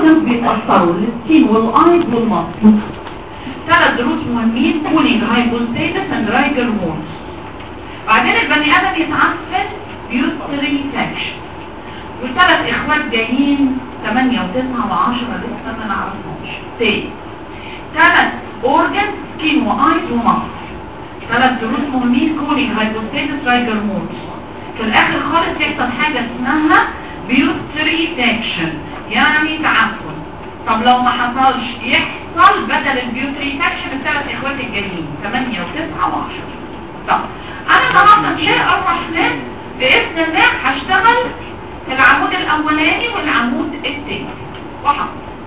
اورجنز بيتاثروا السكين والايز والمصل ثلاث دروس مهمين كولينج هايبوستيتس اند رايجر مونز بعدين البني ادم يتعفن يوتري تاكشن والثلاث اخوات جايين 8 و9 و10 لسه ما نعرفهمش تاني ثلاث اورجنز سكين وايز ومصل ثلاث دروس مهمين كولينج هايبوستيتس رايجر مونز في الاخر خالص يحصل حاجة اسمها بيوتري تاكشن يعني تعفن طب لو ما حصلش يحصل بدل البيوتري تاكشن الثلاث اخوات الجايين 8 و9 و10 طب انا النهارده ان شاء الرحمن باذن الله هشتغل في العمود الاولاني والعمود الثاني وحط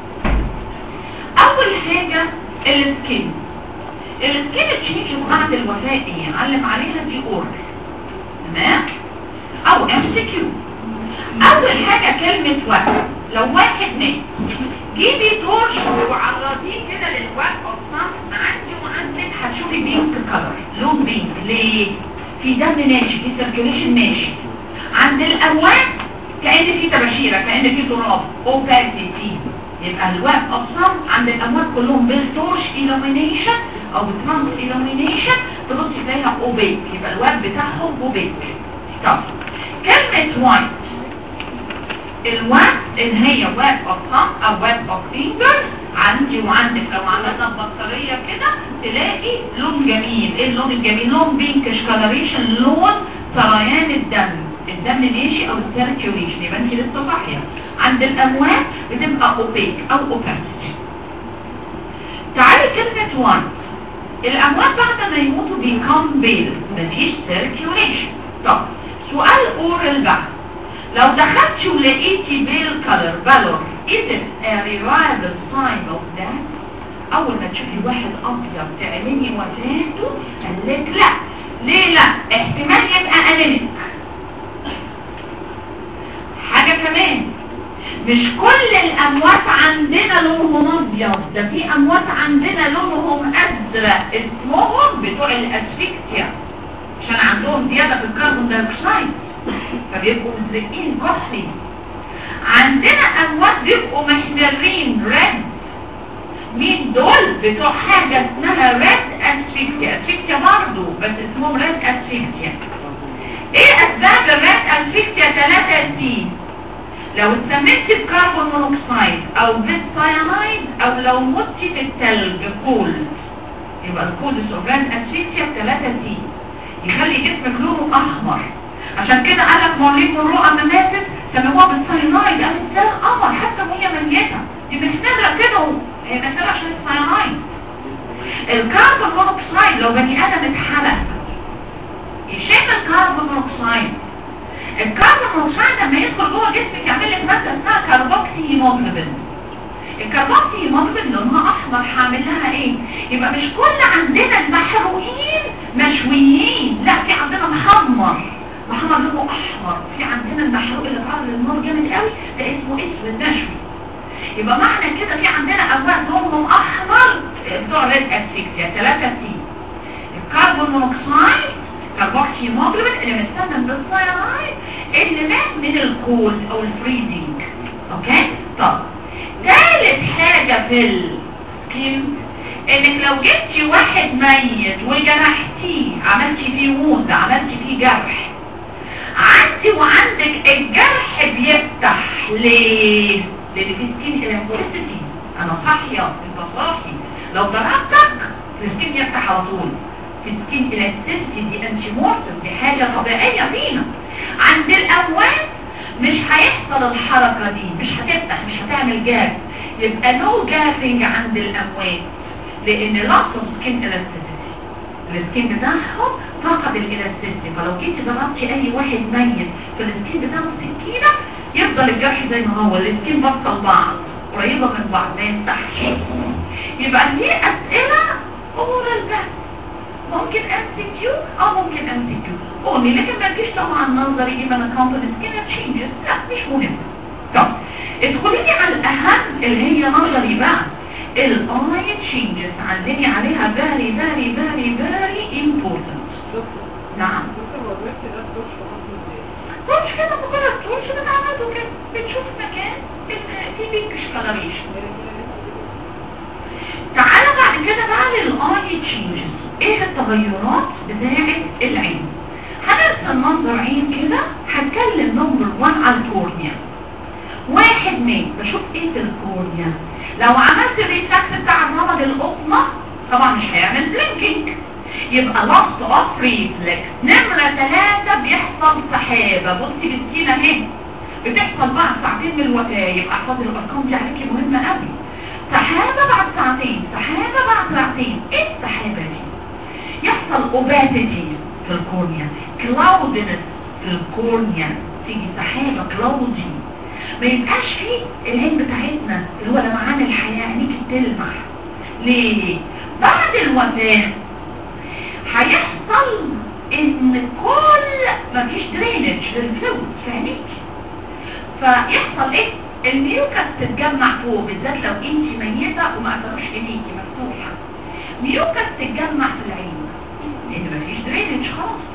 اول حاجه السكين السكين تشينج بعد الوفاه ايه علم عليها دي اور تمام او ام سي كيو اول حاجه كلمه وقت لو واحد مات جيبي تورش وعرضيه كده للوقت اصلا عندي وعندك هتشوفي بينك كلر لون بينك ليه في دم ماشي في سيركيوليشن ماشي عند الاموات كأن في تباشيرة كأن في تراب اوباسيتي يبقى الوقت اصلا عند الاموات كلهم بالتورش illumination او بترانس illumination تبص تلاقيها اوبيك يبقى الوقت بتاعهم اوبيك طب كلمة وايت الوقت اللي هي وات اوف ثumb او وات اوف فينجر عندي وعندك لو عملنا بطارية كده تلاقي لون جميل ايه اللون الجميل لون بينكش كولوريشن لون سريان الدم الدم ماشي او السيركيوليشن يبقى انت لسه صاحيه عند الاموات بتبقى اوبيك او اوباسيتي تعالي كلمة وان الاموات بعد ما يموتوا بيكم بيل مفيش سيركيوليشن طب سؤال اورال بقى لو دخلتي ولقيتي بيل كولر بالور is it a reliable sign of death اول ما تشوفي واحد ابيض تعلمي وفاته قال لك لا ليه لا احتمال يبقى انيميك حاجة كمان مش كل الاموات عندنا لونهم ابيض ده في اموات عندنا لونهم ازرق اسمهم بتوع الاسفكتيا عشان عندهم زيادة في الكربون دايوكسيد فبيبقوا مزرقين كحلي عندنا اموات بيبقوا محمرين ريد مين دول بتوع حاجة اسمها ريد اسفكتيا اسفكتيا برضه بس اسمهم ريد اسفكتيا ايه اسباب الريد اسفكتيا 3 سي لو اتسميت بكربون مونوكسيد او بالسيانايد او لو مت في التلج كولد يبقى الكولد سوبران اسفكتيا 3 سي يخلي جسمك لونه احمر عشان كده قالك مولين من رؤى مماتت سموها بالسيانايد قال ازاي قمر حتى وهي ميتة دي محتاجة كده هي محتاجة عشان السيانايد الكربون مونوكسيد لو بني ادم اتحرق يشم الكربون مونوكسيد الكربون مونوكسيد لما يدخل جوه جسمك يعمل لك ماده اسمها كربوكسي هيموجلوبين الكربوكسي هيموجلوبين لونها احمر هعمل لها ايه يبقى مش كل عندنا المحروقين مشويين لا في عندنا محمر محمر لونه احمر في عندنا المحروق اللي اتعرض للنار جامد قوي ده اسمه اسود مشوي يبقى معنى كده في عندنا اموات لونهم احمر بتوع ريد اسفكسيا 3 سي الكربون مونوكسيد كربوكسي هيموجلوبين اللي مستخدم بالسيانايد اللي مات من الكولد او الفريزنج اوكي طب ثالث حاجة في السكين انك لو جبتي واحد ميت وجرحتيه عملتي فيه ووند عملتي فيه جرح عندي وعندك الجرح بيفتح ليه لان في سكين الانفوريسيتي انا صاحية انت صاحي لو ضربتك السكين يفتح على طول في سكين الاستيسيتي دي انتي مورتم دي حاجة طبيعية فينا عند الاموات مش هيحصل الحركة دي مش هتفتح مش هتعمل جاب يبقى نو جابنج عند الاموات لان لاصل سكين الاستيسيتي السكين بتاعهم فقد الالاستيسيتي فلو جيتي ضربتي اي واحد ميت في السكين بتاعه السكينة يفضل الجرح زي ما هو السكين بطل بعض قريبة من بعض ما يفتحش يبقى دي اسئلة اورال بس ممكن ام سي كيو او ممكن ام سي كيو قولي لكن ما تجيش طبعا نظري ايه انا كاونتر سكين تشينجز لا مش مهم طب ادخلي لي على الاهم اللي هي نظري بقى الاي تشينجز علمي عليها very very very very important نعم تقولش كده مجرد تقولش بتعملوا كده بتشوف مكان بت- في بيك كلاريشن تعالى بعد كده بقى للاي تشينجز ايه التغيرات بتاعه العين هنرسم منظر عين كده هتكلم نمبر 1 على الكورنيا واحد مين بشوف ايه في الكورنيا لو عملت الريفلكس بتاع الرمد القطنة طبعا مش هيعمل بلينكينج يبقى loss of reflex نمرة ثلاثة بيحصل سحابة بصي بالسينة اهي بتحصل بعد ساعتين من الوفاة يبقى احفظي الارقام دي عليكي مهمة قوي سحابة بعد ساعتين سحابة بعد ساعتين ايه السحابة دي يحصل اوباتيتي في الكورنيا كلاودنس في الكورنيا تيجي سحابة كلاودي ما يبقاش فيه العين بتاعتنا اللي هو لمعان الحياة عينيك تلمع ليه بعد الوفاة هيحصل ان كل مفيش درينج للفلويد في عينيك فيحصل ايه الميوكس تتجمع فوق بالذات لو انت ميتة وما قفلوش عينيكي مفتوحة ميوكس تتجمع في العين لان مفيش درينج خالص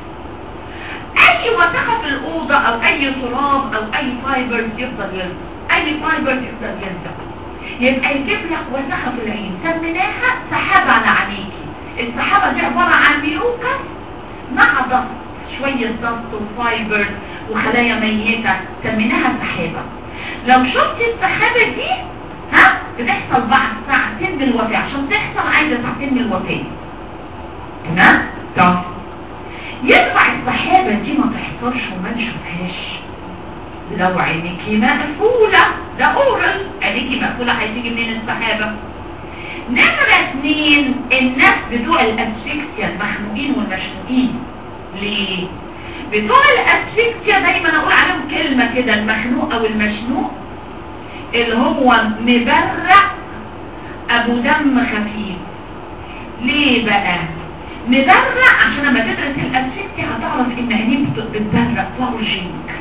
اي وسخة في الاوضة او اي تراب او اي فايبر يفضل يلزق اي فايبر يفضل يلزق يبقى يجيب لك وسخة في العين سميناها سحابة على عينيكي السحابة دي عبارة عن ميوكس مع ضغط شوية ضغط وفايبر وخلايا ميتة سميناها سحابة لو شفت السحابة دي ها بتحصل بعد ساعتين من الوفاة عشان تحصل عايزة ساعتين من الوفاة تمام؟ طب ينفع السحابة دي ما تحصلش وما نشوفهاش لو عينيكي مقفولة ده اورال عينيكي مقفولة هتيجي منين السحابة نمرة اتنين الناس بتوع الاسفكسيا المخنوقين والمشنوقين ليه بتوع الاسفكسيا دايما اقول عليهم كلمة كده المخنوق او المشنوق اللي هو مبرق ابو دم خفيف ليه بقى مبرق عشان لما تدرس الاسفكسيا هتعرف ان عينيه بت- بتبرق فورجينج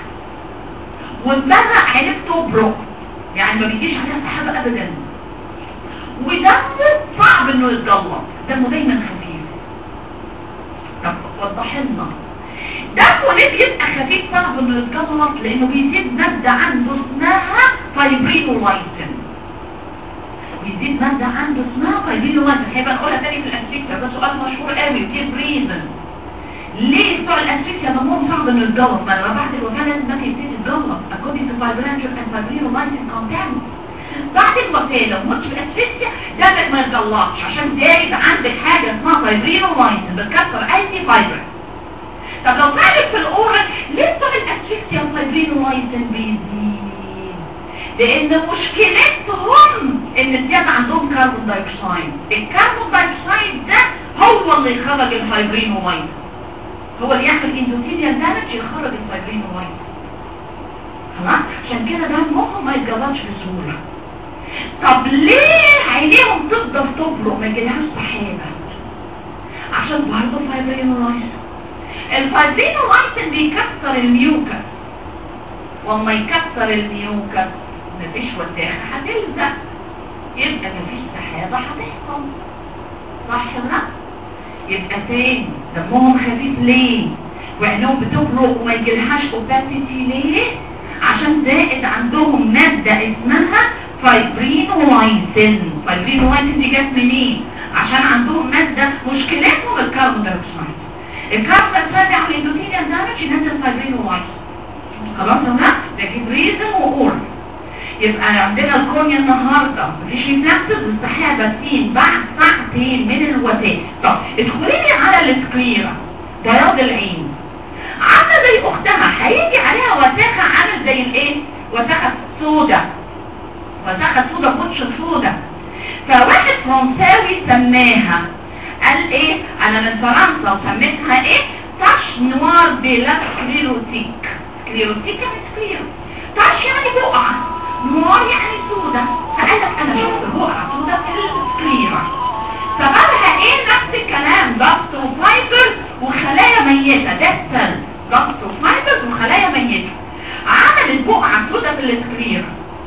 والمبرق عينيه بتبرق يعني ما بيجيش عليها سحابة ابدا ودمه صعب انه يتجلط دمه دايما خفيف طب وضح لنا دمه ليه بيبقى خفيف صعب انه يتجلط لانه بيزيد مادة عنده اسمها فايبرينولايتين بيزيد مادة عنده اسمها فايبرينولايتين هيبقى نقولها تاني في الاسفكسيا ده سؤال مشهور قوي كتير بريزن ليه بتوع الاسفكسيا دمهم صعب انه يتجلط ما لما بعد الوفاة لازم ما يبتدي يتجلط according to fibrinogen and fibrinolysin content بعد الوفاة لو متش بالاسفكسيا دمك ما يتجلطش عشان زايد عندك حاجة اسمها فايبرينولايسين بتكسر اي فايبر طب لو تعرف في الاورال ليه بتوع الاسفكسيا الفايبرينولايسين بيزيد لان مشكلتهم ان الزيادة عندهم كربون دايوكسيد الكربون دايوكسيد ده هو اللي يخرج الفايبرينولايسين هو اللي يعمل اندوثيليال دامج يخرج الفايبرينولايسين خلاص عشان كده دمهم ما يتجلطش بسهوله طب ليه عينيهم تفضل تبرق ما يجيلهاش سحابه عشان برضه فايبرينولايسين الفايبرينولايسين بيكسر الميوكس وما يكسر الميوكس مفيش وساخه هتلزق يبقى مفيش سحابه هتحصل صح ولا يبقى تاني دمهم خفيف ليه وعينهم بتبرق وما يجيلهاش اوباسيتي ليه عشان زائد عندهم مادة اسمها فايبرينولايسين فايبرينولايسين دي جت منين عشان عندهم مادة مشكلتهم الكربون دايوكسيد الكربون دايوكسيد على الاندوثيليال دامج ينزل فايبرينولايسين خلاص يا ولاد ده كبريزم واورال يبقى عندنا الكورنيا النهارده مفيش ريفلكسز والسحابه سين بعد ساعتين من الوفاه طب ادخلي لي على السكليرا بياض العين عامله زي اختها هيجي عليها وساخه عامل زي الايه وساخه سودا وساخه سودا كوتش سودا فواحد فرنساوي سماها قال ايه انا من فرنسا وسميتها ايه تاش نوار دي لا سكليروتيك سكليروتيك يعني سكليرو تاش يعني بقعه نوار يعني سودا فقال لك انا شفت بقعه سودا في السكليرا فبعدها ايه نفس الكلام ضغط وفايبر وخلايا ميتة ده السل ضغط وفايبر وخلايا ميتة عملت بقعة سودا في السكليرا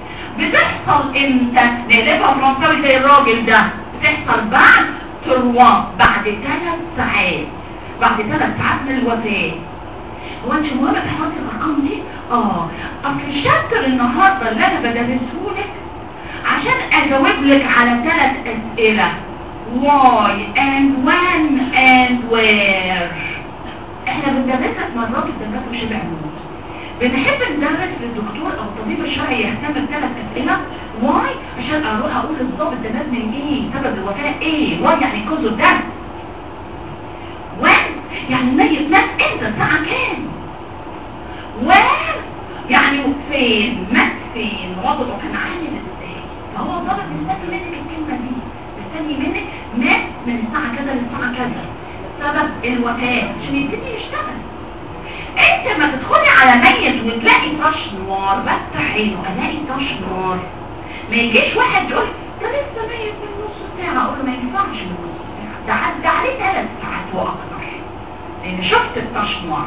بتحصل امتى نقلبها فرنساوي زي الراجل ده بتحصل بعد تروا بعد ثلاث ساعات بعد ثلاث ساعات من الوفاة هو انت مهم تحفظي الارقام دي اه اصل الشابتر النهارده اللي انا بدرسه لك عشان اجاوب لك على ثلاث اسئله why and when and where احنا بندرسك مرات الدراسه مش بعمود بنحب ندرس للدكتور او الطبيب الشرعي يهتم بثلاث اسئله واي عشان اروح اقول للضابط ده مات من ايه سبب الوفاه ايه واي يعني كوزه ده وين يعني الميت مات امتى الساعه كام وين يعني فين مات فين وضعه كان عامل ازاي فهو الضابط مستني منك الكلمه دي مستني منك مات من الساعه كذا للساعه كذا سبب الوفاه عشان يبتدي يشتغل انت ما تدخلي على ميت وتلاقي طش نار بس عينه الاقي طش نار ما يجيش واحد يقول ده لسه ميت من نص ساعه اقول له ما ينفعش من نص ساعه ده عدى عليه ثلاث ساعات واكتر لان شفت الطش نار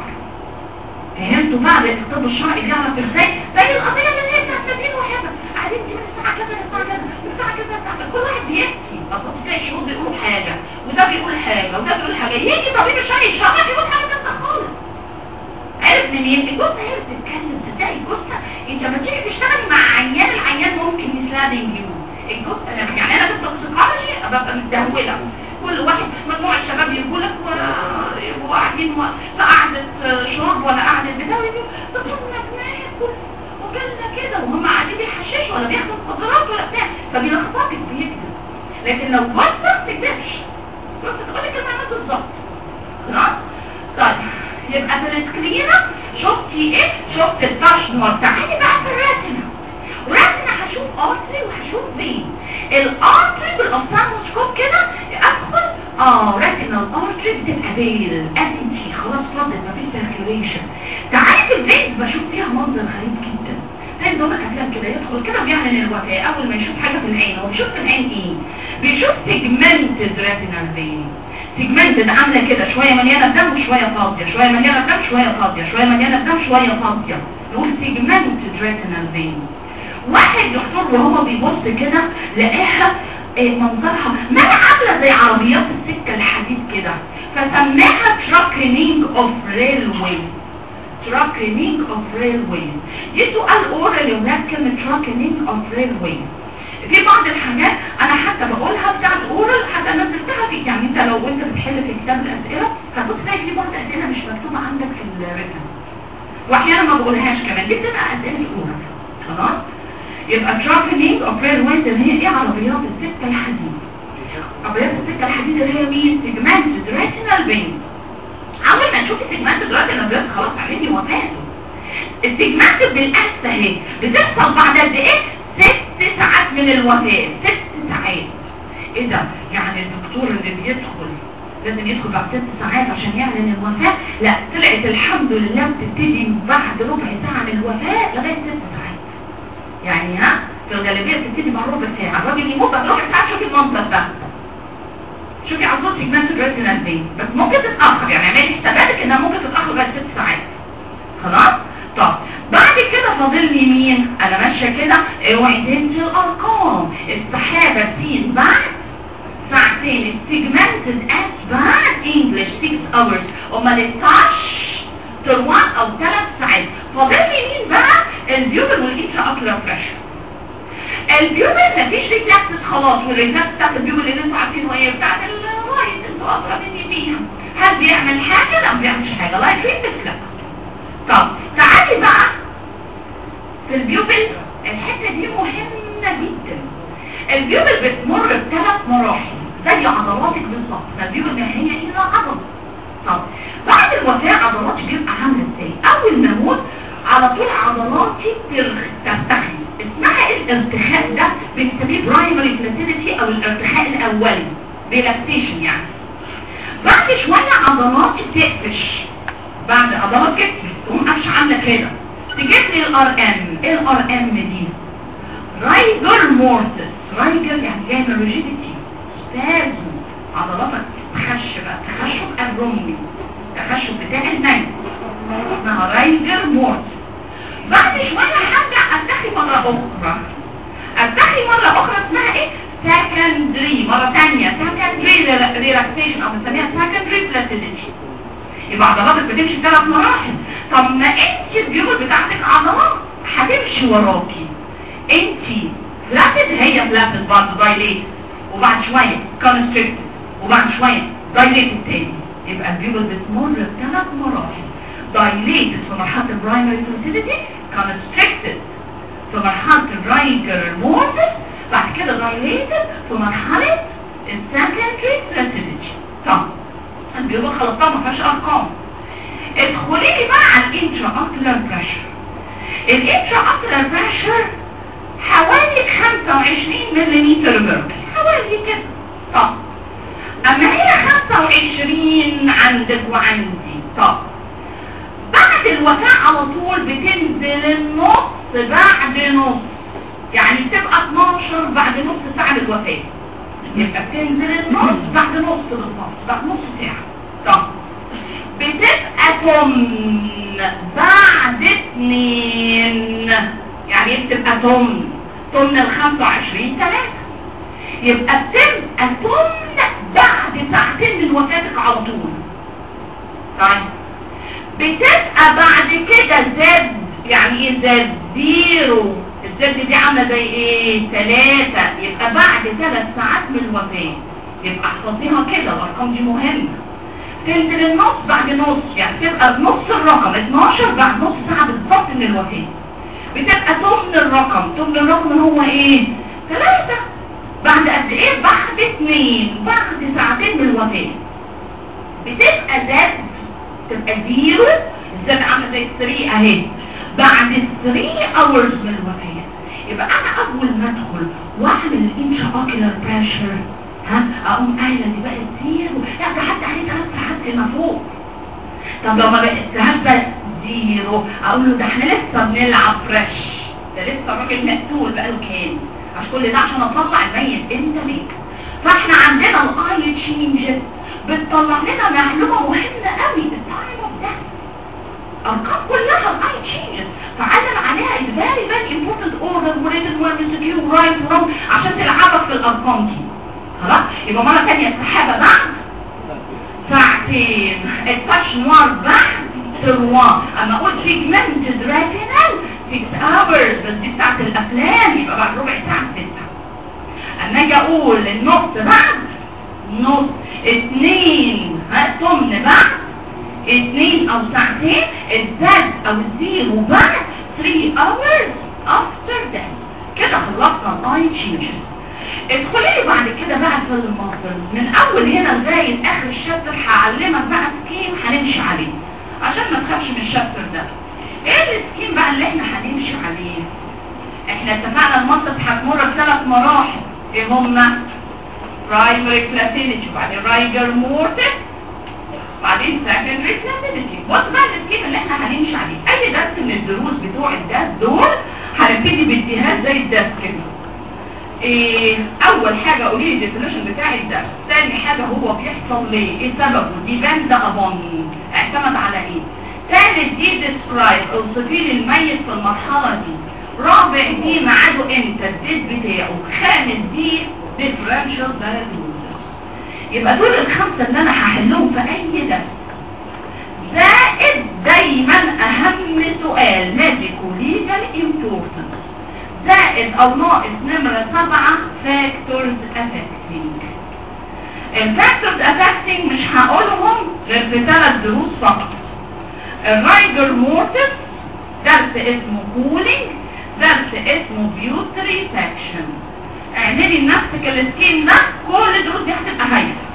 فهمتوا بقى الطب الشرعي بيعرف ازاي زي القضيه اللي هي بتاعت مدين وحبه قاعدين دي من الساعه كذا للساعه كذا من الساعه كذا للساعه كذا كل واحد بيحكي اصل تلاقي شهود بيقولوا حاجه وده بيقول حاجه وده بيقول حاجه يجي طبيب الشرعي يشرح يقول حاجه ثانيه خالص عرف منين الجثه هي بتتكلم تصدقي الجثه انت لما تيجي تشتغلي مع عيان العيان ممكن يسلادنج يو الجثه يعني انا في التوكسيكولوجي ابقى متدهوله كل واحد مجموعه شباب يقول لك ويبقوا قاعدين في قعده شرب ولا قعده بتاع دكتور ناكل وكلنا كده وهم قاعدين بيحششوا ولا بياخدوا مخدرات ولا بتاع فبيلخبطك بيكتب لكن لو جثه ما تكتبش جثه تقول لك المعلومات بالظبط خلاص طيب يبقى في السكرينة شفتي ايه شفت الطش نور تعالي بقى في الراتنا الراتنا هشوف ارتري وهشوف فين الارتري بالاوفثالموسكوب كده ادخل اه راتنا الارتري بتبقى بيل انتي خلاص فضت مفيش سيركيوليشن تعالي في الفين بشوف فيها منظر غريب جدا زي دول افلام كده يدخل كده ويعمل الوفاه اول ما يشوف حاجه في العين هو بيشوف في العين ايه بيشوف سيجمنتد راتينال فين سيجمنتد عامله كده شويه مليانه بدم وشويه فاضيه شويه مليانه بدم شويه فاضيه شويه مليانه بدم شويه فاضيه نقول سيجمنتد ريتينال فين واحد دكتور وهو بيبص كده لقاها إيه منظرها ما عامله زي عربيات السكه الحديد كده فسماها تراكنينج اوف ريلوي تراكنينج اوف ريلوي دي سؤال اورال يا ولاد كلمه تراكنينج اوف ريلوي في بعض الحاجات انا حتى بقولها بتاعت اورال حتى نزلتها في يعني انت لو انت بتحل في كتاب الاسئله هتبص تلاقي في بعض اسئله مش مكتوبه عندك في الريتم واحيانا ما بقولهاش كمان دي بتبقى اسئله اورال خلاص يبقى تراكنينج اوف ريلويز اللي هي ايه عربيات السكه الحديد عربيات السكه الحديد اللي هي مين سيجمنتد ريتينال فين اول ما نشوف السيجمنتد ريتينال فين خلاص عرفني وفاته السيجمنتد بالاس اهي بتحصل بعد قد ايه ست ساعات من الوفاة ست ساعات ايه ده يعني الدكتور اللي بيدخل لازم يدخل بعد ست ساعات عشان يعلن الوفاة لا طلعت الحمد لله بتبتدي بعد ربع ساعة من الوفاة لغاية ست ساعات يعني ها في الغالبية بتبتدي بعد ربع ساعة الراجل يموت بعد ربع ساعة شوفي المنظر ده شوفي على طول سيجمنت الريتينال دي بس ممكن تتأخر يعني اعملي حساباتك انها ممكن تتأخر بعد ست ساعات خلاص طب بعد كده فاضل لي مين انا ماشيه كده اوعي تنسي الارقام السحابه تزيد بعد ساعتين السيجمنتد اس بعد انجلش 6 hours امال التاش تر 1 او 3 ساعات فاضل لي مين بقى البيوبل والانترا اوكولار بريشر البيوبل مفيش ريفلكسز خلاص والريفلكس بتاعت البيوبل اللي انتوا عارفينه هي بتاعت الرايت انتوا اقرب مني فيها هل بيعمل حاجه لا ما بيعملش حاجه لايك ريفلكس طب تعالي بقى في البيوبل الحته دي مهمه جدا البيوبل بتمر بثلاث مراحل زي عضلاتك بالظبط فالبيوبل ما هي الا عضله طب بعد الوفاه عضلاتي بيبقى عامله ازاي اول ما اموت على طول عضلاتي ترتخي اسمها الارتخاء ده بنسميه برايمري فلاسيديتي او الارتخاء الاولي ريلاكسيشن يعني بعد شويه عضلاتي تقفش بعد عضلات كتفي تقوم قفش عامله كده تجيب لي الار ام ايه الار ام دي رايجر مورتس رايجر يعني جاي من ريجيديتي ستازم عضلاتك تخش بقى تخشب الرمي تخشب بتاع النايم اسمها رايجر مورتس بعد شويه هرجع ارتخي مره اخرى ارتخي مره اخرى اسمها ايه سكندري مره ثانيه سكندري ريلاكسيشن او بنسميها سكندري فلاسيديتي يبقى عضلاتك بتمشي ثلاث مراحل طب ما انت البيوت بتاعتك عضلات هتمشي وراكي انت فلاتد هي فلاتد برضه دايليت وبعد شوية كونستريكتد وبعد شوية دايليت تاني يبقى البيوت بتمر بثلاث مراحل دايليتد في مرحلة البرايمري فلاتيديتي كونستريكتد في مرحلة الرايجر مورتس بعد كده دايليتد في مرحلة السكندري فلاتيديتي طب البيوت خلصتها ما فيهاش ارقام ادخلي لي بقى على الانترا اوكولار بريشر الانترا اوكولار بريشر حوالي 25 ملم مركز حوالي كده طب اما هي 25 عندك وعندي طب بعد الوفاة على طول بتنزل النص بعد نص يعني بتبقى 12 بعد نص ساعة للوفاة يبقى بتنزل النص بعد نص بالظبط بعد نص ساعة طب بتبقى تمن بعد اتنين يعني ايه بتبقى تمن تمن ال 25 3 يبقى بتبقى تمن بعد ساعتين من وفاتك على طول طيب بتبقى بعد كده زد يعني ايه زد زيرو الزد دي عامله زي ايه ثلاثة يبقى بعد ثلاث ساعات من الوفاة يبقى احفظيها كده الارقام دي مهمة تنزل النص بعد نص يعني تبقى نص الرقم 12 بعد نص ساعة بالظبط من الوفاة بتبقى تمن الرقم تمن الرقم هو ايه ثلاثة بعد قد ايه بعد اتنين بعد ساعتين من الوفاة بتبقى زد تبقى زيرو الزد عامله زي الثري اهي بعد 3 hours من الوفاة يبقى انا اول ما ادخل واعمل الانشا اوكيلر بريشر ها اقوم قايله دي بقت زيرو لا ده حتى عليه ثلاث ساعات كما فوق طب لو ما بقتهاش بقت زيرو اقول له ده احنا لسه بنلعب فريش ده لسه الراجل مقتول بقاله كام عشان كل ده عشان اطلع الميت انت ليك فاحنا عندنا الاي تشينجز بتطلع لنا معلومه مهمه قوي التايم اوف ده ارقام كلها الاي تشينجز فعلم عليها الفيري فيري امبورتنت اوردر وريتد ومسكيو رايت ورونج عشان تلعبك في الارقام دي خلاص يبقى مره ثانيه السحابه بعد ساعتين التاتش نوار بعد تروان اما اقول بيجمنتد ريتينال 6 hours بس دي بتاعت الافلام يبقى بعد ربع ساعه 6 اما اجي اقول النص بعد نص اتنين ها ثمن بعد اتنين او ساعتين الزاد او الزيرو بعد 3 hours after that كده خلصنا الاي تشينجز ادخلي لي بعد كده بقى في المصدر من اول هنا لغايه اخر الشابتر هعلمك بقى سكيم هنمشي عليه عشان ما تخافش من الشابتر ده ايه السكيم بقى اللي احنا هنمشي عليه احنا اتفقنا المصدر هتمر بثلاث مراحل ايه هما برايمري فلاتيليتي وبعدين رايجر مورتس بعدين سكندري فلاتيليتي بص بقى السكيم اللي احنا هنمشي عليه اي درس من الدروس بتوع الدرس دول هنبتدي باجتهاد زي الدرس كده إيه اول حاجة قولي لي الديفينيشن بتاع الدرس ثاني حاجة هو بيحصل ليه ايه سببه ديبند ابون اعتمد على ايه ثالث دي ديسكرايب اوصفي لي الميت في المرحلة دي رابع دي ميعاده امتى الديت بتاعه خامس دي ديفرنشال diagnosis يبقى دول الخمسة اللي انا هحلهم في اي درس زائد دايما اهم سؤال ميديكو ليجال امبورتنس زائد او ناقص نمرة سبعة فاكتورز افكتنج الفاكتورز افكتنج مش هقولهم غير في ثلاث دروس فقط الرايجر مورتس درس اسمه كولينج درس اسمه بيوتري سكشن اعملي لنفسك السكين ده كل الدروس دي هتبقى هايفه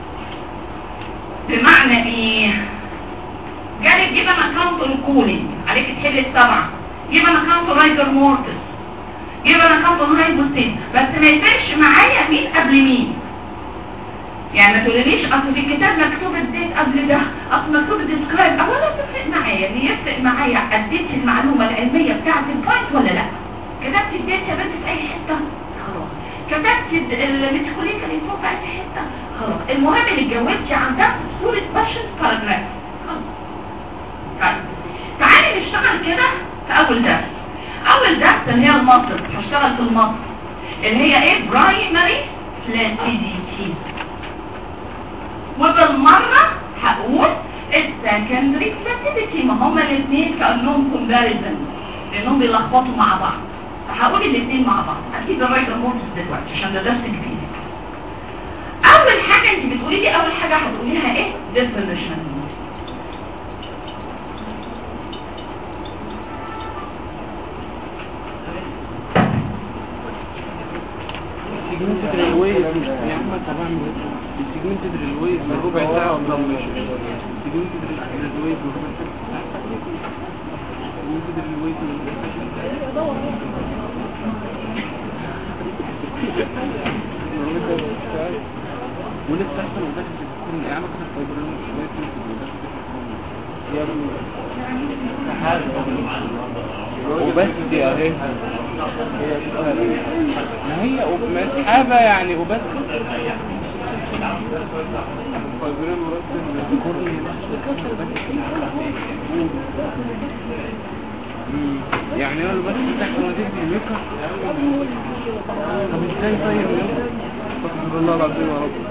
بمعنى ايه جالك جيب انا كاونت الكولينج عليك تحل السبعه جيب انا كاونت رايجر مورتس يبقى انا خمسة هاي بوستين بس ما يفرقش معايا مين قبل مين يعني ما تقوليش اصل في الكتاب مكتوب الديت قبل ده اصل مكتوب الديسكرايب اولا تفرق معايا اللي يفرق معايا اديت المعلومة العلمية بتاعت البوينت ولا لا كتبت الديت يا بنت في اي حتة خلاص كتبت الميتيكوليكا الانفو في اي حتة خلاص المهم اللي اتجاوبتي عن ده صورة باشن باراجراف خلاص طيب تعالي نشتغل كده في اول درس اول درس اللي هي المصر هشتغل في المصر اللي هي ايه برايمري فلاتيديتي وبالمرة هقول السكندري بلاسيديتي ما هما الاثنين كانهم كومباريزن لانهم بيلخبطوا مع بعض فهقول الاثنين مع بعض اكيد الرايت مورتس دلوقتي عشان ده درس جديد اول حاجه انت بتقولي دي اول حاجه هتقوليها ايه definition سيجمنتد ريلويز يا احمد طب اعمل ايه السيجمنتد ريلويز من ربع ساعه ولا مش سيجمنتد ريلويز من ربع ساعه سيجمنتد ريلويز من ربع ساعه ولسه احسن وداخل تكون اعمل في الفايبرين يا ابني وبس دي اهي ما هي مسحابة يعني وبس فايبرين مرتب كورني يعني انا بس تحت ما تدي الميكا طب ازاي طيب استغفر الله العظيم يا رب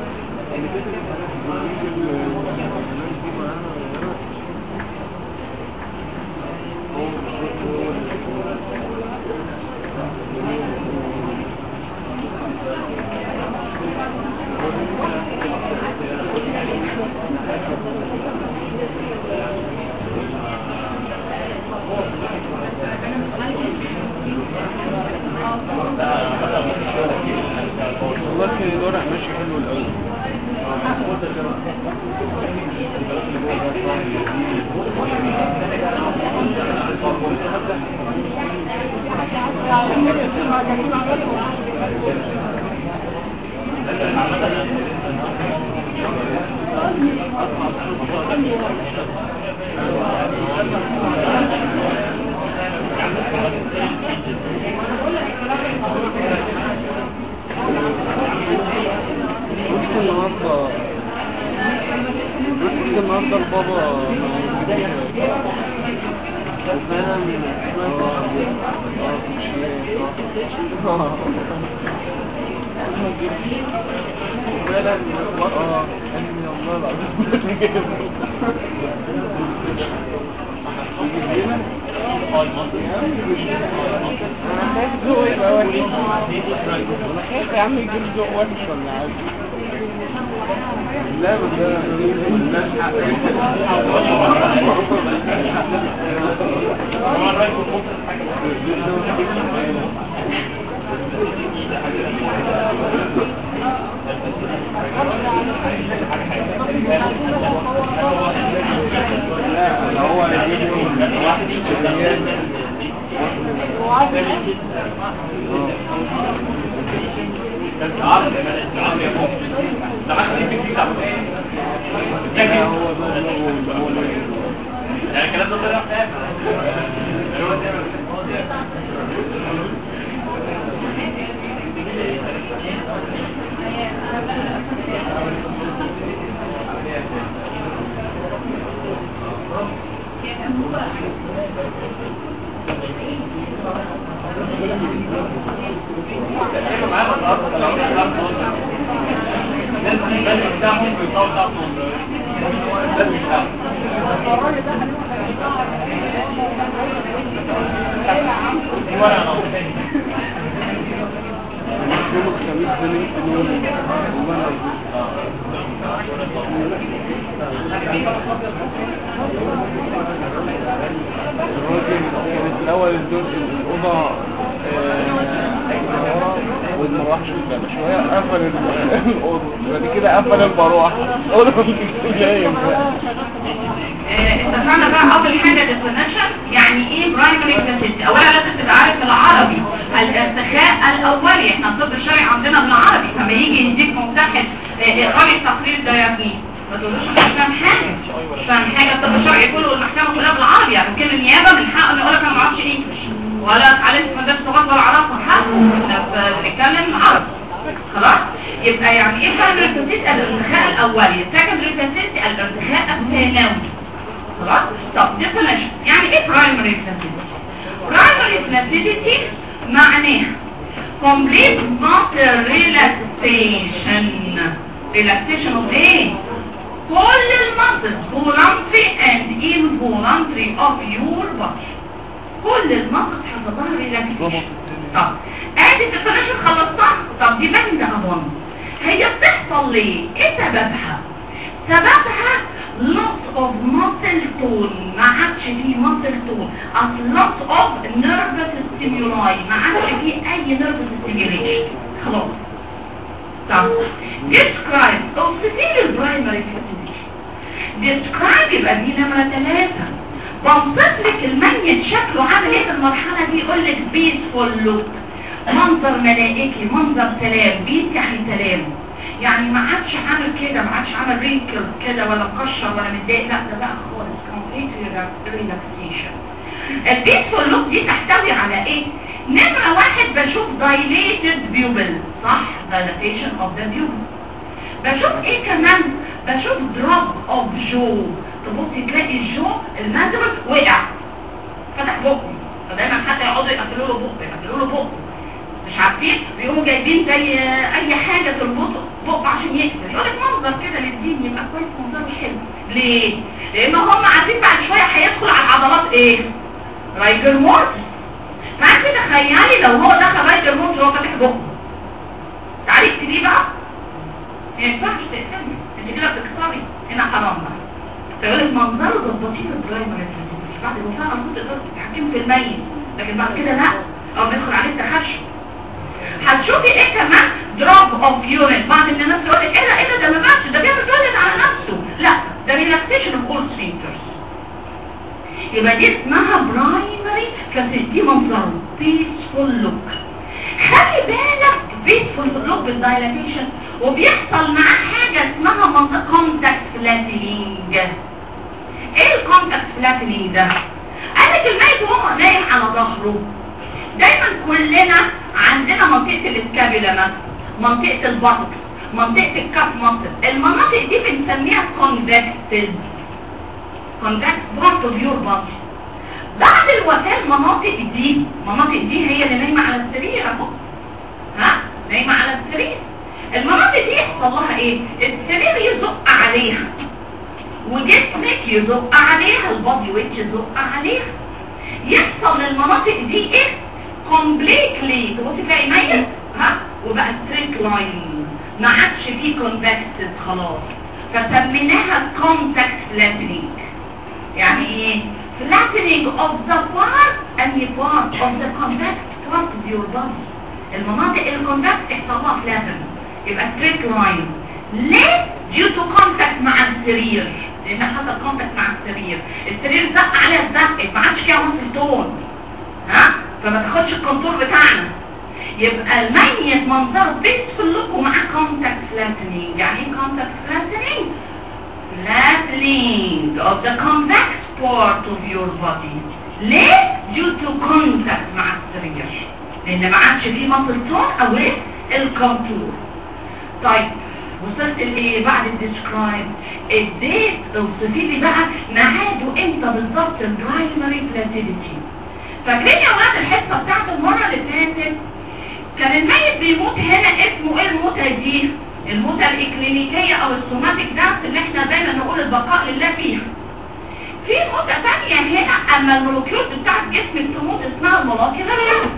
والله كان الورق ماشي حلو الاول قلت النهارده قلت النهارده لبابا فعلا فعلا اه اني والله العظيم انا خايف ذوقه يبقى وحش انا خايف يا عم يجيب ذوق وحش ولا عادي لا بس ده لا ده هو هيجيب واحد لا هو ده هو الكلام ده طلع يوم الخميس ده نمت نوم والله الراجل كانت الأول الدور الأوضة منورة والمروحة شغالة شوية قفل ال- الأوضة بعد كده قفل المروحة الأوضة مش نايم اتفقنا بقى اول حاجة definition يعني ايه primary necessity اولا لازم تبقى عارف العربي الارتخاء الاولي احنا الطب الشرعي عندنا بالعربي فما يجي يديك مفتاح اقرأي التقرير ده يا ابني ما تقولوش انا مش فاهم حاجة مش فاهم حاجة الطب الشرعي كله والمحكمة كلها بالعربي يعني ممكن النيابة من حقه انه يقول لك انا ما اعرفش انجلش ولا اتعلمت في مدرسة لغات ولا اعرفها حقه احنا بنتكلم عربي خلاص يبقى يعني ايه primary necessity الارتخاء الاولي secondary necessity الارتخاء الثانوي خلاص طب definition يعني ايه primary necessity primary necessity معناها complete not relaxation relaxation of ايه كل المنطق voluntary and involuntary of your body كل المنطق حصل لها ريلاكسيشن طب ادي الديفينيشن خلصتها طب دي باينه اهون هي بتحصل ليه ايه سببها سببها loss of muscle tone ما عادش فيه muscle tone اصل loss of nervous stimuli ما عادش فيه اي nervous stimulation خلاص طب describe اوصفي لي البرايمري فاسيليتي describe يبقى دي نمرة ثلاثة بوصف لك المنيت شكله عامل ايه في المرحلة دي يقول لك peaceful look منظر ملائكي منظر سلام بيت يعني سلام يعني ما عادش عامل كده ما عادش عامل رينكل كده ولا مكشر ولا متضايق لا ده بقى خالص complete relaxation البيتفول لوك دي تحتوي على ايه نمرة واحد بشوف dilated pupil صح dilatation of the pupil بشوف ايه كمان بشوف drop of jaw تبصي تلاقي الجو المدرس وقع فتح بقه فدايما حتى يقعدوا يقفلوا له بقه يقفلوا له بقه مش عارفين بيقوموا جايبين زي اي حاجة تربطه بقه عشان يقفل يقول لك منظر كده للدين يبقى كويس منظره حلو ليه؟ لان هم عارفين بعد شوية هيدخل على العضلات ايه؟ رايجر مورتس فانت تخيلي لو هو دخل رايجر مورتس وهو فاتح بقه تعالي اكتبيه بقى ما ينفعش تقفلي انت كده بتكسري هنا حرام بقى فيقول لك منظره ظبطيه البرايمري بعد الوفاة المفروض تقدر تتحكم في الميت لكن بعد كده لا او بيدخل عليه التخشب هتشوفي ايه كمان دروب اوف يورين بعض من الناس يقول لك ايه ده ايه ده ده ما بقاش ده بيعمل تولد على نفسه لا ده ريلاكسيشن اوف اول سفينكترز يبقى دي اسمها برايمري دي منظره بيسفول لوك خلي بالك بيسفول لوك بالدايلاتيشن وبيحصل معاه حاجه اسمها منطقه كونتاكت فلاتينج ايه الكونتاكت فلاتينج ده قالك الميت وهو نايم على ظهره دايما كلنا عندنا منطقة الاسكابيلا مثلا منطقة البطن منطقة الكف مصر المناطق دي بنسميها convected convex part of your body بعد الوفاة المناطق دي المناطق دي هي اللي نايمة على السرير اهو ها نايمة على السرير المناطق دي يحصل لها ايه السرير يزق عليها وجسمك يزق عليها البادي ويتش يزق عليها يحصل للمناطق دي ايه كومبليتلي تبصي تلاقي ميت ها وبقى ستريت لاين ما عادش فيه كونفكتد خلاص فسميناها كونتاكت فلاتنينج يعني ايه flattening of the part and the part of the convex part of your body المناطق الكونفكت يحصلها فلاتن يبقى ستريت لاين ليه due to contact مع السرير لان حصل كونتاكت مع السرير السرير زق عليها زقت ما عادش فيها وصل تون ها فما تاخدش الكونتور بتاعنا يبقى الميت منظره بيسفل لكم ومعاه كونتاكت فلاتنينج يعني ايه كونتاكت فلاتنينج flattening of the convex part of your body ليه due to contact مع السرير لان ما عادش فيه مصل تون او ايه الكونتور طيب وصلت لايه بعد الديسكرايب اديت اوصفي لي بقى ميعاده امتى بالظبط البرايمري فلاتيليتي فاكرين يا ولاد الحصه بتاعت المره اللي فاتت كان الميت بيموت هنا اسمه ايه الموتة دي الموتة الاكلينيكية او السوماتيك دانس اللي احنا دايما نقول البقاء لله فيها في موتة ثانية هنا اما المولوكيول بتاعت جسمك تموت اسمها المولوكيولار لايف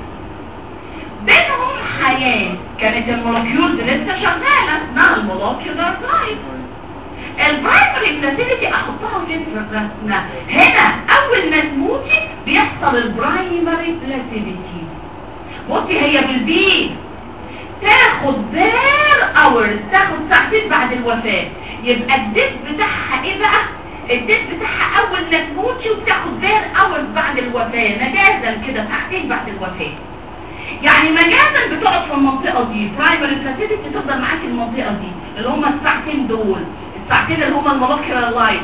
بينهم حياة كانت المولوكيولز لسه شغالة اسمها المولوكيولار لايف البرايمري فلاتيليتي احطها فين في الرسمة هنا اول ما تموتي بيحصل البرايمري فلاتيليتي بصي هي بالبيت تاخد بير اورز تاخد ساعتين بعد الوفاة يبقى الديت بتاعها ايه بقى الديت بتاعها اول ما تموتي وبتاخد بير اورز بعد الوفاة مجازا كده ساعتين بعد الوفاة يعني مجازا بتقعد في المنطقة دي برايمري فلاتيليتي تفضل معاك المنطقة دي اللي هم الساعتين دول الساعتين اللي هم المولكيولار لايف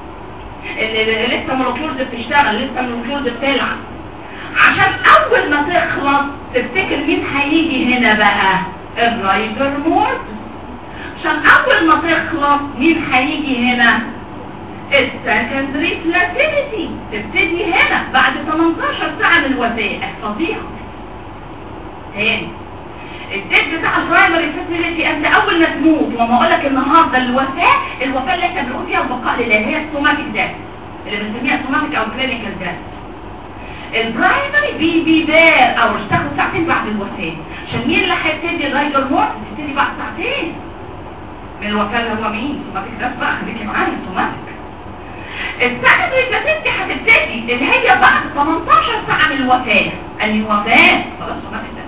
اللي لسه المولكيولز بتشتغل لسه المولكيولز بتلعب عشان اول ما تخلص تفتكر مين هيجي هنا بقى الرايدر مورت عشان اول ما تخلص مين هيجي هنا السكندري فلاتيليتي تبتدي هنا بعد 18 ساعة من الوفاة احفظيها تاني الديت بتاع البرايمري فاسيليتي انت اول ما تموت وما اقول لك النهارده الوفاه الوفاه اللي احنا بنقول فيها البقاء لله هي السوماتيك داث اللي بنسميها سوماتيك او كلينيكال داث البرايمري بي بي بار او تاخد ساعتين بعد الوفاه عشان مين اللي هيبتدي الرايجر مورت تبتدي بعد ساعتين من الوفاه اللي هو مين سوماتيك داث بقى خليكي معايا سوماتيك السكندري كاسيتي هتبتدي اللي هي بعد 18 ساعه من الوفاه ان الوفاه خلاص سوماتيك داث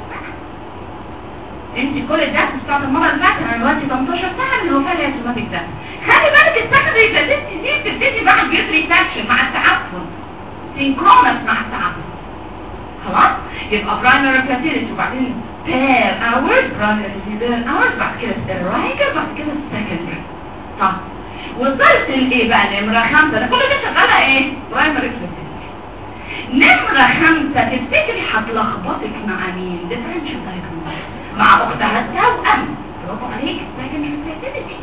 انت كل ده بتاعت المره اللي فاتت انا دلوقتي 18 ساعه من الوفاه اللي هي سوماتيك داث خلي بالك السكندري كاسيتي دي بتبتدي مع الجيوتري تاكشن مع التعفن سينكرونس مع التعفن خلاص يبقى برايمري كاسيتي وبعدين بير اورز برايمري بير اورز بعد كده الرايجر بعد كده السكندري طب وصلت لايه بقى نمره خمسة ده كل ده شغاله ايه برايمري كاسيتي نمره خمسة تفتكري هتلخبطك مع مين ديفرنشال دايجنوز مع اختها التوأم برافو عليك السكندري كاسيتي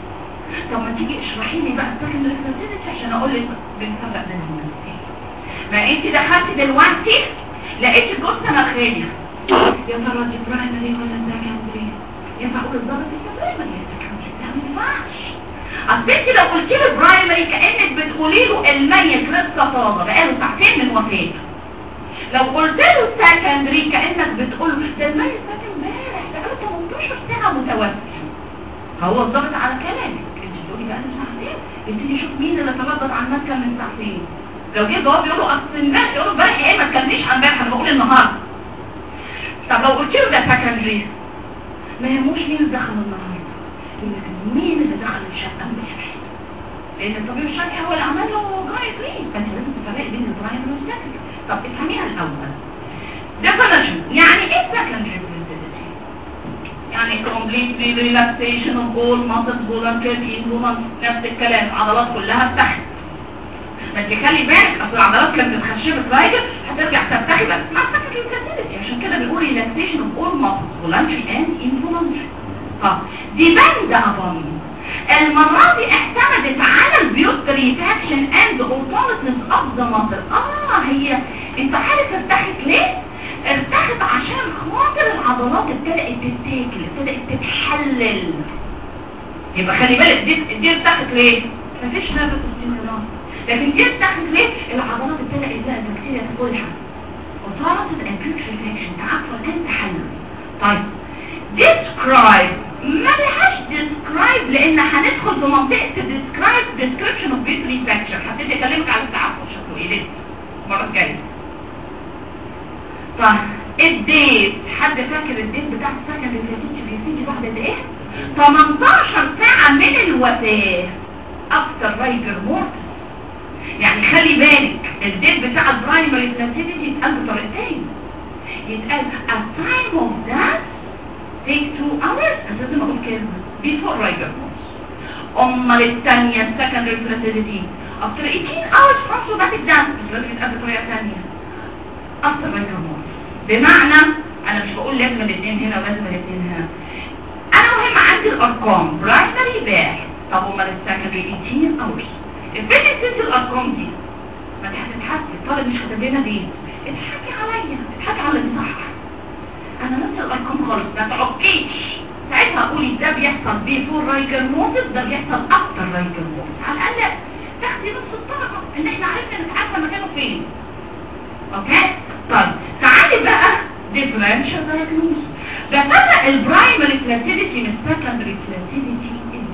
طب ما تيجي اشرحي لي بقى السكندري كاسيتي عشان اقول لك بنفرق بينهم ازاي ما انت دخلتي دلوقتي لقيت الجثه مخاليه يا ترى دي برايمري ولا سكندري ينفع اقول الضغط البرايمري يا سكندري لا ما ينفعش اصل انت لو قلت له برايمري كانك بتقولي له الميت لسه طازه بقاله ساعتين من وفاته لو قلت له سكندري كانك بتقول له ده الميت ساكن امبارح بقاله 18 ساعه متوفي هو الضغط على كلامك انت تقولي بقاله ساعتين ابتدي شوف مين اللي تلخبط عن المسكن من ساعتين لو جه جواب يقول له اصل امبارح يقول له امبارح ايه ما تكلمنيش عن امبارح انا بقول النهارده طب لو قلت له ده سكندري ما يهموش مين اللي دخل النهارده يقول لك مين اللي دخل الشقه امبارح لان الطبيب الشرعي هو اللي عمل له جايد ليه فانت لازم تفرق بين البرايم والسكندري طب افهميها الاول definition يعني ايه secondary fertility يعني complete relaxation of all muscles voluntary influence نفس الكلام العضلات كلها ارتخت ما انت خلي بالك اصل العضلات كانت اتخشبت رايجل هترجع ترتخي بس مع secondary fertility عشان كده بنقول relaxation of all muscles voluntary and involuntary اه depend upon المرة دي اعتمدت على البيوتري تاكشن اند اوتونسنس اوف ذا ماسل اه هي انت عارف ارتحت ليه؟ ارتحت عشان خاطر العضلات ابتدأت تتاكل ابتدأت تتحلل يبقى خلي بالك دي دي ارتحت ليه؟ مفيش نفس استمرار لكن دي ارتحت ليه؟ العضلات ابتدأت بقى البكتيريا تاكلها اوتونسنس اند بيوتري تاكشن تعفن انت تحلل طيب describe ما لهاش describe لان هندخل في منطقة describe description of beauty infection هبتدي اكلمك على التعفن شكله ايه لسه المرة الجاية طيب الديت حد فاكر الديت بتاع السكن اللي فاتت بيسيجي بعد قد ايه 18 ساعة من الوفاة اكتر رايجر مورت يعني خلي بالك الديت بتاع البرايمري بلاسيديتي يتقال بطريقتين يتقال a time of death take two hours أنا لازم اقول كلمة before رايجر مورت امال الثانية السكندري بلاسيديتي after 18 hours from somatic death بس لازم يتقال بطريقة ثانية after رايجر مورت بمعنى انا مش بقول لازم الاثنين هنا ولازم الاثنين هنا انا مهم عندي الارقام برايمري باع طب امال السكندري 18 اورز افرضي نسيت الارقام دي ما انت هتتحكي الطالب مش كاتب لنا دي اضحكي عليا اضحكي على اللي صح انا نفس الارقام خالص ما تعقيش ساعتها قولي ده بيحصل بيفور رايجر موتس ده بيحصل اكتر رايجر موتس على الاقل تاخدي نص الدرجه ان احنا عرفنا نتعرف مكانه فين اوكي طيب تعالي بقى differential diagnosis ده فرق البرايمري بلاسيديتي من السكندري بلاسيديتي ازاي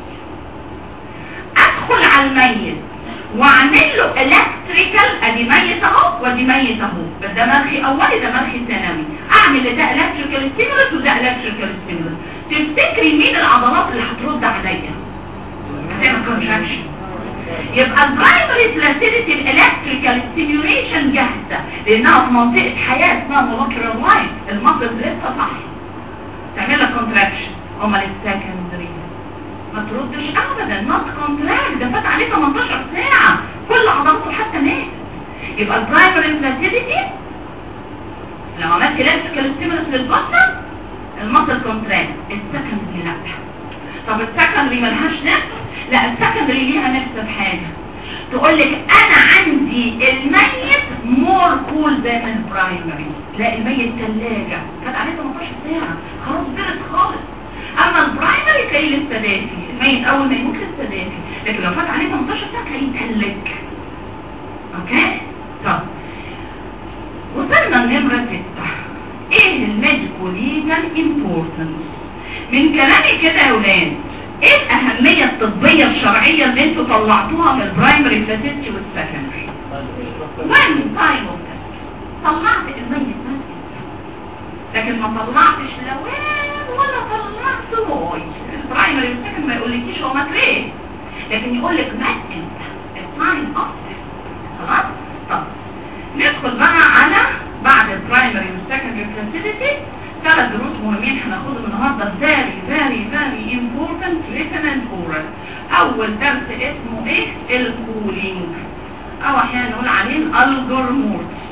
ادخل على الميت واعمل له الكتريكال ادي ميت اهو وادي ميت اهو ده دماغي اولي دماغي ثانوي اعمل ده الكتريكال ستيمولس وده الكتريكال ستيمولس تفتكري مين العضلات اللي هترد عليا هتعمل كونتراكشن يبقى البرايمري بلاسيديتي الالكتريكال ستيميوليشن جاهزه لانها في منطقه حياه اسمها مولكيولار لاين المصل لسه صح تعمل لك كونتراكشن امال السكندري ما تردش ابدا نوت كونتراكت ده فات عليه 18 ساعه كل عضلاته حتى مات يبقى البرايمري بلاسيديتي لو عملت الكتريكال ستيمولس للبطن المصل كونتراكت السكندري لا طب السكندري ملهاش نفس لا السكندري ليها نفس بحاجة تقول لك انا عندي الميت مور كول ذان البرايمري لا الميت ثلاجة كانت عليه 18 ساعة خلاص برد خالص اما البرايمري اول ما يموت لسه دافي لكن لو فات عليه 18 سنه تلاقيه اتهلك اوكي طب وصلنا لنمرة ستة ايه الميديكو ليجال امبورتنس من كلامي كده يا ولاد ايه الاهمية الطبية الشرعية اللي انتوا طلعتوها من البرايمري فاسيتي والسكندري وين تايم طلعت الميت بس لكن ما طلعتش لا وين ولا طلعت واي البرايمري والسكندري ما يقولكيش هو مات ليه لكن يقول لك مات امتى التايم اوف خلاص طب ندخل بقى على بعد البرايمري والسكندري فاسيلتي ثلاث دروس مهمين هناخدهم النهارده very very very important written and oral اول درس اسمه ايه الكولينج او احيانا نقول عليه الالجورمورتس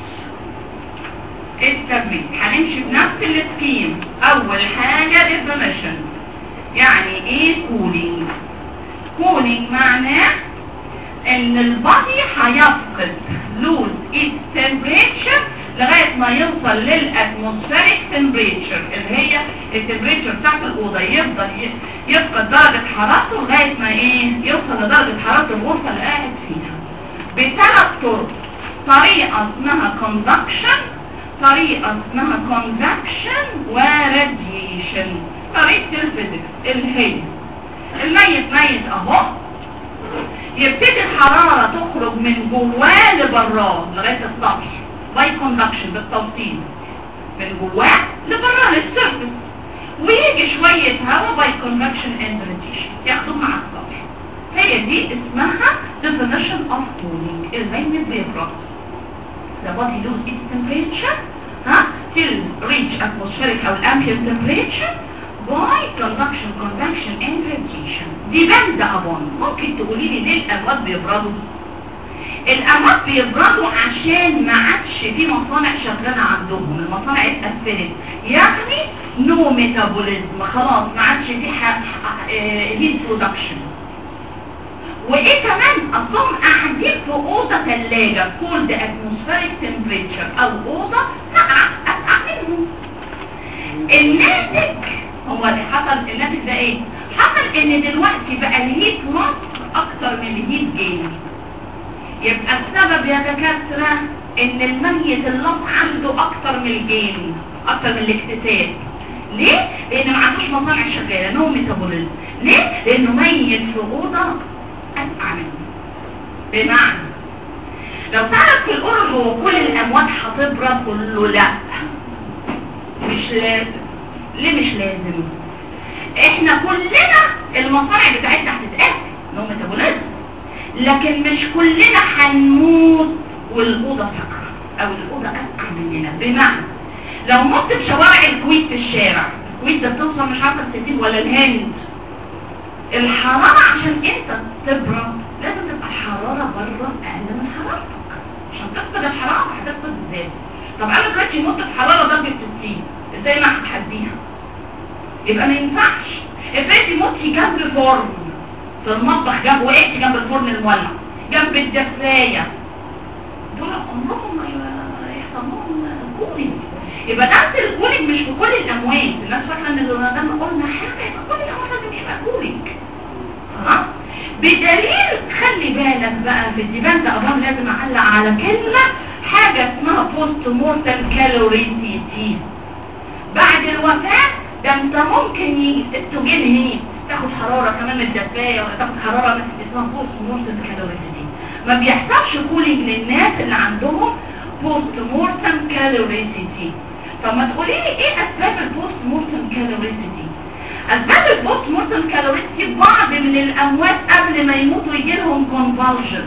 الترميم هنمشي بنفس السكيم اول حاجة definition يعني ايه كولينج كولينج معناه ان البادي هيفقد لوز its temperature لغاية ما يوصل للاتموسفيريك تمبريتشر اللي هي التمبريتشر بتاعت الأوضة يفضل ي- يفقد درجة حرارته لغاية ما ايه يوصل لدرجة حرارة الغرفة اللي قاعد فيها بثلاث طرق طريقة اسمها conduction طريقة اسمها convection وراديشن طريقة الفيزيكس اللي هي الميت ميت اهو يبتدي الحرارة تخرج من جواه لبراه لغاية السطح باي كوندكشن بالتوصيل من جواه لبراه للسيرفس ويجي شوية هواء باي كونفكشن اند راديشن ياخدوه مع السطح هي دي اسمها definition of cooling الميت بيبرد the body lose its temperature ها till reach atmospheric او ambient temperature by conduction convection and radiation depend upon ممكن تقولي لي ليه الاموات بيبردوا الاموات بيبردوا عشان ما عادش في مصانع شغاله عندهم المصانع اتقفلت يعني نو ميتابوليزم خلاص ما عادش في هيت برودكشن وايه كمان اصلهم قاعدين في اوضه ثلاجه كولد اتموسفيريك تمبريتشر او اوضه ساقعه اسقع منهم الناتج هو اللي حصل الناتج ده ايه حصل ان دلوقتي بقى الهيت لوس اكتر من الهيت جين يبقى السبب يا دكاتره ان الميت اللص عنده اكتر من الجين اكتر من الاكتساب ليه؟ لان ما عندوش مصانع شغاله نو ميتابوليزم ليه؟ لانه ميت في اوضه اسقع منه بمعنى لو تعرف في الأورج هو كل الأموات هتبرد قول له لا مش لازم ليه مش لازم احنا كلنا المصانع بتاعتنا هتتقفل نو ميتابوليزم لكن مش كلنا هنموت والأوضة ساقعة أو الأوضة أسقع مننا بمعنى لو مت في شوارع الكويت في الشارع الكويت ده بتوصل مش عارفة الستين ولا الهند الحرارة عشان انت تبرد لازم تبقى الحرارة بره اقل من حرارتك عشان تفقد الحرارة هتفقد ازاي طب انا دلوقتي يموت في حرارة درجة 60 ازاي ما هتحديها يبقى ما ينفعش افرضي موتي جنب فرن في المطبخ جنب وقعتي جنب الفرن المولع جنب الدفاية دول عمرهم ما ي- يحصل لهم كولينج يبقى درس الكولينج مش في كل الاموات الناس فاكره ان لما دام قلنا حاجه يبقى كل الاموات لازم يبقى كولينج خلاص بدليل خلي بالك بقى في الديبان ده أبام لازم أعلق على كلمة حاجة اسمها بوست مورتم كالوريسيتي بعد الوفاة ده انت ممكن ي- تجين هيت تاخد حرارة كمان من الدفاية ولا تاخد حرارة من اسمها بوست مورتم كالوريسيتي ما بيحصلش كولينج للناس اللي عندهم بوست مورتم كالوريسيتي طب ما تقولي لي ايه اسباب البوست مورتم كالوريسيتي اسباب البوست مورتم كالوريسيتي بعض من الاموات قبل ما يموتوا يجي لهم كونفالجن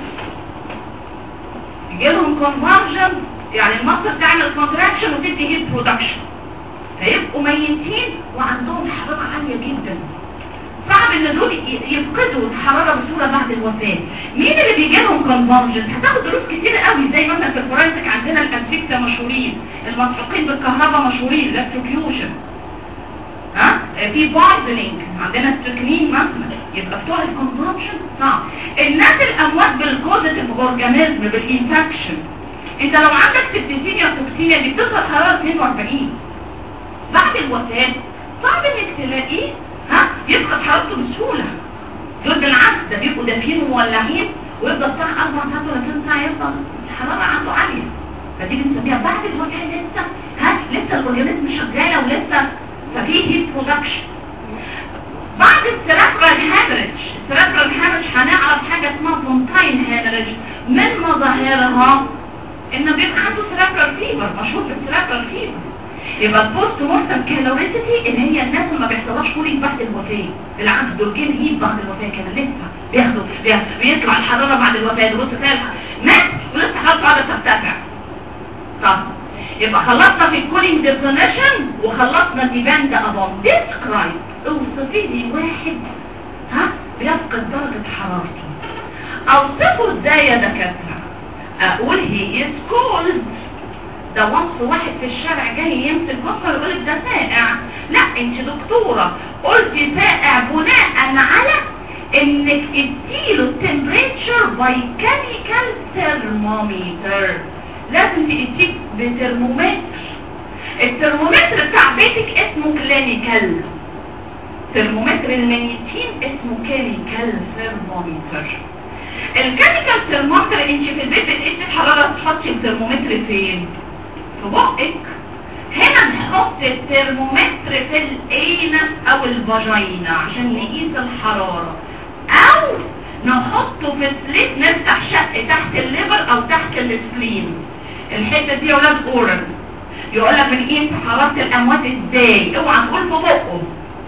يجي لهم كونفالجن يعني المصل تعمل كونتراكشن وتدي هيت برودكشن فيبقوا ميتين وعندهم حرارة عالية جدا صعب ان دول ي- يفقدوا الحرارة بسهولة بعد الوفاة مين اللي بيجي لهم كونفالجن هتاخد دروس كتير قوي زي مثلا في الفورنسيك عندنا الاسفكتا مشهورين المسحوقين بالكهرباء مشهورين الالكتروكيوشن ها في بارزنينج عندنا ستريكنين مثلا يبقى بتوع الكونسبشن صعب الناس الاموات بالكوزيتيف اورجانيزم بالانفكشن انت لو عندك سبتيسينيا توكسينيا دي بتصل حراره 42 بعد الوفاه صعب انك تلاقيه ها يفقد حرارته بسهوله دول ودافيين ومولعين ويفضل الساعة 4 ساعات ولا 3 ساعة يفضل الحرارة عنده عالية فدي بنسميها بعد الوجع لسه ها لسه الاورجانيزم شغالة ولسه ففي هيت برودكشن بعد السيرابرال هامرج السيرابرال هامرج هنعرف حاجة اسمها بونتاين هامرج من مظاهرها انه بيبقى عنده سيرابرال فيبر مشهور بالسيرابرال فيبر يبقى البوست مورتم كالوريسيتي ان هي الناس اللي ما بيحصلهاش كولينج بعد الوفاه بالعكس دول جين هيت بعد الوفاه كمان لسه بياخدوا بياخدوا- بيطلع الحراره بعد الوفاه دول تلاقي مات ولسه حالته قاعده ترتفع طب يبقى خلصنا في الكولينج ديفينيشن وخلصنا ديباند ابون ديسكرايب اوصفي لي واحد ها بيفقد درجه حرارته اوصفه ازاي يا دكاتره اقول هي از كولد ده وصف واحد في الشارع جاي يمسك بصر يقول لك ده سائع لا انت دكتورة قلتي سائع بناء على انك اديله التمبريتشر باي كيميكال ثيرمومتر لازم تديك بترمومتر الترمومتر بتاع بيتك اسمه كلينيكال ترمومتر المنيتين اسمه كيميكال ثيرمومتر الكيميكال ثيرمومتر انت في البيت بتقيسي الحراره تحطي الترمومتر فين في بقك هنا نحط الترمومتر في الانس او الفاجينا عشان نقيس الحرارة او نحطه في سليت نفتح شق تحت الليفر او تحت السليم الحتة دي يا ولاد اورال يقول لك بنقيس حرارة الاموات ازاي اوعى تقول في بقه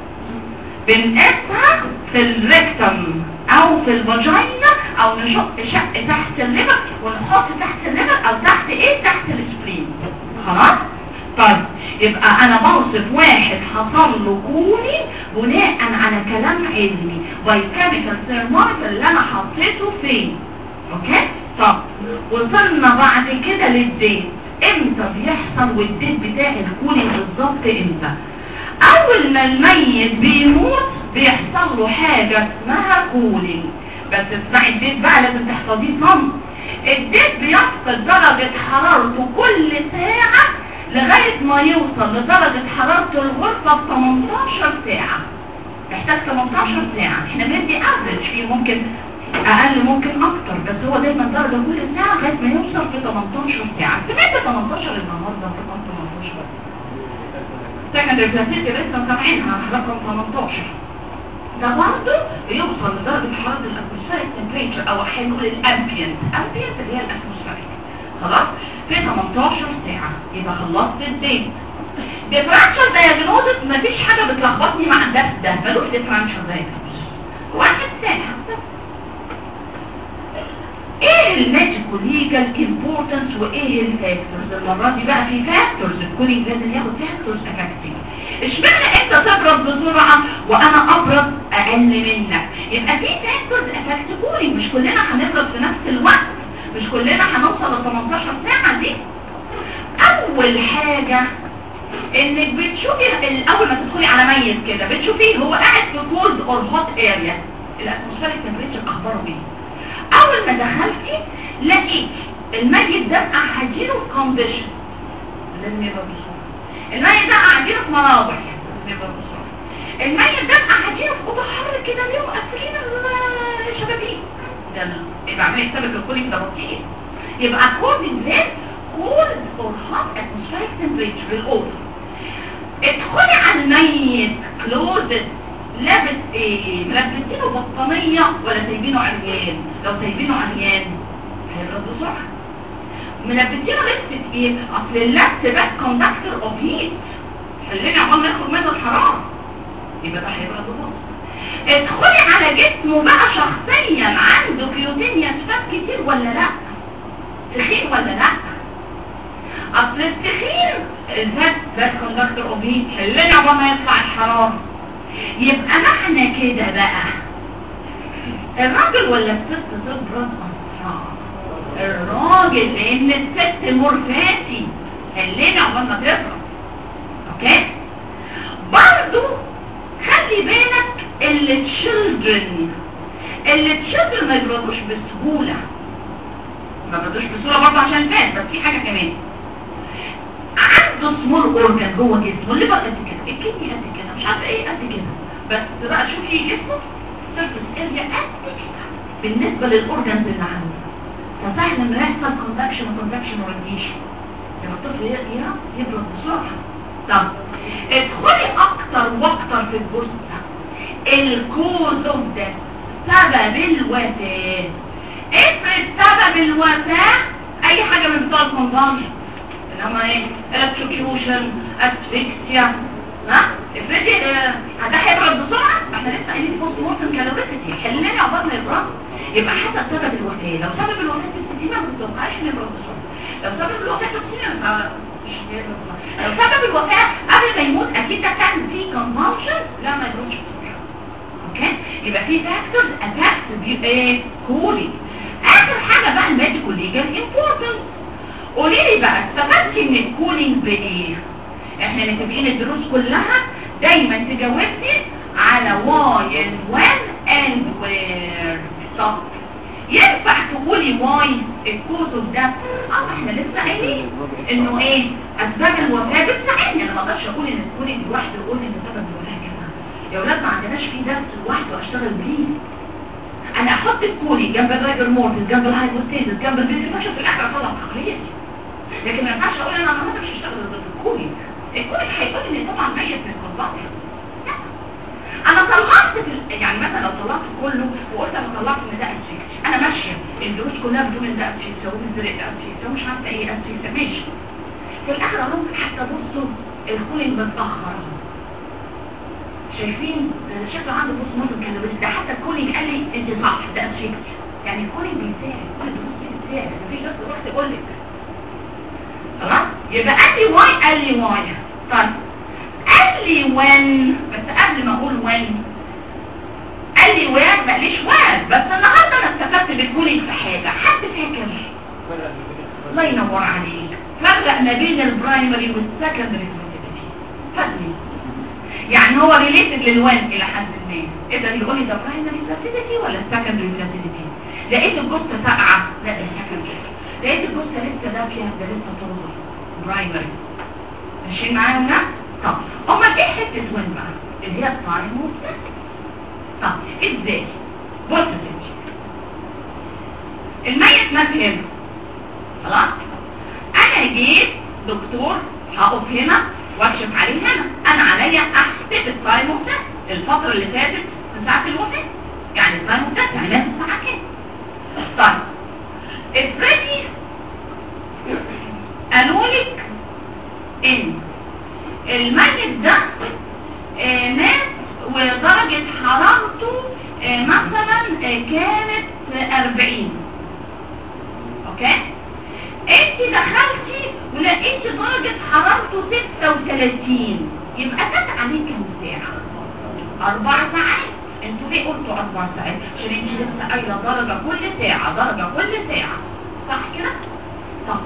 بنقيسها في الريكتم او في الفاجينا او نشق شق تحت الليفر ونحط تحت الليفر او تحت ايه تحت السبرين خلاص طيب يبقى انا بوصف واحد حصل له كوني بناء على كلام علمي بايكاميكال ثيرمومتر اللي انا حطيته فين اوكي طب وصلنا بعد كده للديت امتى بيحصل والديت بتاع الكوني بالظبط امتى اول ما الميت بيموت بيحصل له حاجة اسمها كولينج بس اسمعي الديت بقى لازم تحفظيه صم الديت بيفقد درجة حرارته كل ساعة لغاية ما يوصل لدرجة حرارة الغرفة ب 18 ساعة محتاج 18 ساعة احنا بندي افريج فيه ممكن اقل ممكن اكتر بس هو دايما درجة كل ساعة لغاية ما يوصل في 18 ساعة سمعت 18 النهاردة رقم 18 سكندري بلاسيتي لسه سامعينها رقم 18 ده برضه يوصل لدرجة حرارة الاتموسفيريك تمبريتشر او احيانا نقول الامبيانت امبيانت اللي هي الاتموسفيريك خلاص في 18 ساعة يبقى خلصت الدين ديفرنشال دايجنوزس مفيش حاجة بتلخبطني مع الدرس ده ملوش ديفرنشال دايجنوزس واحد ساعة ايه الميديكو ليجال امبورتنس وايه الفاكتورز المرة دي بقى في فاكتورز الكولينج لازم ياخد فاكتورز افكتنج اشمعنى انت تبرد بسرعة وانا ابرد اقل منك يبقى في فاكتورز افكت كولينج مش كلنا هنبرد في نفس الوقت مش كلنا هنوصل ل 18 ساعة دي اول حاجة انك بتشوفي الاول ما تدخلي على ميت كده بتشوفيه هو قاعد في كولد اور هوت اريا الاتموسفيريك تمبريتشر اخباره ايه اول ما دخلتي لقيت الميت ده قاعدينه في كونديشن لازم يبقى بسرعه الميت ده قاعدينه في مراوح لازم يبقى بسرعه الميت ده قاعدينه في اوضه حر كده ليه مقفلين الشبابيك ده ال- يبقى عاملين حسابك الكولينج ده بطيء يبقى كولد ازاي كولد اور هوت اتموسفيريك تمبريتشر الاوضه ادخلي على الميت كلوزد لابس ايه ملبسينه بطانية ولا سايبينه عريان لو سايبينه عريان هيبرد بسرعة ملبسينه لبس ايه اصل اللبس ده كوندكتور اوف هيت خليني عقبال ما ياخد منه الحرارة يبقى ده هيبرد بسرعة ادخلي على جسمه بقى شخصيا عنده كيوتينيا فات كتير ولا لا تخين ولا لا اصل التخين الفات ده كوندكتور اوف هيت خليني عقبال ما يطلع الحرارة يبقى معنى كده بقى الراجل ولا الست تبرد اسرع الراجل لان الست مرفاتي خلينا عقبال ما تبرد اوكي برضو خلي بالك اللي تشيلدرن اللي تشيلدرن ما يبردوش بسهولة ما يبردوش بسهولة برضو عشان فات بس في حاجة كمان عنده سمول اورجان جوه جسمه اللي بقى قد كده الكدني قد كده مش عارفه ايه قد كده بس بقى شوفي جسمه سيرفس اريا قد كده بالنسبة للأورجنز اللي عنده فسهل انه يحصل كونتاكشن وكونتاكشن وراديشن لما الطفل ي- ي- يبرد بسرعة طب ادخلي اكتر واكتر في الجثة الكوز اوف ده سبب الوفاة افرض سبب الوفاة اي حاجة من بتوع الكونفانشن اللي هما ايه الكتروكيوشن اسفكسيا ها افرضي آه، ده هيبرد بسرعة ما احنا لسه قايلين بوست مورتم كالوريسيتي خلينا عقبال ما يبرد يبقى حسب سبب الوفاة لو سبب الوفاة الستينة ما تتوقعش ان يبرد بسرعة لو سبب الوفاة توكسينة مش هيبرد بسرعة. لو سبب الوفاة قبل ما يموت اكيد ده كان فيه كونفانشن لا ما يبردش بسرعة اوكي يبقى في فاكتورز افكت ايه كولي اخر حاجه بقى الميديكال ليجل امبورتنت قولي لي بقى استفدتي من الكولينج بايه احنا متفقين الدروس كلها دايما تجاوبني على واي اند وين اند وير صح ينفع تقولي واي الكوز ده اه احنا لسه قايلين انه ايه اسباب الوفاه بتساعدني انا ما اقدرش اقول ان الكولينج لوحده يقول ان سبب الوفاه كده يا ولاد ما عندناش فيه درس لوحده اشتغل بيه انا احط الكولي جنب الرايبر مورتس جنب الهايبوستيزس جنب البيتيفاشن في الاخر اطلع عقليتي لكن ما ينفعش اقول انا النهارده مش هشتغل ضد الكولي الكولي هيقول ان طبعا ميت من الكونفاكشن انا طلعت في ال- يعني مثلا لو طلعت كله وقلت انا طلعت ان ده اسفيكس انا ماشيه الدروس كلها بتقول ان ده اسفيكس وبالزرق ده اسفيكس ومش عارفه ايه اسفيكس ماشي في الاخر اقول لهم حتى بصوا الكولينج متاخر اهو شايفين ده شكله عنده بص موتو كالوريز ده حتى الكولينج قال لي انت صح ده اسفيكس يعني الكولينج بيساعد كل الدروس دي بتساعد مفيش ناس تروح تقول لك خلاص يبقى قال لي واي قال لي واي طيب قال لي وين بس قبل ما اقول وين قال لي وين ما قاليش وين بس النهارده انا استفدت بالكولينج في حاجه حد فاكر الله ينور عليك فرق ما بين البرايمري والسكندري فادني يعني هو ريليتد للوين الى حد ما اذا يقول لي ده برايمري فاسيلتي ولا سكندري فاسيلتي لقيت الجثه ساقعه لا ده سكندري لقيت الجثه لسه دافيه ده لسه طازه برايمري ماشيين معايا هنا طب امال ايه حته وين بقى اللي هي التايم والسكند طب ازاي بص يا ستي الميت مات هنا خلاص انا جيت دكتور هقف هنا واكشف عليه هنا انا عليا احسب التايم والسكند الفتره اللي فاتت من ساعه الوفاه يعني التايم والسكند يعني لازم ساعه كام طيب افرضي قالوا لك ان الميت ده آه، مات ودرجة حرارته آه، مثلا آه، كانت آه، 40 اوكي انت دخلتي ولقيتي درجة حرارته 36 يبقى فات عليه كام ساعة اربع ساعات انتوا ليه قلتوا اربع ساعات عشان انت لسه قايله درجة كل ساعة درجة كل ساعة صح كده طب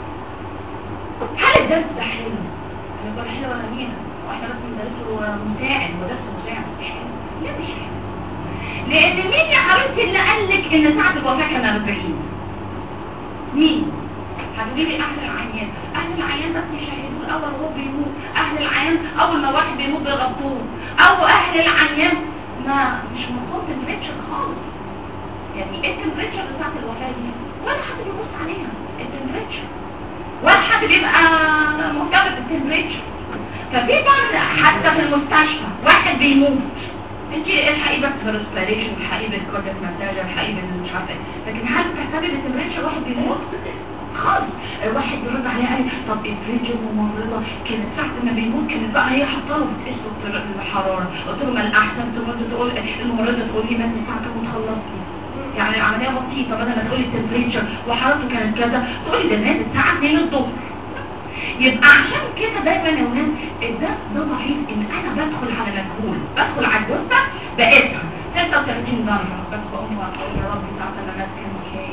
هل الدرس ده حلو هيبقى حلو ولا مين واحنا بس ندرسه مساعد ودرس مساعد مش حلو ليه مش حلو لان مين يا حبيبتي اللي قال لك ان ساعة الوفاة كان 40 مين هتقولي لي اهل العيان اهل العيان بس يشاهدوه الاول وهو بيموت اهل العيان اول ما واحد بيموت بيغطوه او اهل العيان ما مش مفهوم تمبريتشر خالص يعني ايه التمبريتشر بتاعت الوفاة دي ولا حد بيبص عليها التمبريتشر ولا حد بيبقى مهتم بالتمبريتشر ففي بعض حتى في المستشفى واحد بيموت انت الحقي بس في الريسبيريشن الحقي بالكاردياك مساج الحقي مش عارفه ايه لكن هل بتحسبي بالتمبريتشر واحد بيموت خالص واحد بيرد عليها قال طب افرضي الممرضه كانت ساعه ما بيموت كانت بقى هي حاطه له بتقيس الحراره قلت له ما الاحسن تقعد تقول الممرضه تقول لي مات الساعه كام وتخلصي يعني العمليه بسيطه بدل ما تقولي التمبريتشر وحرارته كانت كذا تقولي ده مات الساعه 2 الظهر يبقى عشان كده دايما يا ولاد الدرس ده ضعيف ان انا بدخل على مجهول بدخل على الجثه بقيتها 36 درجه بس بقوم واقول يا رب ساعه ما مات كان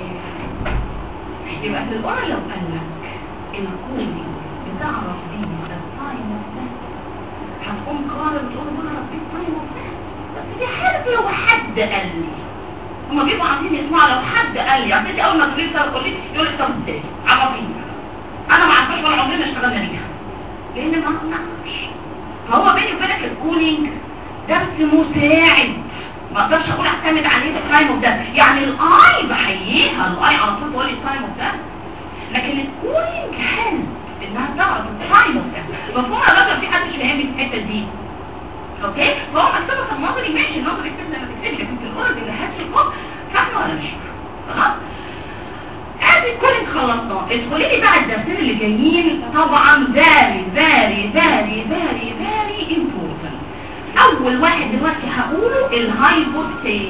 كام يبقى في الأورا لو قال لك الكوني بتعرف بيه التايم اوف هتقوم قارن تقول بعرف بيه التايم اوف بس دي حالة لو حد قال لي هما بيبقوا عايزين يسمعوا لو حد قال لي يعني انت اول ما تقولي تقول لي يقول لي طب ازاي عرفيني انا ما عارفاش ولا عمرنا اشتغلنا بيها لان ما نعرفش فهو بيني وبينك الكولينج درس مساعد ما اقدرش اقول اعتمد عليه التايم اوف ده يعني الاي بحييها الاي على طول تقول لي التايم اوف ده لكن الكولينج هيلب انها تعرف التايم اوف ده مفهوم الرجل في حد مش فاهمني في الحته دي اوكي فهو مكتوبه في النظري ماشي النظري كتب لما تكتبي لكن في الارض اللي هتشوفه فاهمه ولا مش فاهمه خلاص ادي الكولينج خلصناه ادخلي لي بقى الدرسين اللي جايين طبعا فاري فاري فاري فاري فاري امبورتنت اول واحد دلوقتي هقوله الهايبوستيز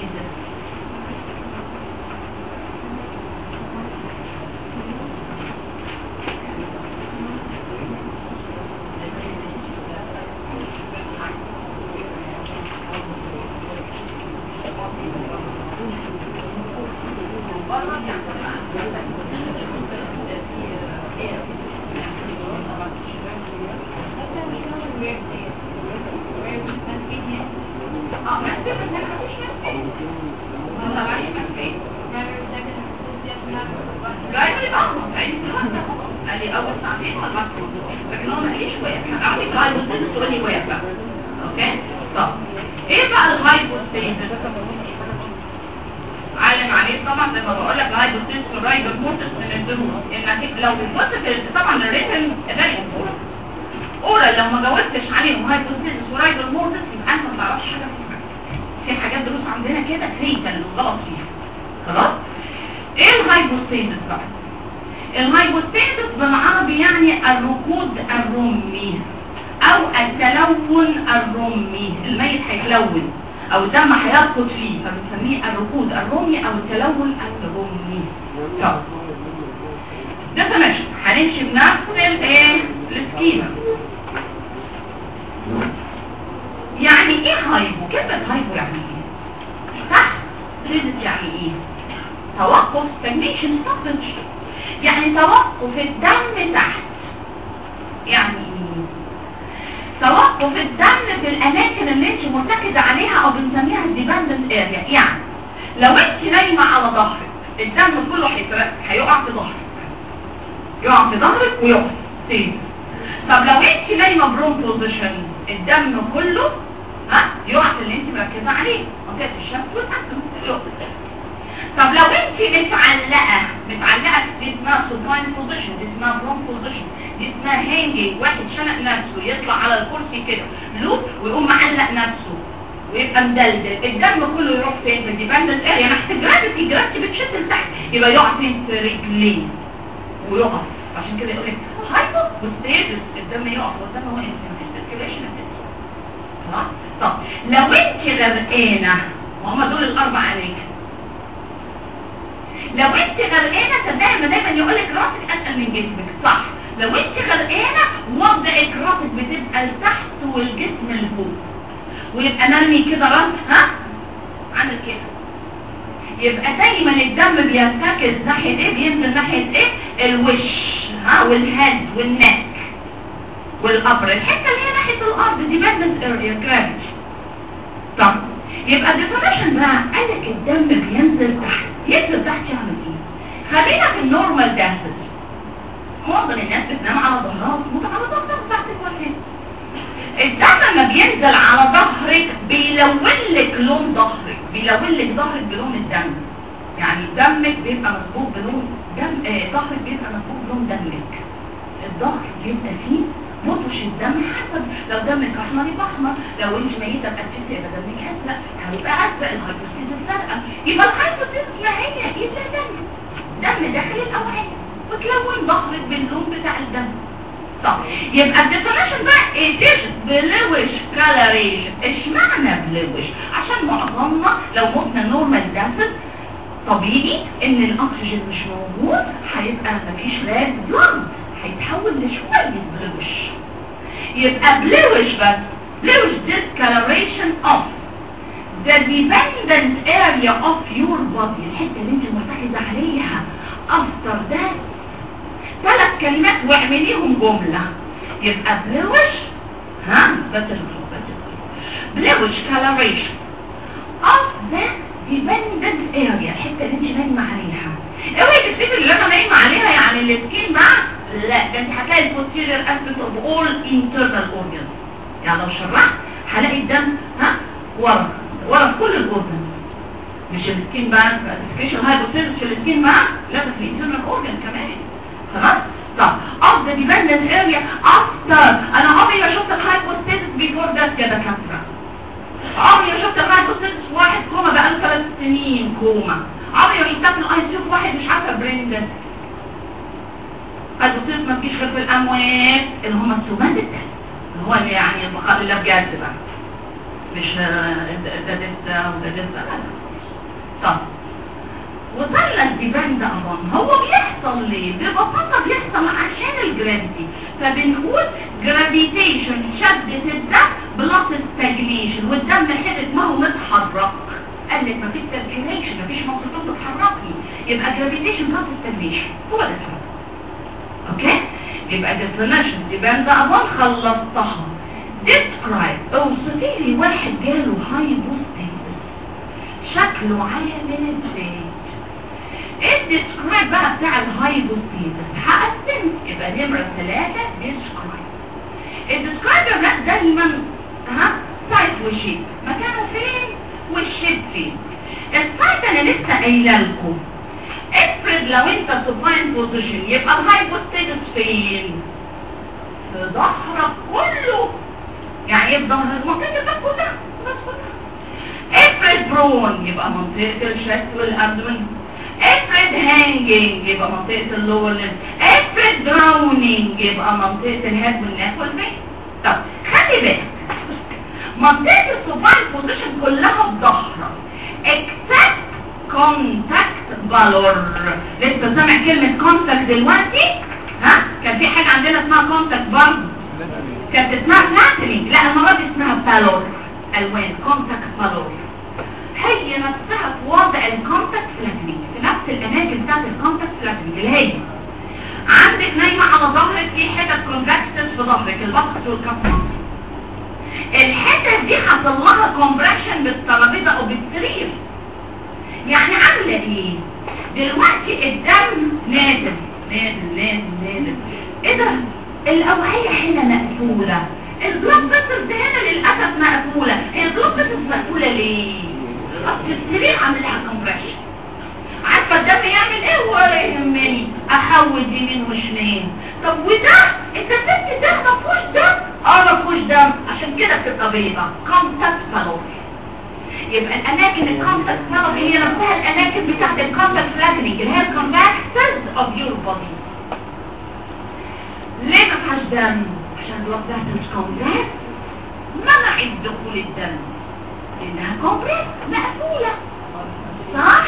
اه ما تبقى ما تبقاش ما تبقاش جاي لي اه عايز قال لي اول ساعتين خلصت لكن هو ما قاليش واقف هقعد الهايبوستيز تقول لي واقف بقى اوكي طب ايه بقى الهايبوستيز علم عليه طبعا زي ما بقول لك الهايبوستيز في الرايد موتس من الدروس انك لو بص في طبعا الريتم ده important اورال لو ما جاوبتش عليهم هايبوستيز ورايد موتس يبقى انت ما تعرفش حاجه في حاجات دروس عندنا كده كريتال غلط فيها خلاص ايه الهايبوستيزس بقى الهايبوستيزس بالعربي يعني الركود الرمي او التلون الرمي الميت هيتلون او الدم هيركض فيه فبنسميه الركود الرمي او التلون الرمي طب ده تماشي هنمشي بنفس الايه السكيما يعني ايه هايبو كلمة هايبو يعني ايه تحت ريزت يعني ايه توقف stagnation stoppage يعني توقف الدم تحت يعني ايه توقف الدم في الاماكن اللي انت مرتكزة عليها او بنسميها dependent area يعني لو انت نايمة على ظهرك الدم كله هيترك- هيقع في ظهرك يقع في ظهرك ويقف تاني طب لو انت نايمة برون بوزيشن الدم كله ها يقع في اللي انت مركزة عليه منطقة الشمس والأسم يقف طب لو انت متعلقة متعلقة دي اسمها سوباين بوزيشن دي اسمها برون بوزيشن دي اسمها هانجي واحد شنق نفسه يطلع على الكرسي كده لوب ويقوم معلق نفسه ويبقى مدلدل الدم كله يروح فين في الديبندنت اريا تحت جرافيتي جرافيتي بتشد لتحت يبقى يقع فين في رجليه ويقف عشان كده يقول لك هايبو والستيجز الدم يقف والدم هو انت مفيش سيركيليشن خلاص طب لو انت غرقانه وهم دول الاربع عليك لو انت غرقانه صدقني دايما يقول لك راسك اتقل من جسمك صح لو انت غرقانه وضعك راسك بتبقى لتحت والجسم لفوق ويبقى مرمي كده راس ها عامل كده يبقى دايما الدم بيرتكز ناحية ايه بينزل ناحية ايه الوش ها والهد والنك والقبر الحتة اللي هي ناحية الارض دي بدنس اريا جرافيتي طب يبقى الديفورميشن بقى قالك الدم بينزل تحت ينزل تحت يعمل ايه خلينا في النورمال داسز معظم الناس بتنام على ظهرها وتموت على ظهرها تحتك ولا الدم لما بينزل على ظهرك بيلون لك لون ظهرك بيلون لك ظهرك بلون الدم يعني دمك بيبقى مصبوغ بلون دم آه ظهرك بيبقى مصبوغ بلون دمك الظهر بيبقى فيه مطش الدم حسب لو دمك احمر يبقى احمر لو انت ميته بقتلت يبقى دمك ازرق هيبقى ازرق الهايبوستيز الزرقاء يبقى الهايبوستيز ما هي الا دم دم داخل الاوعيه وتلون ظهرك باللون بتاع الدم طب يبقى الديفينيشن بقى ايه بلوش كالوريشن اشمعنى بلوش عشان معظمنا لو متنا نورمال داسس طبيعي ان الاكسجين مش موجود هيبقى مفيش راد بلاد هيتحول لشوية بلوش يبقى بلوش بس بلوش discoloration of the dependent area of your body الحتة اللي انت مرتكزة عليها after that ثلاث كلمات واعمليهم جملة يبقى بلوش ها بس بلوش coloration of the dependent area الحتة اللي انت نايمة عليها اوعي تفتكر اللي انا نايمة عليها يعني السكين بقى لا ده انت هتلاقي البوستيريور aspect of all internal organs يعني لو شرحت هلاقي الدم ها ورا ولا في كل الاورجن مش السكين بقى السكيشن هايبوثيرس في السكين بقى لا ده في الانترنال اورجن كمان خلاص طب of the dependent area after انا عمري ما شفت الهايبوثيرس before that يا دكاتره عمري ما شفت الهايبوثيرس واحد كوما بقاله ثلاث سنين كوما عمري ما شفتها في الاي سي في واحد مش عارفه برين ده الهايبوثيرس ما تجيش غير في الاموات اللي هم السوماتيك اللي هو اللي يعني البقاء اللي بجد بقى مش آه، ده ده ده وده ده لا طب وظل الديبان ده أظن هو بيحصل ليه؟ ببساطة بيحصل عشان الجرافيتي فبنقول جرافيتيشن شدت الدم بلس ستاجنيشن والدم حدث ما هو متحرك قال لك مفيش ستاجنيشن مفيش مصدر تتحركي يبقى جرافيتيشن بلس ستاجنيشن هو ده الحركة اوكي؟ يبقى ديفينيشن ديبان ده أظن خلصتها describe اوصفي لي واحد جاله هايبوستيزس شكله عامل ازاي الديسكرايب بقى بتاع الهايبوستيزس هقسم يبقى نمرة ثلاثة ديسكرايب الديسكرايب ده دايما ها سايت وشيب مكانه فين والشيب فين السايت انا لسه قايله لكم افرض لو انت سوباين بوزيشن يبقى الهايبوستيزس فين في ظهرك كله يعني ايه في ظهرك منطقة الباب كلها بس كلها افرد برون يبقى منطقة الشست والابدومن افرد هانجينج يبقى منطقة اللور ليم افرد دراونينج يبقى منطقة الهيد والنك والبين طب خلي بالك منطقة السوباين بوزيشن كلها في ظهرك اكسبت كونتاكت بالور لسه سامع كلمة كونتاكت دلوقتي ها كان في حاجة عندنا اسمها كونتاكت برضه كانت اسمها فلاترينج لا المرة دي اسمها بالور الوان كونتاكت بالور هي نفسها في وضع الكونتاكت فلاترينج في نفس الاماكن بتاعت الكونتاكت فلاترينج اللي هي عندك نايمة على ظهرك في حتت كونفكسس في ظهرك البطس والكف الحتت دي حصل لها كومبريشن بالترابيزه او بالسرير يعني عامله ايه دلوقتي الدم نازل نازل نازل نازل ايه ده الاوعيه هنا مقفوله البلاد فيسلز هنا للاسف مقفوله هي البلاد فيسلز مقفوله ليه اصل السرير عامل لها كومبريشن عارفه الدم يعمل ايه ولا يهمني احول يمين وشمال طب وده انت الست ده ما فيهوش دم اه ما فيهوش دم عشان كده بتبقى بيضه كونتاكت فالور يبقى الاماكن الكونتاكت فالور هي نفسها الاماكن بتاعت الكونتاكت فلاتنينج اللي هي الكونفكسز اوف يور بودي ليه ما فيهاش دم عشان البلاد فيسلز كونتاكت منعت دخول الدم لانها كومبريس مقفوله صح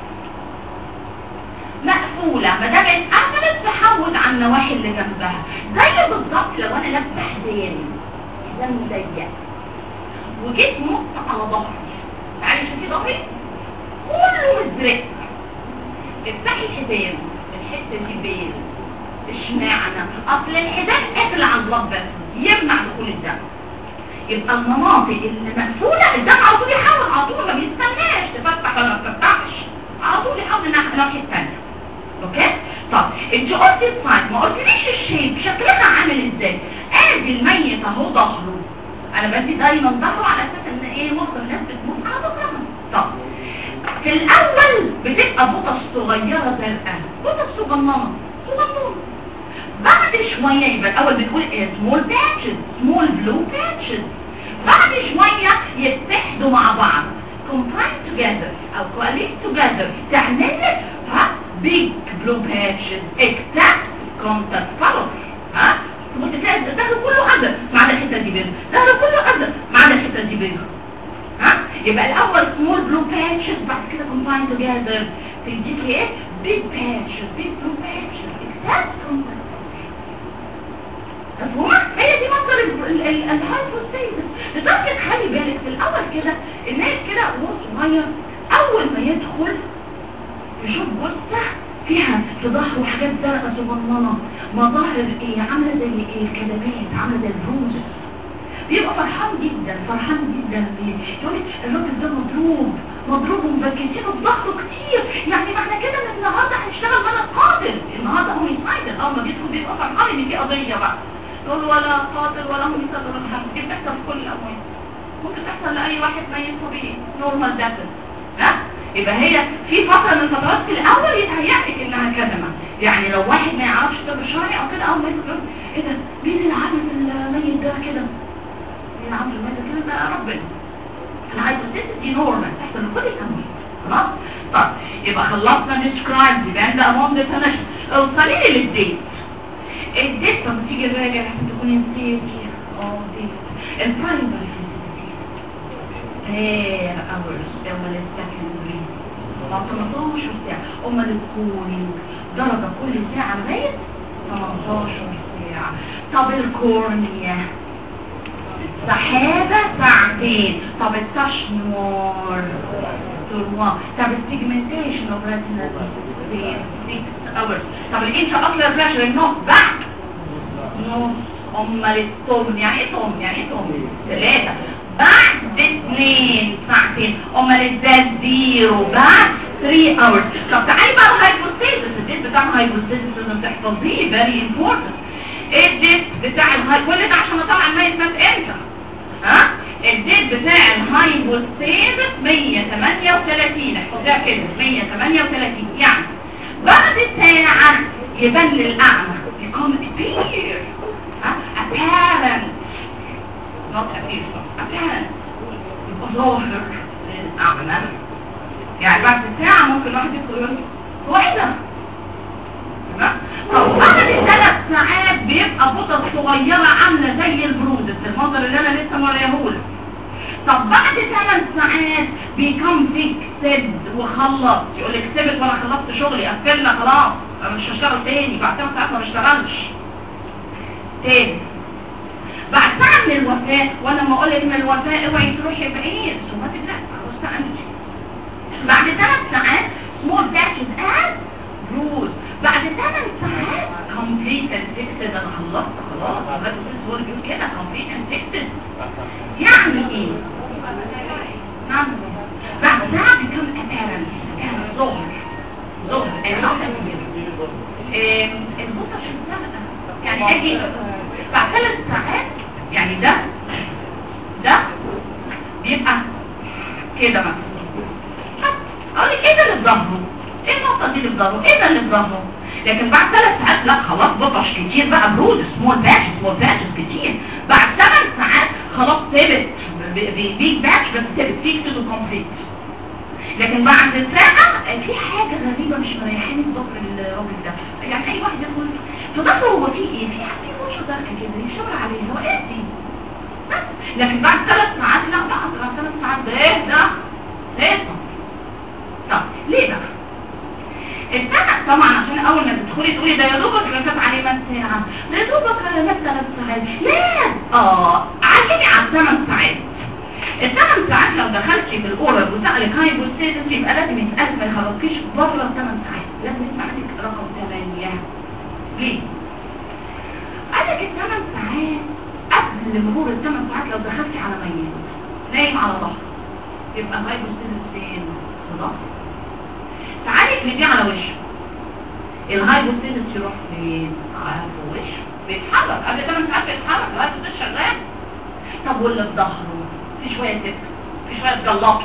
مقفولة ما دام اتقفلت تحوط على النواحي اللي جنبها زي بالظبط لو انا لابسه حزام حزام ضيق وجيت نط على ظهري تعالي شوفي ظهري كله مزرق افتحي الحزام الحته دي بين اشمعنى اصل الحزام قافل على البلد بس يمنع دخول الدم يبقى المناطق اللي مقفوله الدم على طول يحاول على طول ما بيستناش تفتح ولا ما تفتحش على طول يحاول انها الناحيه الثانيه اوكي طب انت قلتي السايد ما قلتليش الشيب شكلها عامل ازاي ادي الميت اهو ظهره انا بدي دايما ظهره على اساس ان ايه معظم الناس بتموت على ظهرها طب في الاول بتبقى بطش صغيره زرقاء بطش صغننه صغننه بعد شويه يبقى الاول بتقول ايه سمول باتشز سمول بلو باتشز بعد شويه يتحدوا مع بعض combine together او coalesce together تعمل لك ها big blue patches except contact color ها متفاعل ده كله ازرق ما عدا الحته دي بيضاء ده كله ازرق ما عدا الحته دي بيضاء ها يبقى الاول small blue patches بعد كده combine together تديك ايه big patches big blue patches except contact مفهومة؟ هي دي مصدر الهايبوستيزس لدرجة خلي بالك في الأول كده الناس كده وهو صغير أول ما يدخل يشوف جثة فيها في ظهره حاجات زرقاء صغننة مظاهر ايه عاملة زي ايه الكلمات عاملة زي البروزس بيبقى فرحان جدا فرحان جدا بيه يقول لك الراجل ده مضروب مضروب ومبكتين بظهره كتير يعني معنى كده ان النهارده هنشتغل معانا قاتل النهارده هو يسايدر اول ما بيدخل بيبقى فرحان ان في قضيه بقى تقول ولا قاتل ولا هم يسايدر ولا حاجه دي بتحصل في كل الاموال ممكن تحصل لاي واحد ميت طبيعي نورمال ديث ها يبقى هي في فتره من الفترات في الاول يتهيألك انها كدمه يعني لو واحد ما يعرفش طب شرعي او كده اول ما يقول ايه ده مين اللي عمل الميت ده كده مين اللي عمل الميت ده كده ده ربنا الهايبوثيسيس دي نورمال تحصل لكل الاموات خلاص طيب يبقى خلصنا describe يبقى عند among the definition اوصلي لي للديت الديت لما تيجي الراجع لازم تكوني نسيتي اه ديت البرايمري ايه hours امال السكندري 18 ساعة امال الكولينج درجة كل ساعة لغاية 18 ساعة طب الكورنيا سحابة ساعتين طب التشنور ترواه طب السيجمنتيشن اوف ريتنا 6 hours طب الانشا اصلا بريشر النص بعد نص امال التوم يعني ايه توم يعني ايه توم ثلاثة بعد اثنين ساعتين امال الدال زيرو بعد 3 hours طب تعالي بقى الهايبوستيزس الديت بتاع الهايبوستيزس لازم تحفظيه very important ايه الديت بتاع الهاي كل ده عشان اطلع الميت مات امتى ها الديت بتاع الهايبوستيزس 138 احفظيها كده 138 يعني بعد ساعة يبان للأعمى يكون كبير ها apparent not appear apparent يبقى ظاهر للأعمى يعني بعد ساعة ممكن واحد يدخل يقول هو ايه ده؟ تمام؟ طب بعد ثلاث ساعات بيبقى بطط صغيرة عاملة زي البرودس المنظر اللي انا لسه موريهولك طب بعد ثلاث ساعات بيكم فيكسد وخلص يقول لك سيبت وانا خلصت شغلي قفلنا خلاص انا مش هشتغل تاني بعد ثلاث ساعات ما بشتغلش تاني بعد ساعة من الوفاة وانا ما اقول لك من الوفاة اوعي تروحي بعيد سوماتيك لا خلاص انت بعد ثلاث ساعات small batches as bruise بعد ثمان ساعات complete and fixed انا خلصت خلاص الراجل هو اللي بيقول كده complete and fixed يعني ايه نعم بعد ساعة بيكون apparent يعني ظهر ظهر الظهر البطة شمسها يعني اجي بعد ثلاث ساعات يعني ده ده بيبقى كده مثلا اقول لك ايه ده اللي في ظهره ايه النقطه دي اللي في ظهره ايه ده اللي في ظهره لكن بعد ثلاث ساعات لا خلاص بطش كتير بقى برود سمول باتش سمول باتش كتير بعد ثمان ساعات خلاص ثبت بيج باتش بس ثبت فيكسد وكومبليت لكن بعد ساعة في حاجة غريبة مش مريحاني في ظهر الراجل ده يعني اي واحد يقول في ظهره هو في ايه في حاجة وشه داركة كده يشاور عليه هو ايه دي بس لكن بعد ثلاث ساعات لا لا بعد ثلاث ساعات ده ايه ده ايه ده طب ليه بقى السنة طبعا عشان اول ما تدخلي تقولي ده يا دوبك انا فات عليه مات ساعة ده يا دوبك انا مات ثلاث ساعات لا اه عجبني على الثمان ساعات الثمان ساعات لو دخلتي في الاورال وسألك هاي بوستيزس يبقى لازم يتقال ما يخرجكيش بره الثمان ساعات لازم يسمع عندك رقم ثمانية ليه؟ قال لك الثمان ساعات قبل مرور الثمان ساعات لو دخلتي على ميت نايم على ظهره يبقى هاي بوستيزس فين؟ في ظهره تعالي اقلبيه على وشه الهايبوثيسيس يروح فين على وشه بيتحرك قبل 8 ساعات بيتحرك الهايبوثيسيس شغال طب واللي في ظهره في شويه سكر في شويه جلطه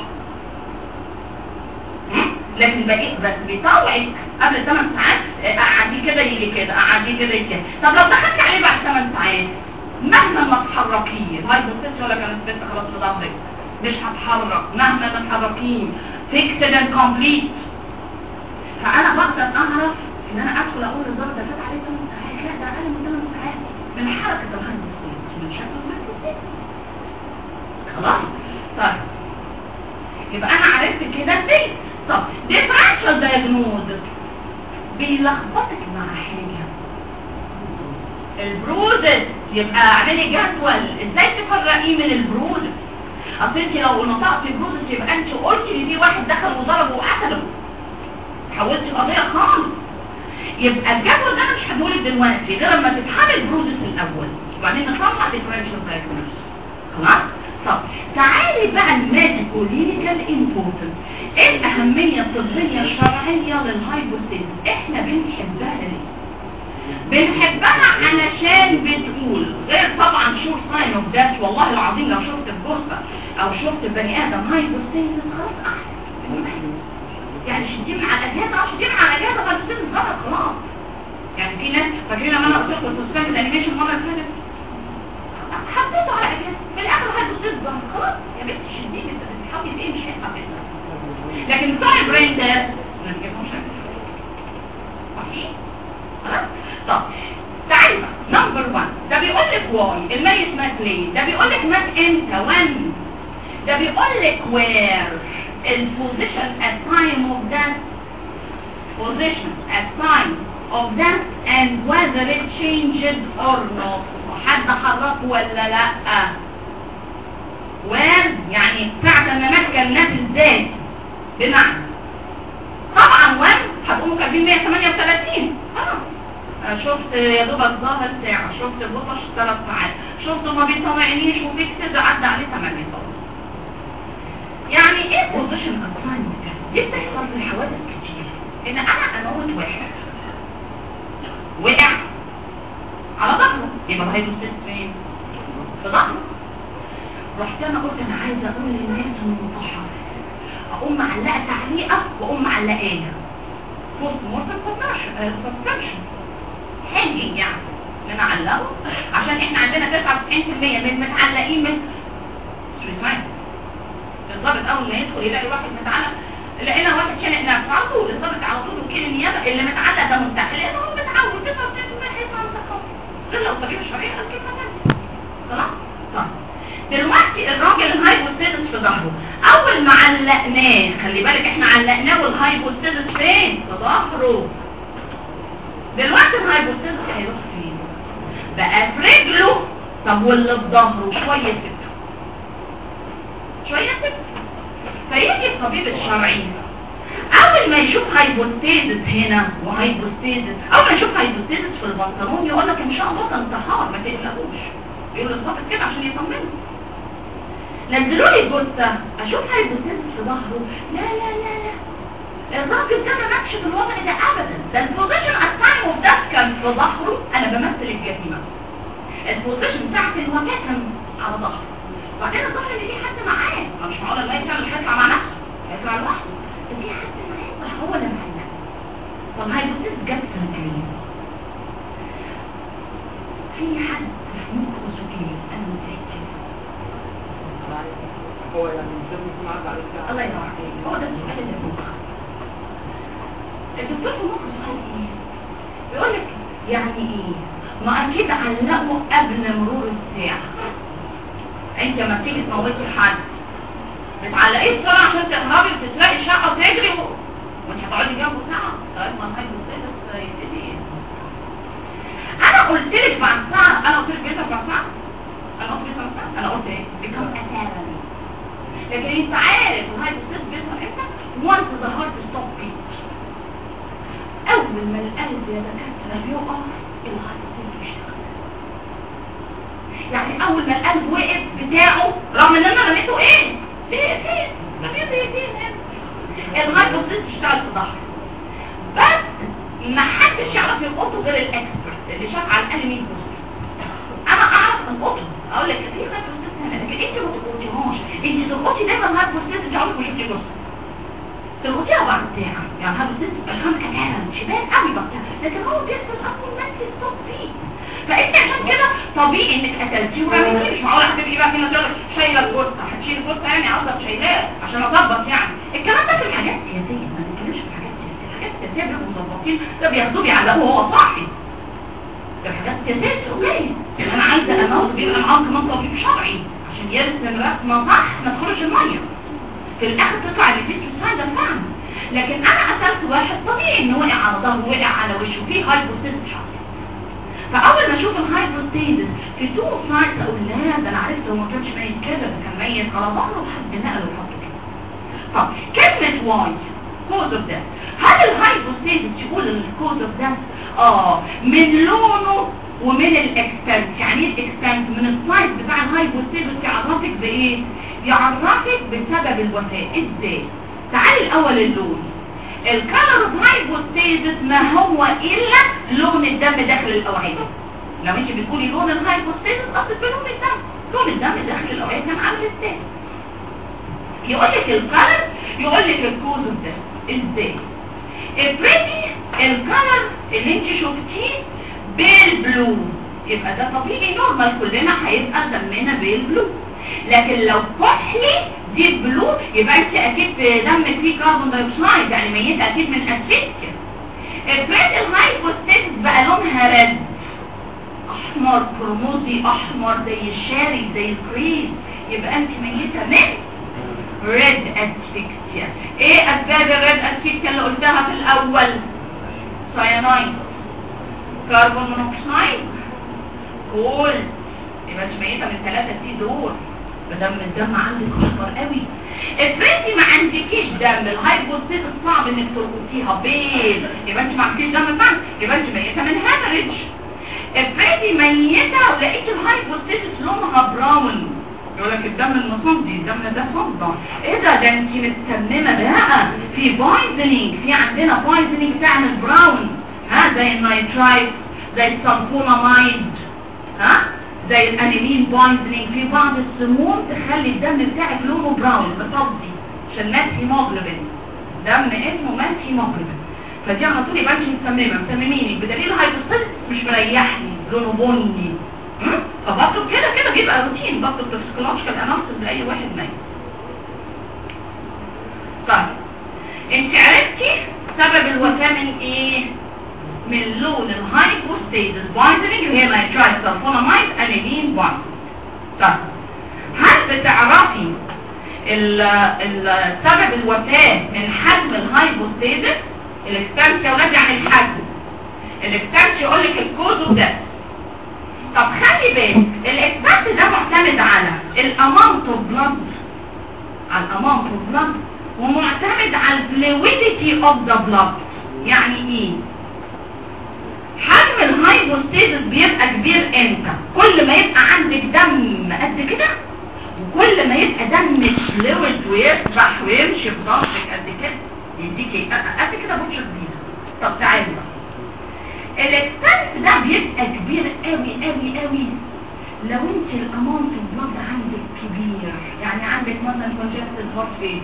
لكن بقيت بس بيطوعك قبل 8 ساعات قعديه كده يجي كده قعديه كده يجي كده طب لو دخلت عليه بعد 8 ساعات مهما ما تحركيه الهايبوثيسيس ولا كانت بنت خلاص في ظهرك مش هتحرك مهما ما تحركيه fixed and complete فانا بقدر اعرف ان انا ادخل اقول الضغط ده فات عليه 8 ساعات لا ده اقل من 8 ساعات من حركه الهايبوثيسيس من شكل الهايبوثيسيس خلاص طيب يبقى انا عرفت كده ازاي طب ديفرنشال دايجنوز بيلخبطك مع حاجه البروزس يبقى اعملي جدول ازاي تفرقيه من البروزس اصل انت لو نطقتي بروزس يبقى انت قلتي ان في واحد دخل وضربه وقتله حولت القضيه خالص يبقى الجدول ده انا مش هقولك دلوقتي غير لما تتحل البروزس الاول وبعدين نطلع ديفرنشال دايجنوز خلاص طب تعالي بقى الميديكو ليجال امبورتنس ايه الاهميه الطبيه الشرعيه للهايبوثيسيس احنا بنحبها ليه بنحبها علشان بتقول غير طبعا شوف ساين اوف ذات والله العظيم لو شفت الجثه او شفت بني ادم هايبوستيزس خلاص احسن يعني شدين على الاجهزه اه شدين على الاجهزه هايبوستيزس غلط خلاص يعني في ناس فاكرين لما انا قلت لكم السسبند الانيميشن المره اللي فاتت حطيته على اجهزه في الاخر هايبوستيزس غلط خلاص يا بنت شدين انت بتحاولي بايه مش هينفع كده لكن بتوع البرين ده ما نجيبهمش صحيح خلاص طب تعالى نمبر 1 ده بيقول لك واي الميت مات ليه ده بيقول لك مات امتى وين ده بيقول لك وير البوزيشن at time of death position at time of death and whether it changed or not حد حركه ولا لا وين يعني ساعة ما مات كان مات ازاي بمعنى طبعا وين هتقوموا كاتبين 138 خلاص أنا شفت يا دوبك ظاهر ساعة شفت بطش ثلاث ساعات شفت ما بيطوعنيش وفيكسد عدى عليه 8 ساعات يعني ايه بوزيشن اساينمنت دي بتحصل في الحوادث كتير ان انا اموت واحد وقع على ظهره يبقى هيدوس فين في ظهره رحت انا قلت انا عايزه اقول للناس المنتشره اقوم معلقه تعليقه واقوم معلقاها بوست مورتم سبسكريبشن هانجينج يعني ان انا اعلقه عشان احنا عندنا 99% من المتعلقين من سويسايد الضابط اول ما يدخل يلاقي واحد متعلق لقينا واحد شنق نفسه على طول الضابط على طول وكيل النيابه اللي متعلق ده منتحل لانه هو متعود 99% هيطلع متقبل غير لو طبيب الشرعيه قال كلمه ثانيه خلاص طيب دلوقتي الراجل الهايبوستيزس في ظهره اول ما علقناه خلي بالك احنا علقناه والهايبوستيزس فين في ظهره دلوقتي الهايبوستيزس هيروح فين بقى في رجله طب واللي في ظهره شويه سكه شويه سكه فيجي الطبيب الشرعي اول ما يشوف هايبوستيزس هنا وهايبوستيزس اول ما يشوف هايبوستيزس في البنطلون يقول لك ان شاء الله ده انتحار ما تقلقوش يقول للضابط كده عشان يطمنه نزلوا لي الجثه اشوف هايبوستيزس في ظهره لا لا لا لا الراجل ده ما ماتش في الوضع ده ابدا ده البوزيشن التايم اوف داث كان في ظهره انا بمثل الجريمه البوزيشن بتاعت الوفاه كان على ظهره وبعدين الظهر ان في حد معاه ما مش معقول الميت كان مش هيطلع مع نفسه هيطلع لوحده ده في حد معاه هو اللي معاه طب هايبوستيزس جت سنه كام في حد في مخه سكين انا متاكد هو يعني مش لازم يكون عدى عليه ساعة الله ينور عليك هو ده السؤال اللي في مخك الدكتور في مخه سؤال ايه بيقول لك يعني ايه ما اكيد علقوا قبل مرور الساعه انت لما بتيجي تموتي حد بتعلقيه بسرعه عشان تهربي وتسرقي الشقه وتجري و... وانت هتقعدي جنبه ساعه لغايه ما الهايبو ستاتس يبتدي انا قلت لك بعد ساعه انا قلت لك جيتك بعد ساعه انا قلت لك بعد ساعه انا قلت ايه بيكم اثارا لكن انت عارف الهايبو ستاتس بيظهر امتى وانت ظهرت ستوب بيت اول ما القلب يا دكاتره بيقف الهايبو ستاتس بيشتغل يعني اول ما القلب وقف بتاعه رغم ان انا رميته ايه دقيقتين رميته دقيقتين الهايبو ستاتس بيشتغل في ظهره بس ما حدش يعرف يلقطه غير الاكسبرت اللي شاف على الاقل 100 بوست انا اعرف القطه اقول لك في هايبو ستاتس هنا لكن انت ما تلقطيهاش انت تلقطي دايما هايبو ستاتس انت عمرك ما شفتي بوست تلقطيها بعد ساعه يعني هايبو ستاتس بيكون كلام شباب قوي بقى لكن هو بيحصل اول ما انت تصب فيه فانت عشان كده طبيعي انك قتلتيه ورميتيه مش معقول هتبقي بقى كده تقول شايله الجثه هتشيل الجثه يعني قصدك شايلاه عشان اظبط يعني الكلام ده في الحاجات السياسيه ما بنتكلمش في الحاجات السياسيه الحاجات السياسيه بيبقوا مظبطين ده بياخدوه بيعلقوه وهو صاحي ده الحاجات السياسيه اوكي انا عايزه اموت بيبقى معاهم كمان طبيب شرعي عشان يرسم رسمه صح ما تخرجش الميه في الاخر تطلع اللي فيه سوسايد فعلا لكن انا قتلت واحد طبيعي انه وقع على ظهره وقع على وشه فيه هايبوستيزم شخصي فاول ما اشوف الهايبوستيزم في تو سايتس اقول لا ده انا عرفت هو ما كانش ميت كده ده كان ميت على ظهره وحد نقله وحطه كده طب كلمه واي كوز اوف ذات هل الهايبوستيزم تقول الكوز اوف ذات اه من لونه ومن الاكستنت يعني ايه الاكستنت من السايز بتاع الهايبوستيزم يعرفك بايه يعرفك بسبب الوفاه ازاي تعالي الاول اللون الكالر اوف هايبوستيزس ما هو الا لون الدم داخل الاوعيه لو انت بتقولي لون الهايبوستيزس قصدك بلون الدم لون الدم داخل الاوعيه كان عامل ازاي يقول لك الكالر يقول لك الكوز اوف ده ازاي افرضي الكالر اللي انت شفتيه بالبلو يبقى ده طبيعي نورمال كلنا هيبقى دمنا بالبلو لكن لو كحلي دي بلو يبقى انت اكيد في دمك فيه كربون دايوكسيد يعني ميتة اكيد من اسفكسيا افرض الهايبوستيز بقى لونها رد احمر كرموزي احمر زي الشاري زي الكريز يبقى انت ميتة من ريد اسفكسيا ايه اسباب الريد اسفكسيا اللي قلتها في الاول ساينايد كربون مونوكسيد كول يبقى انت ميتة من ثلاثة دي دول بدم الدم عندك اخضر قوي افرضي ما عندكيش دم الهايبوستيز صعب انك تربطيها بيض يبقى انت ما عندكيش دم فعلا يبقى انت ميتة من هامرج افرضي ميتة ولقيت الهايبوستيز لونها براون يقول لك الدم المصمدي الدم ده فضة ايه ده ده انت متسممة بقى في بايزنينج في عندنا بايزنينج تعمل براون ها زي النايترايت زي السلفونامايد ها زي الانيمين بايزنينج في بعض السموم تخلي الدم بتاعك لونه براون مصدي عشان مات هيموجلوبين دم اسمه مات هيموجلوبين فدي على طول يبقى انت متسممه مسمميني بدليل هايبوستيز مش مريحني لونه بني م? فبطلب كده كده بيبقى روتين بطلب توكسيكولوجيكال اناليسيس لاي واحد ميت طيب انت عرفتي سبب الوفاه من ايه من لون الهايبوستيزس بايندرينج اللي هي نيترايت سلفونامايد انيلين بايند طيب هل بتعرفي ال- ال- سبب الوفاة من حجم الهايبوستيزس الاكستنس يا ولاد يعني الحجم الاكستنس يقول لك الكوز ده طب خلي بالك الاكستنس ده معتمد على الاماونت اوف بلاد على الاماونت اوف بلاد ومعتمد على الفلويديتي اوف ذا بلاد يعني ايه حجم الهايبوستيزس بيبقى كبير امتى كل ما يبقى عندك دم قد كده وكل ما يبقى دم فلويد ويسبح ويمشي في ضغطك قد كده يديكي قد كده بوتشه كبيره طب تعالي بقى الاكستنس ده بيبقى كبير قوي قوي قوي لو انت الاماونت البلد عندك كبير يعني عندك مثلا كونجستد هارت فيل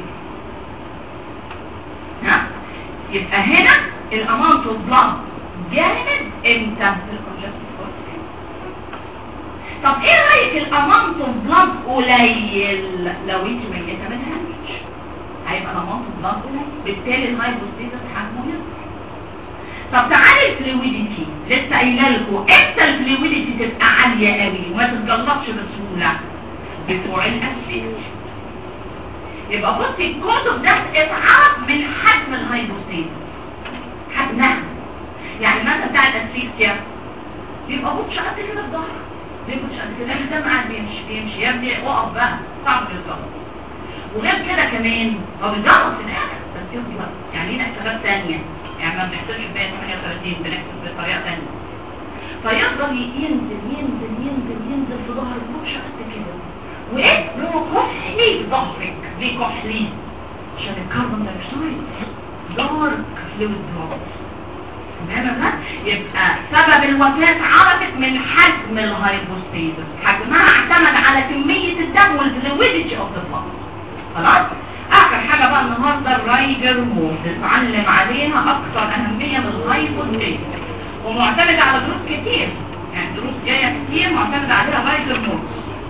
ها يبقى هنا الاماونت اوف بلاد جامد امتى في الكونجستد هارت فيل طب ايه رايك الاماونت اوف بلاد قليل لو انت ميته من هامش هيبقى الاماونت اوف بلاد قليل بالتالي الهايبوستيزس حجمه يصغر طب تعالي الفلويديتي لسه قايله لكم امتى الفلويديتي تبقى عاليه قوي وما تتجلطش بسهوله بتوع الاسفيت يبقى بصي الكتب ده اتعرف من حجم الهايبوستيز حجمها يعني مثلا بتاع الاسفيكسيا بيبقى بوتش قد كده الظهر بيبقى بوتش قد كده الدم قاعد بيمشي بيمشي يا ابني اقف بقى صعب يتظبط وغير كده كمان هو بيتظبط في الاخر بس يهدي بقى يعني لينا حسابات ثانيه يعني ما بنحسبش بقى 38 بنحسب بطريقه ثانيه فيفضل ينزل ينزل ينزل ينزل في ظهر البوتش قد كده وايه له كحلي في ظهرك ليه كحلي عشان الكربون دايوكسيد دارك فلويد دروب تمام يبقى سبب الوفاة عرفت من حجم الهايبوستيزس حجمها اعتمد على كمية الدم والفلويديتي اوف ذا بلاد خلاص اخر حاجة بقى النهاردة الرايجر مود نتعلم عليها اكثر اهمية من الهايبوستيزس ومعتمد على دروس كتير يعني دروس جاية كتير معتمد عليها رايجر مود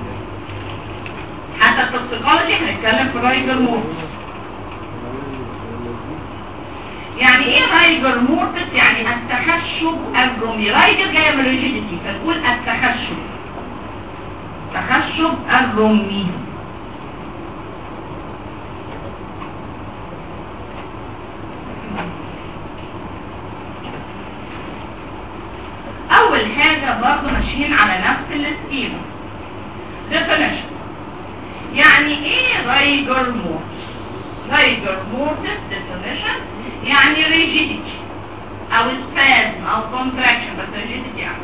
حتى في السيكولوجي هنتكلم في رايجر مود يعني ايه رايجر مورتس يعني التخشب الرومي رايجر جايه من ريجيديتي فنقول التخشب تخشب الرومي اول حاجه برضه ماشيين على نفس السكيما definition يعني ايه رايجر مورتس رايجر مورتس definition يعني rigidity او spasm او contraction بس rigidity يعني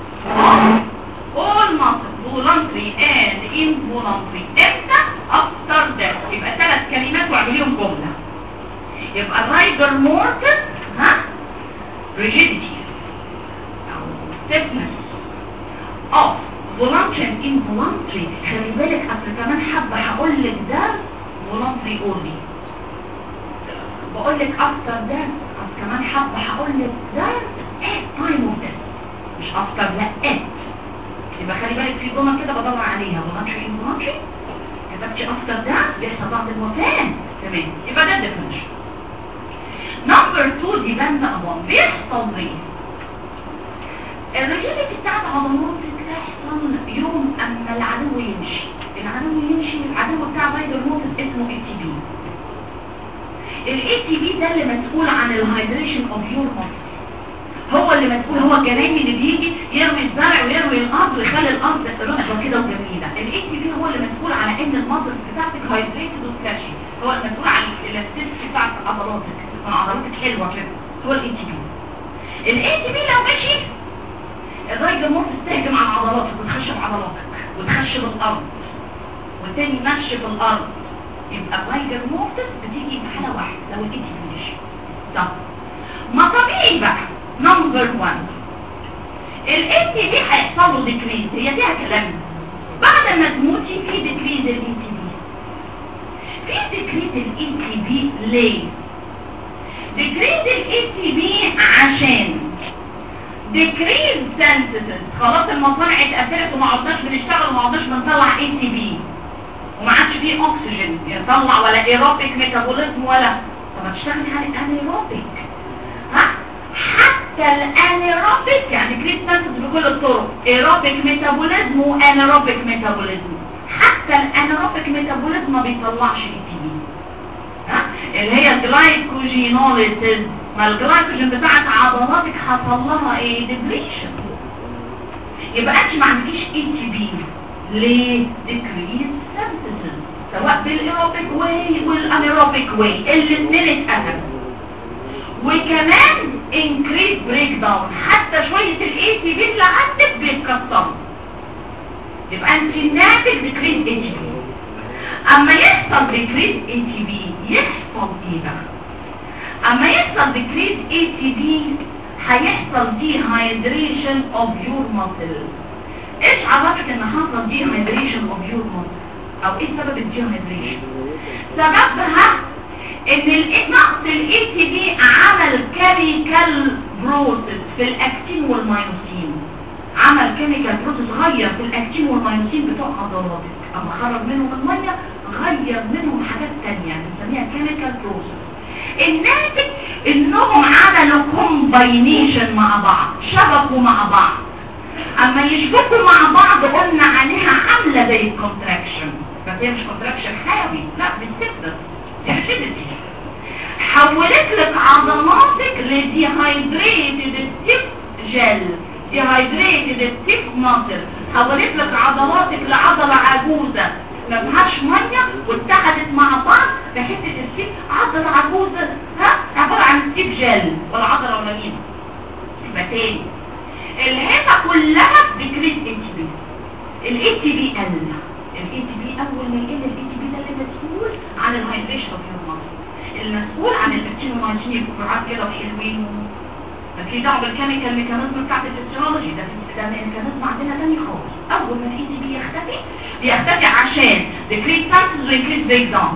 all muscle voluntary and involuntary امتى after death يبقى ثلاث كلمات واعمليهم جملة يبقى الرايجر مورتس ها rigidity او stiffness of voluntary and involuntary خلي بالك اصل كمان حبه هقول لك ده voluntary only بقول لك اكتر ده اصل كمان حبه هقول لك ده at time of death مش اكتر لا at يبقى خلي بالك في جمل كده بدور عليها voluntary involuntary كتبتش اكتر ده بيحصل بعد الوفاه تمام يبقى ده definition نمبر 2 دي بند امام بيحصل ليه الرجالة بتاعت عضلاتك تحصل يوم اما العدو يمشي العدو يمشي العدو بتاع فايدر موتس اسمه اي تي بي الاي تي بي ده اللي مسؤول عن الهايدريشن اوف يور مصر هو اللي مسؤول هو الجناني اللي بيجي يرمي الزرع ويرمي الارض ويخلي الارض رطبه كده وجميله الاي تي بي هو اللي مسؤول على ان المصر بتاعتك هايدريتد وفلاشي هو المسؤول عن الالاستيسيتي بتاعت عضلاتك تكون عضلاتك حلوه كده هو الاي تي بي الاي تي بي لو مشي الراجل موت تستهجم على عضلاتك وتخشب عضلاتك وتخشب الارض والتاني ماشي في الارض يبقى الراجل موتس بتيجي في حاله واحده لو الاي تي بي مشي طب ما طبيعي بقى نمبر 1 الاي تي بي هيحصل له ديكريز هي فيها كلام بعد ما تموتي في ديكريز الاي تي بي في ديكريز الاي تي بي ليه ديكريز الاي تي بي عشان ديكريز سنسيتيف خلاص المصانع اتقفلت وما عدناش بنشتغل وما عدناش بنطلع اي تي بي وما عادش فيه اكسجين يطلع ولا ايروبيك ميتابوليزم ولا طب ما تشتغلي على انيروبيك ها حتى الانيروبيك يعني كريت سنسيتيف بكل الطرق ايروبيك ميتابوليزم وانيروبيك ميتابوليزم حتى الانيروبيك ميتابوليزم ما بيطلعش اي تي بي ها اللي هي الجلايكوجينوليسيس ما الجلايكوجين بتاعت عضلاتك حصل لها ايه ديبريشن يبقى انت ما عندكيش اي تي بي ليه ديكريز سنسيتيف سواء بالايروبيك واي والانيروبيك واي الاثنين اتقفلوا وكمان انكريز بريك داون حتى شويه الاي تي بي اللي عندك بيتكسروا يبقى انت الناتج ديكريز اي تي بي اما يحصل ديكريز اي تي بي يحصل ايه بقى اما يحصل ديكريز اي تي بي هيحصل دي هايدريشن اوف يور ماسل ايش عرفك ان حصل دي هايدريشن اوف يور ماسل او ايه سبب الدي هايدريشن سببها ان ال- نقص الاي تي بي عمل كيميكال بروسيس في الاكتين والمايوسين عمل كيميكال بروسيس غير في الاكتين والمايوسين بتوع عضلاتك اما خرج منهم الميه غير منهم حاجات تانية بنسميها كيميكال بروسيس الناتج انهم عملوا كومباينيشن مع بعض شبكوا مع بعض اما يشبكوا مع بعض قلنا عليها عامله زي الكونتراكشن بس هي مش كونتراكشن حيوي لا بالسيبس rigidity حولت لك عضلاتك لديهايدريتد ستيف جل ديهايدريتد ستيف ماسل حولت لك عضلاتك لعضلة عجوزة ما فيهاش ميه واتحدت مع بعض بحته الستيف عضلة عجوزة ها عبارة عن ستيف جل ولا عضلة ولا مين يبقى تاني الهيبة كلها ديكريز اي تي بي الاي تي بي قل الاي تي بي اول ما يقل الاي تي بي ده اللي مسؤول عن الهايدريشن اوف يور ماسل المسؤول عن الاكتينومايسين الفقاعات كده وحلوين في دعوه بالكيميكال ميكانيزم بتاعت الفسيولوجي ده ده ميكانيزم عندنا تاني خالص اول ما الاي تي بي يختفي بيختفي عشان ديكريز سانسز ويكريز بريك داون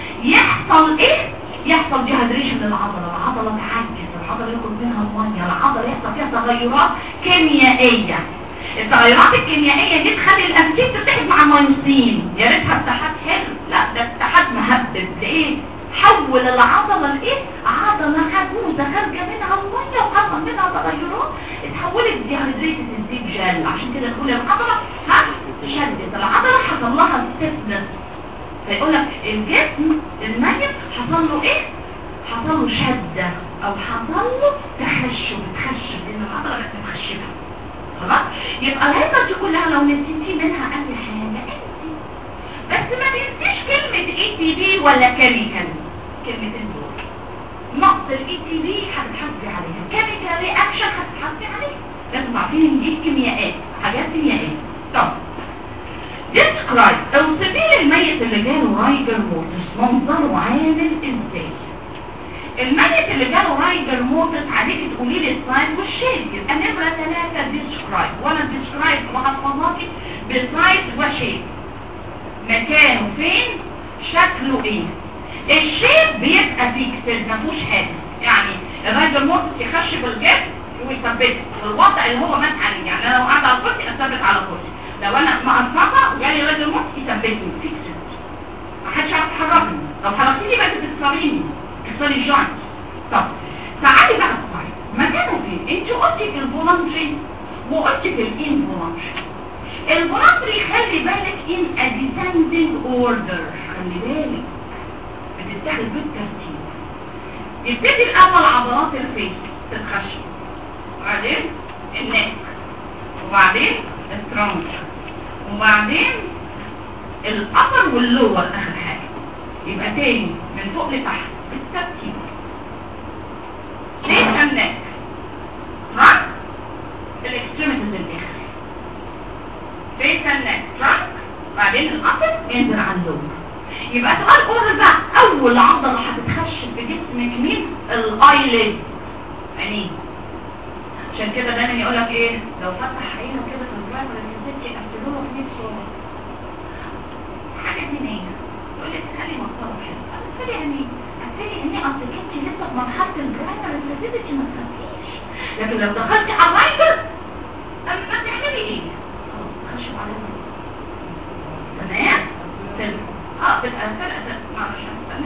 يحصل ايه يحصل ديهايدريشن للعضله العضله تعجز العضله ياخد منها الميه العضله يحصل فيها تغيرات كيميائيه التغيرات الكيميائيه دي تخلي الانسيب تتحد مع المايوسين يا ريتها اتحاد حلو لا ده اتحاد مهبب ليه حول العضلة لايه عضلة عجوزة خارجة منها المية وحصل منها تغيرات اتحولت ديهايدريتد الزيب جل عشان كده نقول العضلة ها شدت العضلة حصل لها ستيفنس فيقول لك الجسم الميت حصل له ايه حصل له شدة او حصل له تخشب تخشب لان العضلة كانت متخشبة خلاص يبقى الهيبة دي كلها لو نسيتي منها اي حاجة انسي بس ما تنسيش كلمة اي تي بي ولا كيميكال كلمتين دول نقص الاي تي بي هتتحاسبي عليها كيميكال رياكشن هتتحاسبي عليها لازم عارفين ان دي كيميائيات حاجات كيميائيه طب ديسكرايب اوصفي لي الميت اللي جاله رايجر مورتس منظره عامل ازاي الميت اللي جاله رايدر موتس عليك تقولي لي السايز والشيب يبقى نمرة ثلاثة ديسكرايب وانا ديسكرايب محفظاتي بالسايز وشيب مكانه فين شكله ايه الشيب بيبقى فيكسد ما فيهوش حاجه يعني الراجل موتس يخش بالجسم ويثبته الوضع اللي هو مات عليه يعني انا لو قاعد على الكرسي اثبت على الكرسي لو انا مقصفه وجالي راجل موتس يثبتني فيكسد ما حدش عارف يحركني لو حركتني بقى تكسريني تكسري الجوينت طب تعالي بقى الصحيح مكانه فين انت قلتي في الفولنتري وقلتي في الانفولنتري الفولنتري خلي بالك ان descending order خلي بالك بتتاخد بالترتيب يبتدي الاول عضلات الفيس تتخشب وبعدين النك وبعدين الترانك وبعدين الابر واللور اخر حاجه يبقى تاني من فوق لتحت بالترتيب ليه النك ترانك الاكستريميتيز الاخر فيس النك ترانك بعدين الابر ينزل على اللور يبقى سؤال قول بقى اول عضله هتتخشب في جسمك مين الايلid عينيه عشان كده دايما يقول لك ايه لو فتح عينه كده في الدرايفر اللي ستي قفلوها في نفسه حاجه منين يقول لك خلي مصطلح كده قفلي عينيه قفلي عينيه اصل انت لسه في مرحله الدرايفر اللي ما تخافيش لكن لو دخلتي على الرايفر قبل ما تحلمي ايه خلاص تخشب عليها تمام سلم اه تبقى فرقة معرفش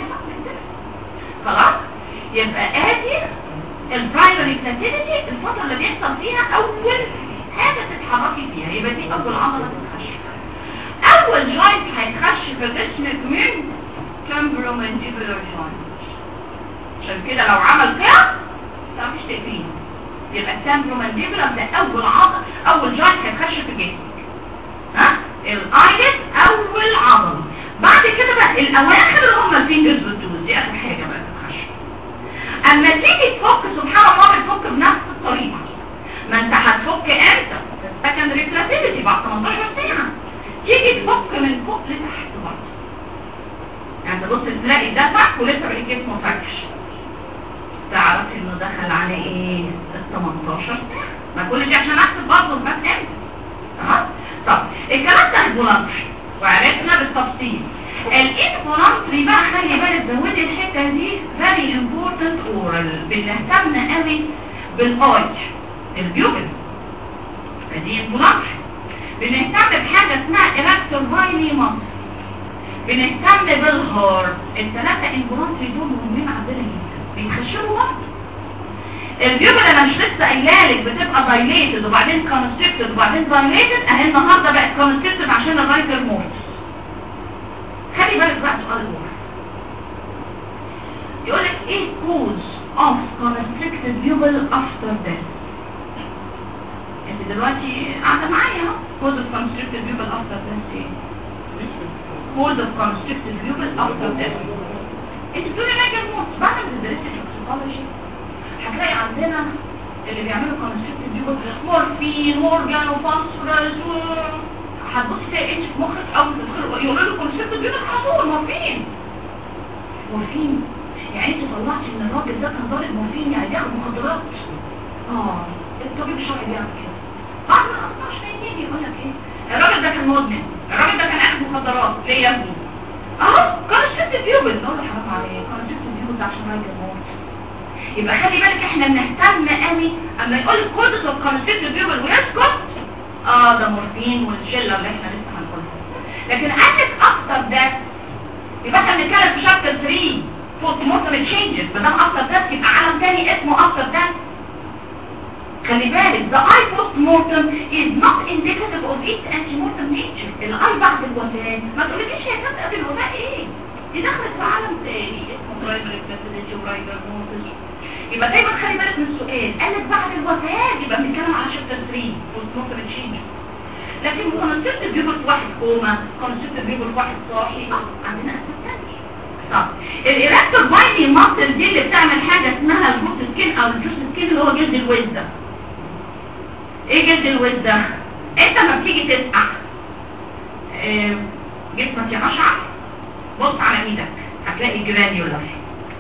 خلاص يبقى ادي البرايمري بلاتينيتي الفترة اللي بيحصل فيها اول حاجة تتحركي فيها يبقى دي اول عضلة تتخش اول جوينت هيتخش في جسمك من تمبرومنتيبولار جوينت عشان كده لو عمل كده مش تقفين يبقى التمبرومنتيبولار ده اول عضلة اول جوينت هيتخش في جسمك ها الايلت اول عضلة بعد كده بقى الاواخر اللي هم الفينجرز والتوز دي اخر حاجه بقى تتخش اما تيجي تفك سبحان الله بتفك بنفس الطريقه ما انت هتفك امتى السكندري بلاتيليتي بعد 18 ساعه تيجي تفك من فوق لتحت برضه يعني تبص تلاقي ده فك ولسه بقى الجسم ما فكش تعرف انه دخل على ايه ال 18 ساعه ما كل دي عشان احسب برضه الفات امتى تمام طب الكلام ده الفولانتري وعرفنا بالتفصيل الانفولانتري بقى خلي بالك زودي الحته دي very important oral بنهتم قوي بالاي البيوبل فدي انفولانتري بنهتم بحاجه اسمها erector vaini muscle بنهتم بالهارت الثلاثه انفولانتري دول مهمين عندنا جدا بيتخشبوا بعض البيوبل انا مش لسه قايلالك بتبقى دايليتد وبعدين كونستريكتد وبعدين دايليتد اهي النهارده بقت كونستريكتد عشان الرايتر موت خلي بالك بقى سؤال هو يقول لك ايه cause of constricted pupil after death انت دلوقتي قاعده معايا اهو cause of constricted pupil after death ايه cause of constricted pupil after death انت بتقولي راجل موت بعد ما تدرسي التوكسيكولوجي هتلاقي عندنا اللي بيعملوا كونستريكتد بيبل مورفين مورجان وفاسفورس و هتبصي تلاقي اتش في مخك او يقولوا له كونستريكتد بيبل على طول مورفين مورفين يعني انت طلعتي ان الراجل ده كان ضارب مورفين يعني بياخد مخدرات اه الطبيب الشرعي بيعمل كده بعد ما 15 سنين يقول لك ايه الراجل ده كان مدمن الراجل ده كان اخد مخدرات ليه يا ابني اهو كونستريكتد بيبل نقول له حرام عليك كونستريكتد بيبل ده عشان راجل موت يبقى خلي بالك احنا بنهتم قوي اما يقول الكورتيس والكونستيتيف بيبل ويسكت اه ده مورفين والشله اللي احنا لسه هنقولها لكن قالك اكتر ده يبقى احنا بنتكلم في شابتر 3 بوست مورتم تشينجز ما دام اكتر ده يبقى عالم تاني اسمه اكتر ده خلي بالك the eye post mortem is not indicative of its anti-mortem nature الاي بعد الوفاة ما تقولكيش هي كانت قبل الوفاة ايه دي دخلت في عالم تاني اسمه برايمر اكتاسيديتي ورايدر موتس يبقى دايما خلي بالك من السؤال قالك بعد الوفاة يبقى بنتكلم على شابتر 3 بوست مورتم تشينج لكن كونسبت بيبل في واحد كوما كونسبت بيبل في واحد صاحي اه عندنا اساس تاني طب الايركتور بايني ماسل دي اللي بتعمل حاجه اسمها الجوس سكين او الجوس سكين اللي هو جلد الوز ده ايه جلد الوز ده انت لما بتيجي تسقع اه جسمك يا اشعر بص على ايدك هتلاقي جرانيولر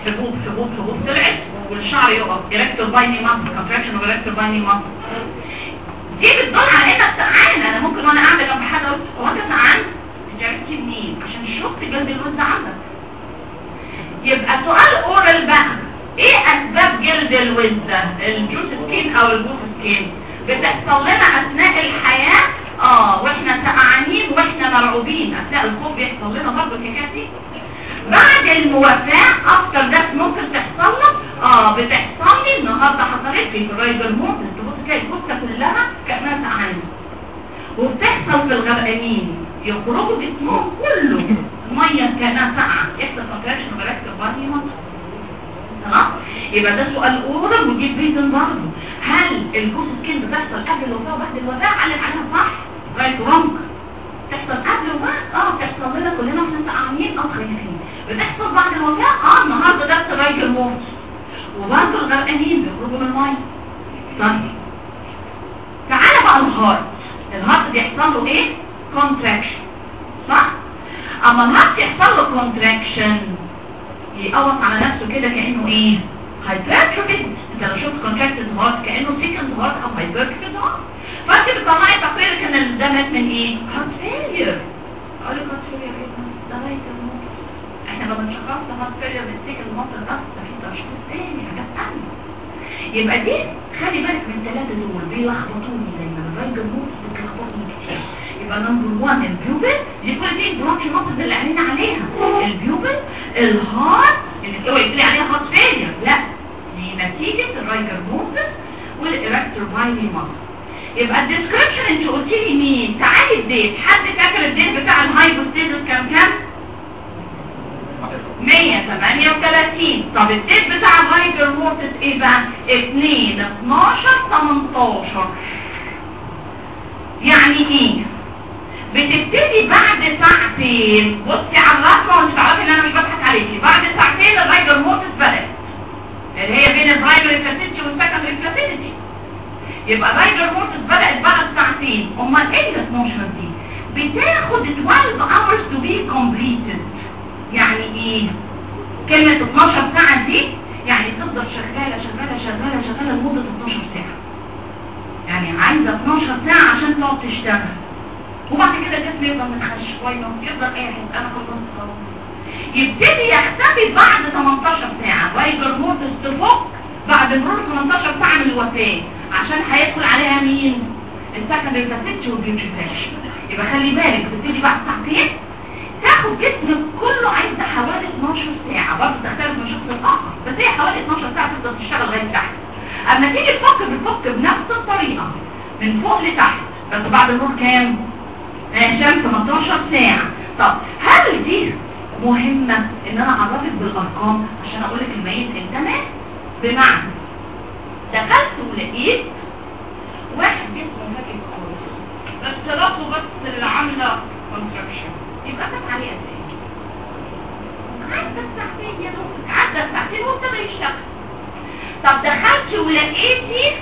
حبوب حبوب حبوب طلعت والشعر يقف إركتور بايني مصر كونتراكشن اوف إركتور بايني مصر دي بتدل على انك سقعان انا ممكن وانا قاعده جنب حد اقول هو انت سقعان انت عرفتي منين عشان شفت جلد الوز عندك يبقى سؤال اورال بقى ايه اسباب جلد الوز ده الجوس سكين او البوف سكين بتحصل لنا اثناء الحياه اه واحنا سقعانين واحنا مرعوبين اثناء الخوف بيحصل لنا برضه الحكايه دي بعد الموافاة اكتر ده ممكن تحصل لك اه بتحصل لي النهارده حصلت لي في الرايجر مود تبص تلاقي الكتله كلها كانها سقعانه وبتحصل في الغرقانين يخرجوا جسمهم كله ميه كانها ساقعه يحصل كونتراكشن وبركتب بادي مصر تمام يبقى ده سؤال اورال وجيب ريزن برضه هل الجوز سكين بتحصل قبل الوفاه وبعد الوفاه علم عليها صح رايت رونج تحصل قبل وبعد اه بتحصل لنا كلنا واحنا سقعانين او خايفين بتحصل بعد الوفاه اه النهارده ده الرايجر موت وبرضه الغرقانين بيخرجوا من الميه طيب تعالى بقى الهارت الهارت بيحصل له ايه كونتراكشن صح اما الهارت يحصل له كونتراكشن يقوط على نفسه كده كانه ايه هايبرتروفيد انت لو شفت كونتراكتد هارت كانه سيكند هارت او هايبرتروفيد هارت فانت بتطلعي تقرير كان ده مات من ايه هارت فيلير اقول لك هارت فيلير ايه ده رايت الموت احنا لما بنشخص هارت فيلير بالسيكند مصر بس ده في تشخيص تاني حاجات تانية يبقى دي خلي بالك من الثلاثه دول بيلخبطوني دايما الراجل موت بتلخبطني كتير يبقى نمبر 1 البيوبل دي كل دي البرونش نقطه اللي قالين عليها البيوبل الهارت اللي اوعي تقولي عليها هارت فيلير لا دي نتيجه الرايجر موت والاركتور بايلي مصر يبقى الديسكريبشن انت قلت لي مين تعالي الديت حد فاكر الديت بتاع الهايبوستيزس كام كام 138 طب الديت بتاع الهايبر مورتس ايه بقى 2 12 18 يعني ايه بتبتدي بعد ساعتين بصي على الرقم وانت تعرفي ان انا مش بضحك عليكي بعد ساعتين الهايبر مورتس بدأت اللي هي بين البرايمري فاسيتي والسكندري فاسيتي يبقى الهايبر مورتس بدأت بعد ساعتين امال ايه ال 12 دي بتاخد 12 hours to be completed يعني ايه كلمة 12 ساعة دي يعني تفضل شغالة شغالة شغالة شغالة لمدة 12 ساعة يعني عايزة 12 ساعة عشان تقعد تشتغل وبعد كده الجسم يفضل متخش شوية يفضل قاعد انا خلصت خلاص يبتدي يختفي بعد 18 ساعة رايجر مورتس تفك بعد مرور 18 ساعة من الوفاة عشان هيدخل عليها مين؟ السكندري فاسيتش والبيوتريفاكشن يبقى خلي بالك بتبتدي بعد ساعتين تاخد جسمك كله عايزه حوالي 12 ساعة برضه تختلف من شخص لآخر بس هي حوالي 12 ساعة تفضل تشتغل لغاية تحت اما تيجي تفك بتفك بنفس الطريقة من فوق لتحت بس بعد المرور كام؟ عشان 18 ساعة طب هل دي مهمة ان انا اعرفك بالارقام عشان اقولك الميت انت مات بمعنى دخلت ولقيت واحد جسمه فاكر خالص بس راسه بس اللي عامله كونتراكشن يبقى فات عليه قد ايه عدى ساعتين يا دوب عدى ساعتين وابتدى يشتغل طب دخلت ولقيتي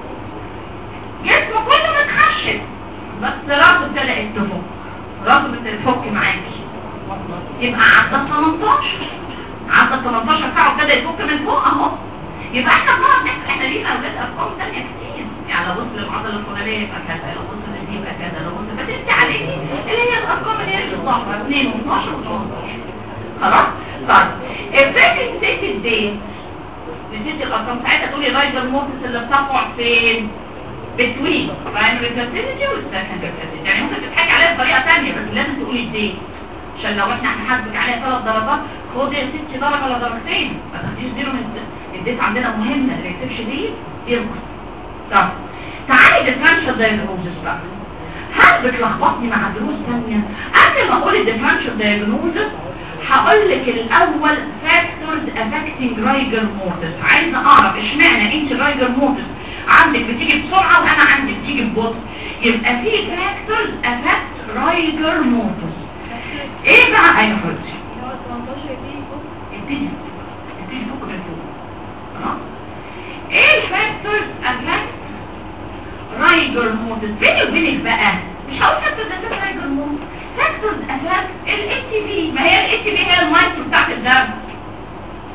جسمه كله متخشب بس راسه ابتدى تفك راسه ابتدى تفك معاكي يبقى عدى 18 عدى 18 ساعه وابتدى يفك من فوق اهو يبقى احنا بنقعد نحسب احنا لينا اولاد ارقام ثانيه كتير يعني لو بص للعضله الفلانيه يبقى كذا لو بص لدي يبقى كذا لو بص فتنسي عليكي اللي هي الارقام اللي هي الظاهره 2 و12 و18 خلاص طيب افرضي نسيت الدين نسيت الارقام ساعتها تقولي رايزر موتس اللي بتقع فين بتوين برايمري فاسيلتي والسكندري فاسيلتي يعني ممكن تضحكي عليها بطريقه ثانيه بس لازم تقولي الدين عشان لو احنا هنحاسبك عليها ثلاث درجات خدي يا ستي درجه ولا درجتين ما تاخديش زيرو من الديت عندنا مهمه اللي يكتبش دي ينقص طب تعالي ديفرنشال دايجنوزس بقى هل بتلخبطني مع دروس ثانيه قبل ما اقول الديفرنشال دايجنوزس هقول لك الاول فاكتورز افكتنج رايجر مورتس عايزه اعرف اشمعنى انت رايجر مورتس عندك بتيجي بسرعه وانا عندي بتيجي ببطء يبقى في فاكتورز افكت رايجر مورتس ايه بقى ايوه حبيبتي ابتدي ابتدي فوق من فوق خلاص ايه الفاكتورز افكت رايجر مورتس بيني وبينك بقى مش هقول فاكتورز افكت رايجر مورتس فاكتورز افكت الاي تي بي ما هي الاي تي بي هي المايكرو بتاعت الدم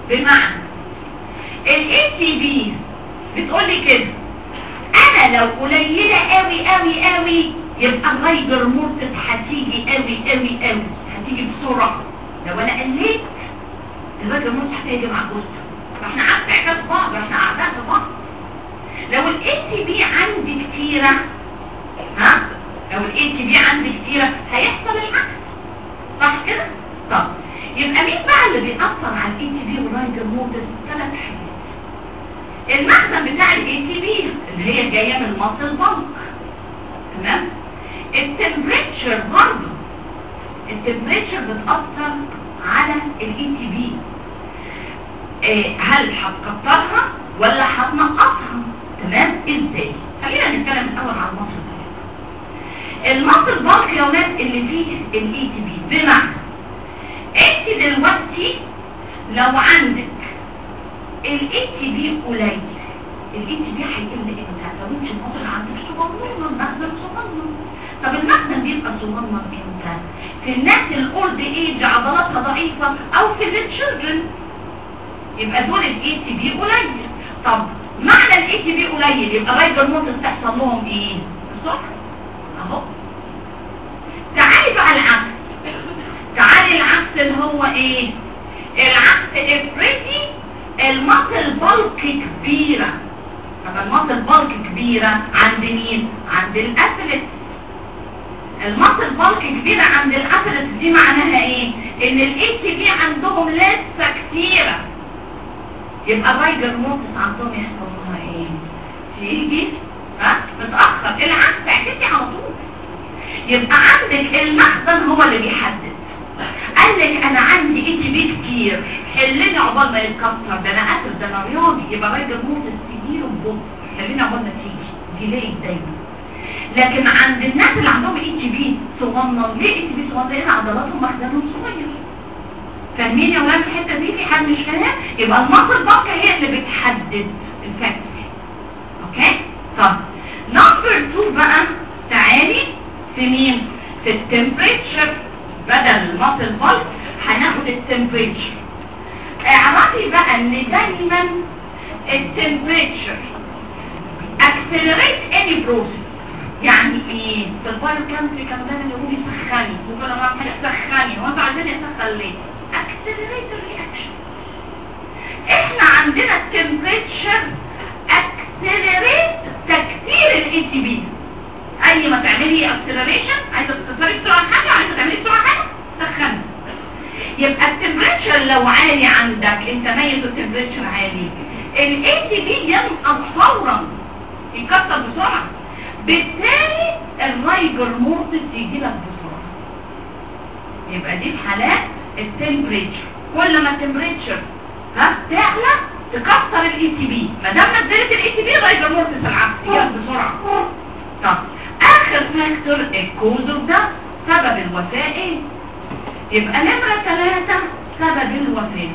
بمعنى الاي تي بي بتقول لي كده انا لو قليله قوي قوي قوي يبقى الرايدر مورتس هتيجي قوي قوي قوي هتيجي بسرعه لو انا قليت الرايدر مورتس هتيجي مع جوزها فاحنا عكس اعداد بعض احنا اعداد بعض لو الاي تي بي عندي كتيره ها لو الاي تي بي عندي كتيره هيحصل العكس صح كده طب يبقى مين بقى اللي بيأثر على الاي تي بي والرايدر مورتس ثلاث حاجات المخزن بتاع الاي تي بي اللي هي جايه من المصل بنك تمام التمبريتشر برضه التمبريتشر بتأثر على الاي تي بي هل هتكترها ولا هتنقصها تمام ازاي خلينا نتكلم الاول عن المصل بنك المصل بنك يا ولاد اللي فيه الاي تي بي بمعنى انت دلوقتي لو عندك الاي تي بي قليل الاي تي بي هيقل امتى لو انت المصل عندك صغنن المخزن صغنن طب المخزن بيبقى صغنن امتى في الناس الاولد ايج عضلاتها ضعيفه او في التشيلدرن يبقى دول الاي تي بي قليل طب معنى الاي تي بي قليل يبقى رايدر مورتس تحصل لهم ايه صح اهو تعالي بقى العكس تعالي العكس اللي هو ايه العكس افرضي المصل بلك كبيرة طب المصل بلك كبيرة عند مين عند الاسلس المصل بلك كبيرة عند الاسلس دي معناها ايه ان الاي تي بي عندهم لسه كتيرة يبقى الرايجر موتس عندهم يحصل لها ايه تيجي ها متأخر العكس اعكسي على طول يبقى عندك المخزن هو اللي بيحدد قال لك انا عندي اي تي بي كتير حلني عقبال ما يتكسر ده انا اسف ده انا رياضي يبقى راجل موتس تجيله ببطء خلينا عقبال ما تيجي ديلي دايما لكن عند الناس اللي عندهم اي تي بي صغنن ليه اي تي بي صغنن لان عضلاتهم مخزنهم صغير فاهمين يا ولاد الحته دي في حد مش فاهم يبقى المصل بقى هي اللي بتحدد الفاكتور اوكي طب نمبر 2 بقى تعالي في مين في التمبريتشر بدل المصل بلك هناخد التمبريتشر اعرفي بقى ان دايما التمبريتشر accelerate any process يعني ايه في البايو كانتري كانوا دايما يقولوا لي سخني وكل ما اعمل سخني وانتوا عايزين يسخن ليه accelerate الرياكشن احنا عندنا التمبريتشر accelerate تكثير الاي تي بي اي ما تعملي acceleration عايزه تكسري بسرعه حاجه عايزه تعملي بسرعه حاجه سخني يبقى التمبريتشر لو عالي عندك انت ميت التمبريتشر عالي الاي تي بي ينقص فورا يكسر بسرعه بالتالي الرايجر مورتس يجي لك بسرعه يبقى دي في حالات التمبريتشر كل ما التمبريتشر ها تعلى تكسر الاي تي بي ما دام نزلت الاي تي بي الرايجر مورتس العكس يجي لك بسرعه طب اخر فاكتور الكوزو ده سبب الوفاة ايه يبقى نمرة ثلاثة سبب الوفاة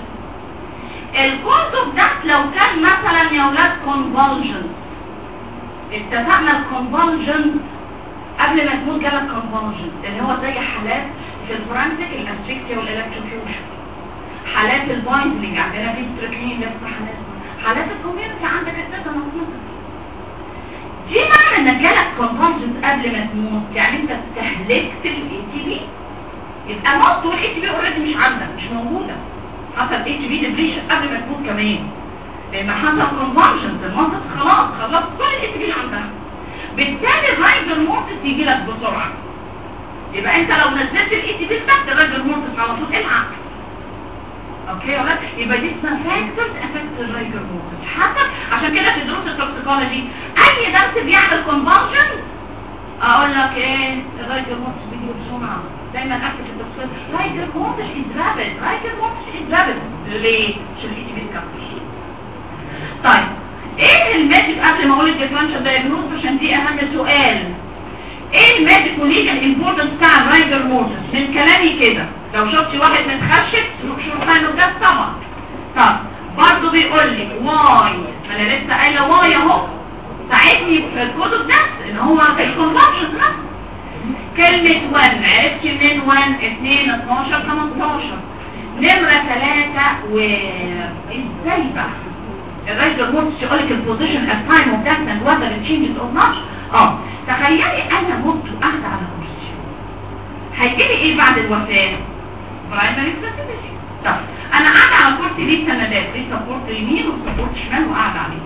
الكوزو ده لو كان مثلا يا ولاد كونفولجن اتفقنا الكونفولجن قبل ما تموت جالك كونفولجن اللي هو زي حالات في الفرنسيك الاسفكسيا والالكتروفيوشن حالات البايندلينج عندنا في ستريكنين لسه حالات حالات الكوميونتي عندك التزا مطلوبة دي معنى انك جالك كونفولجن قبل ما تموت يعني انت استهلكت الاي تي بي يبقى موت والاي تي بي اوريدي مش عندك مش موجوده حصل اي تي بي ديبريشن قبل ما تموت كمان لما حصل كونفولجن المنطقه خلاص خلصت كل الاي تي بي اللي عندها بالتالي الرايجر مورتس يجي لك بسرعه يبقى انت لو نزلت الاي تي بي بتاعت الرايجر مورتس على طول العب اوكي ولا يبقى دي اسمها فاكتورز افكت الرايجر مورتس حتى عشان كده في دروس التوكسيكولوجي اي درس بيعمل كونفولجن اقول لك ايه الرايجر مورتس بيجي بسرعه دايما اكتب في التفصيل رايجر مورتس از رابد رايجر مورتس از رابد ليه عشان الاي تي بي تكفي طيب ايه الماجيك قبل ما اقول الديفرنشال دايجنوز عشان دي اهم سؤال ايه الماجيك وليجال امبورتنس بتاع الرايجر مورتس من كلامي كده لو شفتي واحد متخشب شرطانه ده طبعا طب برضه بيقول لي واي انا لسه قايله واي اهو ساعدني في الكتب ده ان هو في الكونفكشن ده كلمة 1 عرفت من 1 2 12 15 نمرة ثلاثة و ازاي بقى الراجل موت يقول لك البوزيشن التايم اوف ذات اند وذر تشينجز اور نوت اه تخيلي انا مت وقاعده على كرسي هيجي لي ايه بعد الوفاه برايمري فاسيلتي طب انا قاعده على كرسي ليه سندات ليه سبورت يمين وسبورت شمال وقاعده عليه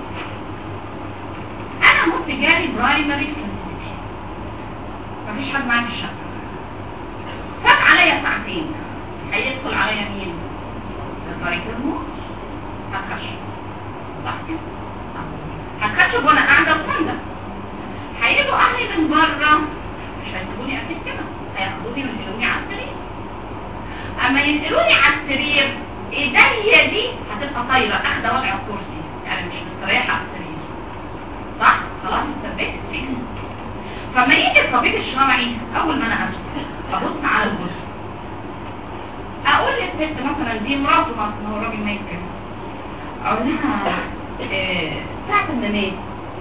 انا مت جالي برايمري فاسيلتي مفيش حد معايا في الشقه فات عليا ساعتين هيدخل عليا مين الراجل الموت هتخشب صح كده هتخشب وانا قاعده بصندق هيجوا اهلي من بره مش هيسيبوني اكيد كده هياخدوني وينقلوني على السرير اما ينقلوني على السرير ايديا دي هتبقى طايره اخده وضع الكرسي يعني مش مستريحه على السرير صح خلاص اتثبت فين فما يجي الطبيب الشرعي اول ما انا امشي ابص على الجثه اقول للست مثلا دي مراته مثلا هو الراجل ميت كده اقول لها آه، ساعة ما مات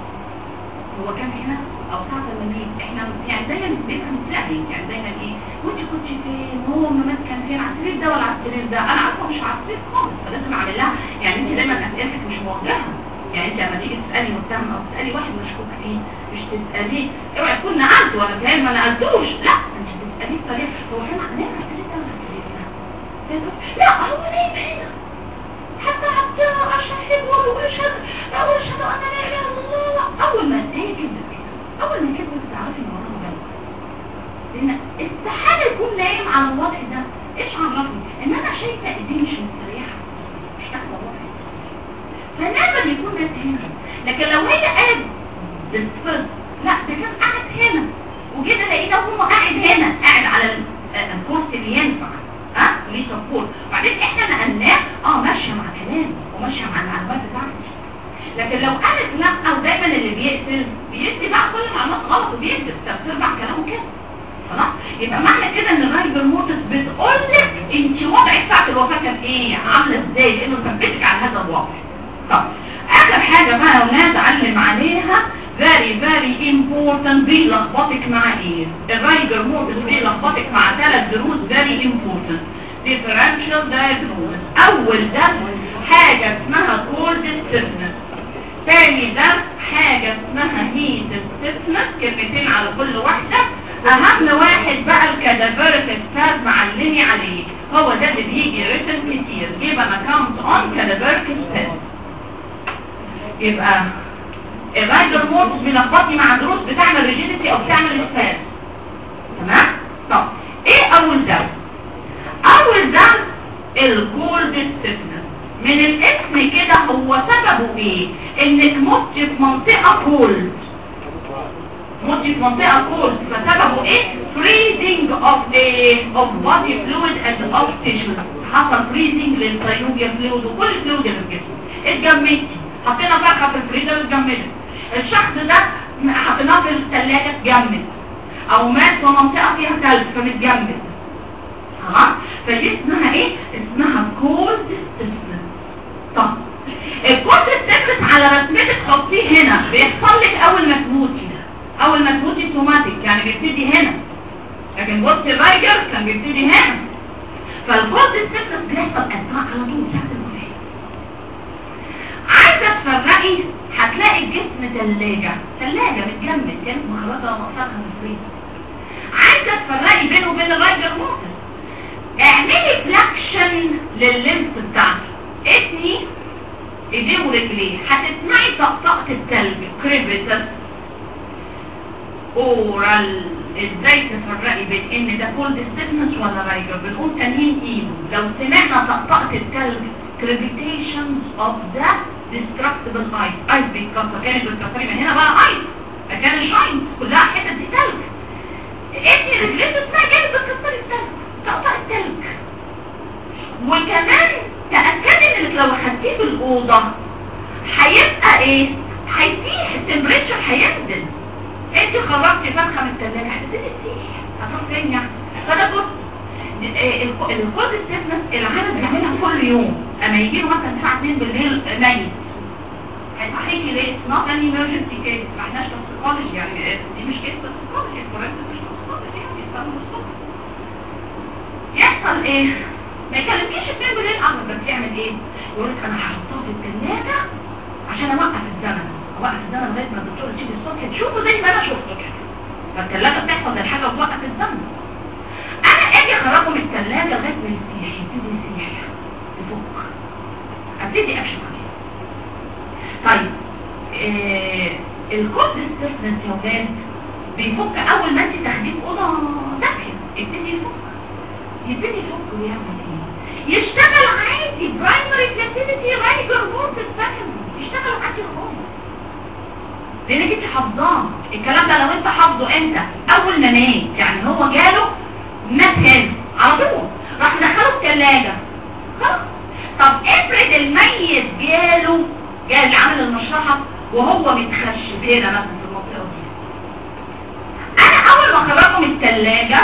هو كان هنا او ساعة ما مات احنا يعني دايما بنبقى نتسأل يعني دايما ايه وانت كنت فين هو ما مات كان فين على السرير ده ولا على السرير ده انا عارفه مش على السرير خالص فلازم اعمل لها يعني انت دايما اسئلتك مش موجهه يعني انت لما تيجي تسالي متهم او تسالي واحد مشكوك فيه مش تساليه اوعي تكون نقلت ولا كلام ما نقلتوش لا انت تساليه بطريقه هو فين نايم على السرير ده ولا على السرير ده لا هو نايم هنا حتى حتى أشهد وأشهد وأشهد أن لا إله إلا الله أول ما هي كده أول ما كده تعرفي إن وراه غلط لأن استحالة يكون نايم على الوضع ده إيش عرفني إن أنا شايفة إيديه مش مستريحة مش تحت الوضع فلازم يكون ناس هنا لكن لو هي قاعد بالفرد لا ده كان قاعد هنا وجينا لقينا هو قاعد هنا قاعد على ال- الكرسي اللي ينفع ها ليه سبورت وبعدين احنا نقلناه اه ماشيه مع كلامي وماشيه مع المعلومات بتاعتي لكن لو قالت لا او دايما اللي بيقتل بيدي بقى كل المعلومات غلط وبيكذب طب ترجع كلامه كده خلاص يبقى معنى كده ان الراجل الموتس بتقول لك انت وضعك ساعه الوفاه كان ايه عامله ازاي لانه ثبتك على هذا الوضع طب اخر حاجه بقى يا اولاد علم عليها very very important بيلخبطك مع ايه الرايجر موتس بيلخبطك مع ثلاث دروس very important differential diagnosis اول درس حاجه اسمها cold stiffness تاني درس حاجه اسمها heat stiffness كلمتين على كل واحده اهم واحد بقى الكادافيريك سباز معلمي عليه هو ده اللي بيجي ريتن كتير give an account on cadaveric spasm يبقى الرايدر مورس بيلخبطني مع دروس بتعمل ريجيديتي او بتعمل سباز تمام طب ايه اول درس اول درس الكولد ستيفنس من الاسم كده هو سببه ايه انك مت في منطقه كولد مت في منطقه كولد فسببه ايه freezing of ايه of body fluid and of tissue حصل freezing للسيروبيا فلويد وكل الفلويد اللي في الجسم اتجمدتي حطينا فرخه في الفريزر اتجمدت الشخص ده حطيناه في الثلاجه اتجمد او مات في منطقه فيها ثلج فمتجمد خلاص فدي اسمها ايه اسمها كولد ستيفنس طب الكولد ستيفنس على رسمتك حطيه هنا بيحصل لك اول ما تموتي اول ما تموتي سوماتيك يعني بيبتدي هنا لكن بص الرايجر كان بيبتدي هنا فالكولد ستيفنس بيحصل اثناء على طول ساعه الوفاه عايزه تفرقي هتلاقي الجسم ثلاجه ثلاجه متجمد كانت مخرجه مقصرها من الفريزر عايزه تفرقي بينه وبين الرايجر موتر اعملي فلاكشن لللمس بتاعته اتني ايديه ورجليه هتسمعي طقطقه التلج كريبتس اورال ازاي تفرقي بين ان ده كولد ستيفنس ولا رايجر بنقول تانيين ايده لو سمعنا طقطقه التلج crevitations of the destructible ice ice بيتكسر كانت بتكسري من هنا بقى ice مكان الشاين كلها حتت دي تلج ابني رجلته اسمها كانت بتكسري التلج طقطقه التلج وكمان تأكدي انك لو خدتيه في الأوضة هيبقى ايه هيسيح التمبريتشر هينزل انت خرجتي فرخه من الثلاجه هتبتدي تسيح هتروح فين يعني فده بص الكود ستيفنس العالم بيعملها كل يوم اما يجي له مثلا الساعه 2 بالليل ميت هيصحيكي ليه؟ نوت ان ايمرجنسي كيس ما احناش توكسيكولوجي يعني دي مش كيس توكسيكولوجي الفورنسيك مش توكسيكولوجي يعني بيستخدموا الصبح يحصل ايه؟ ما يكلمنيش اتنين بالليل اه بس يعمل ايه يقول لك انا هحطها في الثلاجه عشان اوقف الزمن اوقف الزمن لغايه ما الدكتور تيجي الصبح تشوفه زي ما انا شفته كده فالثلاجه بتحفظ الحاجه وتوقف الزمن انا اجي اخرجه من الثلاجه لغايه ما يسيح يبتدي يسيح يفك ابتدي اكشف عليه طيب آه الكود ستيتمنت يا ولاد بيفك اول ما انت تاخديه في اوضه دافيه يبتدي يفك يبتدي يفك ويعمل ايه يشتغل عادي برايمري فلكسبيتي رايجر مورت سكند يشتغل عادي خالص لانك انت حافظاه الكلام ده لو انت حافظه انت اول ما مات يعني هو جاله مات هنا على طول راح ندخله الثلاجه خلاص طب افرض الميت جاله جاء اللي عامل المشرحه وهو متخشب هنا مثلا في المنطقه دي انا اول ما اخرجه من الثلاجه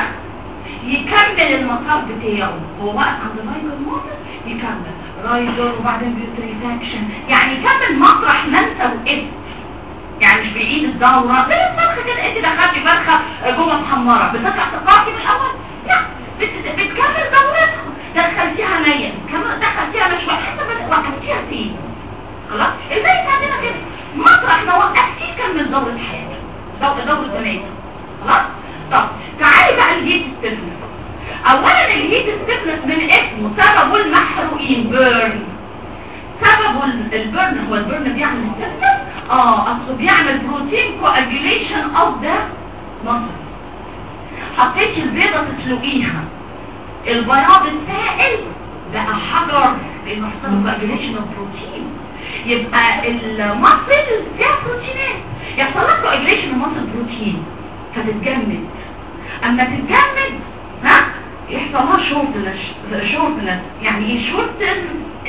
يكمل المسار بتاعه هو واقف عند رايجر موتر يكمل رايجر وبعدين بيوتريفاكشن يعني يكمل مطرح ما انت وقفت يعني مش بيعيد الدورة زي الفرخة كده انت دخلتي فرخة جوه محمرة بتطلع تقاطي من الاول لا بت- بتكمل دورتها دخلتيها نية كم- دخلتيها مش حتى وقفتيها فين خلاص ازاي عندنا كده مطرح ما وقفتيه كمل دورة حياتك دورة دورة زمان خلاص طب تعالي بقى الهيت ستيفنس اولا الهيت ستيفنس من اسمه سببه المحروقين بيرن سببه ال- البرن هو البرن بيعمل ستيفنس اه اصله بيعمل بروتين كواجيليشن اوف ذا مصر حطيتي البيضة تسلقيها البياض السائل بقى حجر لانه حصل كواجيليشن اوف بروتين يبقى المصل فيها بروتينات يحصل لك كواجيليشن المصل بروتين فتتجمد اما تتجمد ها يحصل لها شورتنس شورتنس يعني ايه شورتن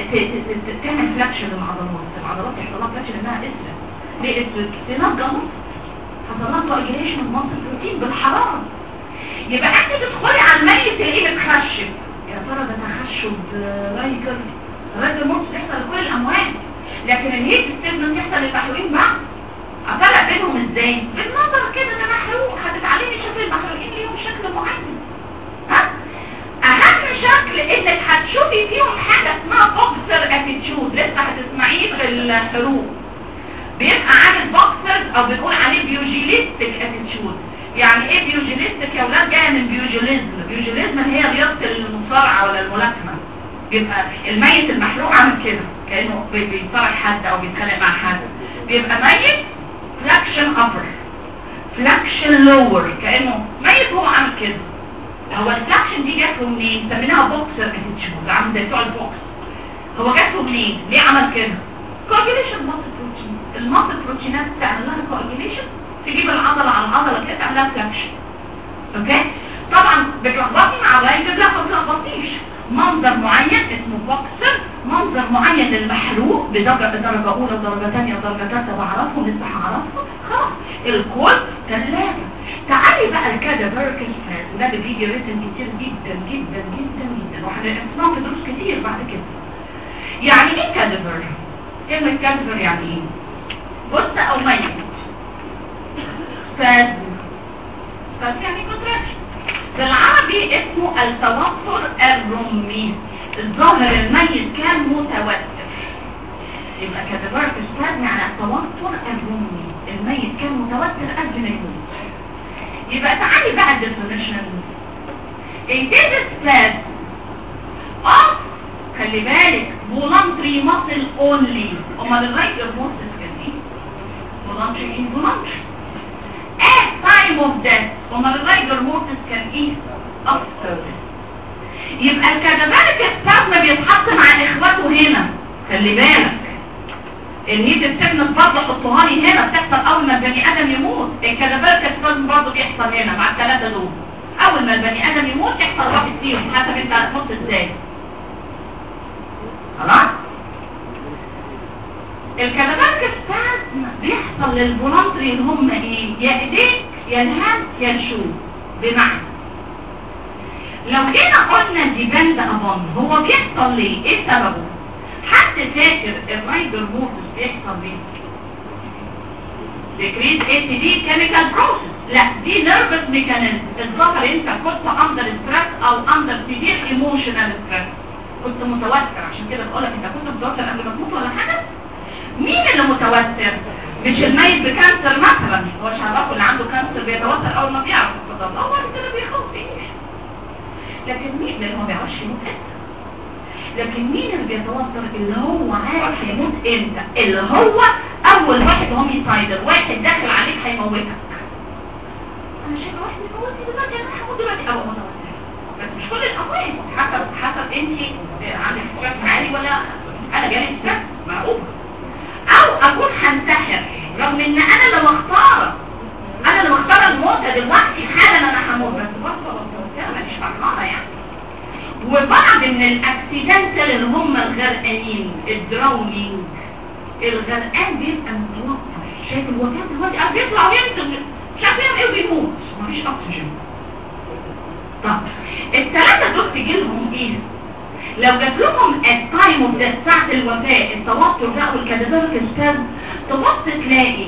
تعمل فلاكشن للعضلات العضلات يحصل لها فلاكشن انها اسرع ليه اسرع تنضج حصل لها كواجيليشن المصل بروتين بالحراره يبقى انت تدخلي على الميت تلاقيه متخشب يا ترى ده تخشب رايجر رايجر موت يحصل لكل الاموات لكن الهيت ستيفنس يحصل للمحروقين بعض افرق بينهم ازاي بالنظر كده ده محروق هتتعلمي شكل المحروقين ليهم شكل معين ها اهم شكل انك هتشوفي فيهم حاجه اسمها بوكسر اتيتيود لسه هتسمعيه في الحروق بيبقى عامل بوكسر او بنقول عليه بيوجيليستيك اتيتيود يعني ايه بيوجيليستيك يا ولاد جايه من بيوجيليزم بيوجيليزم هي رياضه المصارعه ولا الملاكمه بيبقى الميت المحروق عامل كده كانه بي- بيصارع حد او بيتخانق مع حد بيبقى ميت فلاكشن ابر فلاكشن لور كانه ميت هو عامل كده هو الفلاكشن دي جات له منين سميناها بوكسر اتيتيود عامل زي بتوع البوكس هو جات له منين ليه عمل كده كواجيليشن ماسل بروتين الماسل بروتينات تعمل لها كواجيليشن تجيب العضله على العضله كده تعمل لها فلاكشن اوكي طبعا بتلخبطي مع الرايجر لا ما بتلخبطيش منظر معين اسمه بوكسر منظر معين للمحروق بدرجة درجة أولى درجة ثانية درجة ثالثة بعرفهم لسه هعرفهم خلاص الكل ثلاجة تعالي بقى الكادافيركس فات وده اللي بيجي ريتم كتير جدا جدا جدا جدا وهنسمعه في دروس كتير بعد كده يعني ايه كادافير؟ كلمة كادافير يعني ايه؟ بص او ميت فاز فاز يعني كونتراكشن بالعربي اسمه التوتر الرمي الظاهر الميت كان متوتر يبقى كاتبارك استاذ معنى التوتر الرمي الميت كان متوتر قبل ما يموت يبقى تعالي بقى الديفينيشن it is a sad of خلي بالك voluntary muscle only امال الرايت muscle كان ايه voluntary involuntary at time of death امال الرايجر مورتس كان ايه after يبقى الكادافيريك السبب بيتحط مع اخواته هنا خلي بالك الهيت السبن برضه حطوها لي هنا بتحصل اول ما البني ادم يموت الكادافيريك السبن برضه بيحصل هنا مع الثلاثه دول اول ما البني ادم يموت يحصل واحد فيهم حسب انت هتحط ازاي خلاص الكادافيريك السبن بيحصل للفولنتري اللي هم ايه يا ايديك يا الهاند يا الشو بمعنى لو جينا قلنا ديبند ابون هو بيحصل ليه ايه سببه حد فاكر الرايدر موتس بيحصل ليه decrease ATD chemical process لا دي nervous mechanism الظاهر انت كنت under stress او under severe emotional stress كنت متوتر عشان كده بقول لك انت كنت متوتر قبل ما تموت ولا حاجه مين اللي متوتر مش الميت بكانسر مثلا هو شعبكم اللي عنده كانسر بيتوتر اول ما بيعرف القضاء الله وبعد كده بيخاف يعيش لكن مين لان هو ما بيعرفش يموت امتى لكن مين اللي بيتوتر اللي هو عارف يموت امتى اللي هو اول واحد هوميسايدر واحد داخل عليك هيموتك انا شايفه واحد بيموتني دلوقتي انا هموت دلوقتي ابقى متوتر بس مش كل الاموات حسب حسب انت عندك ستريس عالي ولا انا جالي ستريس معقول او اكون هنتحر رغم ان انا اللي مختاره انا اللي مختاره الموت دلوقتي حالا انا هموت بس برضه متوتره ماليش فرحانه يعني وبعض من الاكسيدنتال اللي هم الغرقانين الدراونينج الغرقان بيبقى متوتر شايف الوفاه دلوقتي قاعد بيطلع وينزل مش عارف يعمل ايه وبيموت مفيش اكسجين طب الثلاثه دول تجيلهم ايه لو جات لهم التايم اوف ذا ساعه الوفاه التوتر ده والكادافيرك ستاب تبص تلاقي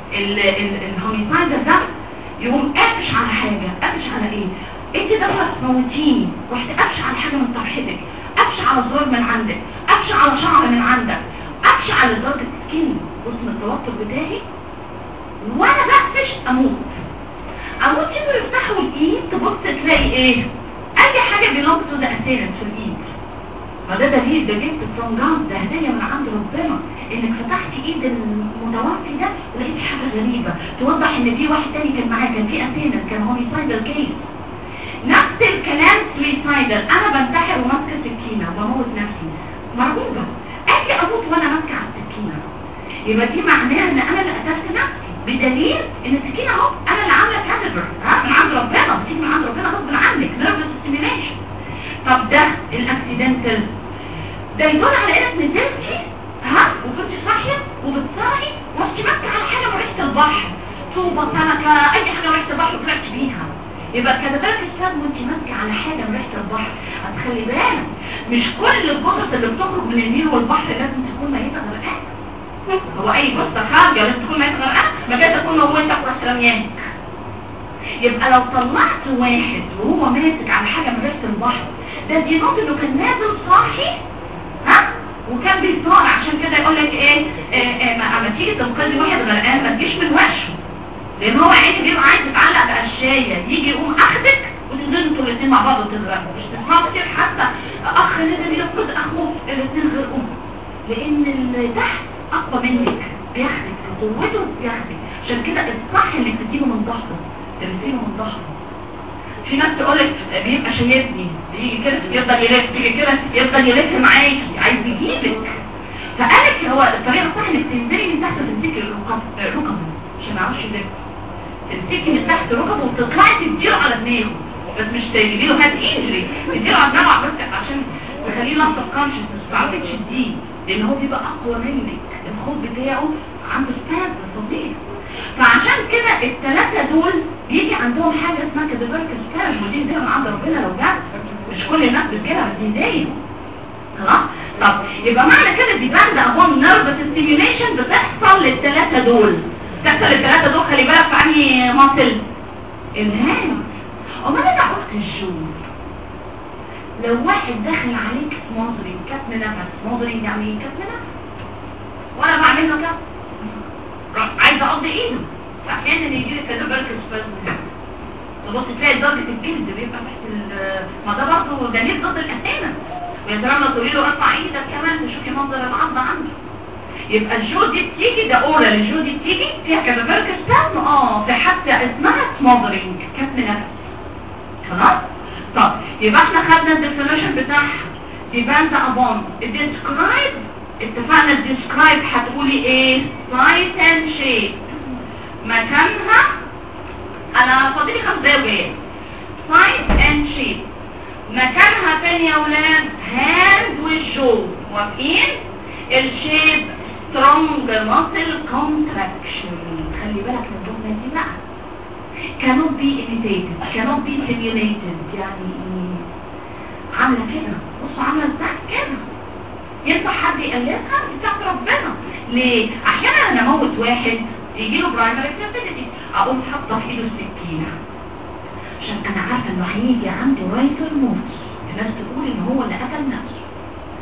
الهوميسايد ده يقوم قافش على حاجه قافش على ايه انت دفعت تموتيني رحت قافش على حاجه من طرحتك قافش على زرار من عندك قافش على شعر من عندك قافش على درجه سكين بص من التوتر بتاعي وانا بقفش اموت اموت انه يفتحوا الايد تبص تلاقي ايه اي حاجه belong to the assailant في الايد ما ده دليل ده جبت from God ده هدية من عند ربنا انك فتحت ايد المتوفي ده ولقيت حاجة غريبة توضح ان في واحد تاني كان معاه كان في assailant كان homicidal case نفس الكلام suicidal انا بنتحر وماسكة سكينة وبموت نفسي مرغوبة اجي اموت وانا ماسكة على السكينة يبقى دي معناها ان انا اللي قتلت نفسي بدليل ان السكينة اهو انا اللي عاملة كاليبر ها من عند ربنا بتيجي من عند ربنا غصب عنك نيرفس ستيميليشن طب ده الاكسيدنتال ده يدل على انك نزلتي ها وكنت صاحيه وبتصارعي وانت ماسكه على حاجه من ريحه البحر طوبه سمكه اي حاجه من ريحه البحر وطلعت بيها يبقى كذلك السد وانت ماسكه على حاجه من ريحه البحر هتخلي بالك مش كل الجثث اللي بتخرج من النيل والبحر لازم تكون ميته غرقانه هو اي جثه خارجه لازم تكون ميته غرقانه ما كانت تكون موتك وراح رميانك يبقى لو طلعت واحد وهو ماسك على حاجه من ريحه البحر ده دي نقطه انه كان نازل صاحي ها وكان بيصارع عشان كده يقول لك ايه, إيه, إيه ما اما تيجي تنقذي واحد غرقان ما تجيش من وشه لان هو عيني بيبقى عايز يتعلق بقشايه يجي يقوم اخدك وتنزلوا انتوا الاثنين مع بعض وتغرقوا مش تسمعوا كتير حتى اخ لازم ينقذ اخوه الاثنين غرقوا لان اللي تحت اقوى منك بياخدك قوته بياخدك عشان كده الصح انك تديله من ظهره ترسيله من ظهره في ناس تقولك بيبقى شايفني يجي كده يفضل يلف يجي كده يفضل يلف معاكي عايز يجيبك فقالك هو الطريقه الصح انك تنزلي من تحت تمسكي الركب ركبه عشان ما يعرفش يلف تمسكي من تحت ركبه وتطلعي تديله على دماغه بس مش تجيبي له هات انجري تديله على دماغه بس عشان تخليه لمسه كونشس تعرفي تشديه لان هو بيبقى اقوى منك الخوف بتاعه عنده ستاند فظيع فعشان كده الثلاثة دول بيجي عندهم حاجة اسمها كدبرك ستاج ودي دي من عند ربنا لو جات مش كل الناس بتجيلها بس دي دايما خلاص طب يبقى معنى كده دي باند اهون نيرفس ستيميوليشن بتحصل للثلاثة دول بتحصل للثلاثة دول خلي بالك في انهي ماسل الهام امال انا قلت الجول لو واحد داخل عليك سموزرينج كتم نفس سموزرينج يعني ايه كتم نفس وانا بعمل له كده عايزه اقضي ايده فاحيانا يجي لك كده بركه سبازم تبص تلاقي درجه الجلد بيبقى تحت ال ما ده برضه دليل ضد الاسنان ويا ترى لما تقولي له ارفع ايدك كمان تشوفي منظر العض عنده يبقى الجو دي بتيجي ده اورال الجو دي بتيجي فيها كده بركه سبازم اه في حتى اسمها سموذرنج كتم نفس خلاص طب يبقى احنا خدنا الديفينيشن بتاعها depends upon describe اتفقنا الديسكرايب هتقولي ايه سايت اند شيب مكانها انا فاضلي خمس دقايق وجايه سايت اند شيب مكانها فين يا ولاد هاند والجو موافقين الشيب سترونج ماسل كونتراكشن خلي بالك من الجمله دي بقى cannot be imitated cannot be simulated يعني ايه عامله كده بصوا عامله ازاي كده ينفع حد يقلدها بتاعت ربنا ليه احيانا انا اموت واحد يجي له برايمري كابيلتي اقوم حاطه في ايده السكينه عشان انا عارفه انه هيجي عنده رايت الموت الناس تقول ان هو اللي قتل نفسه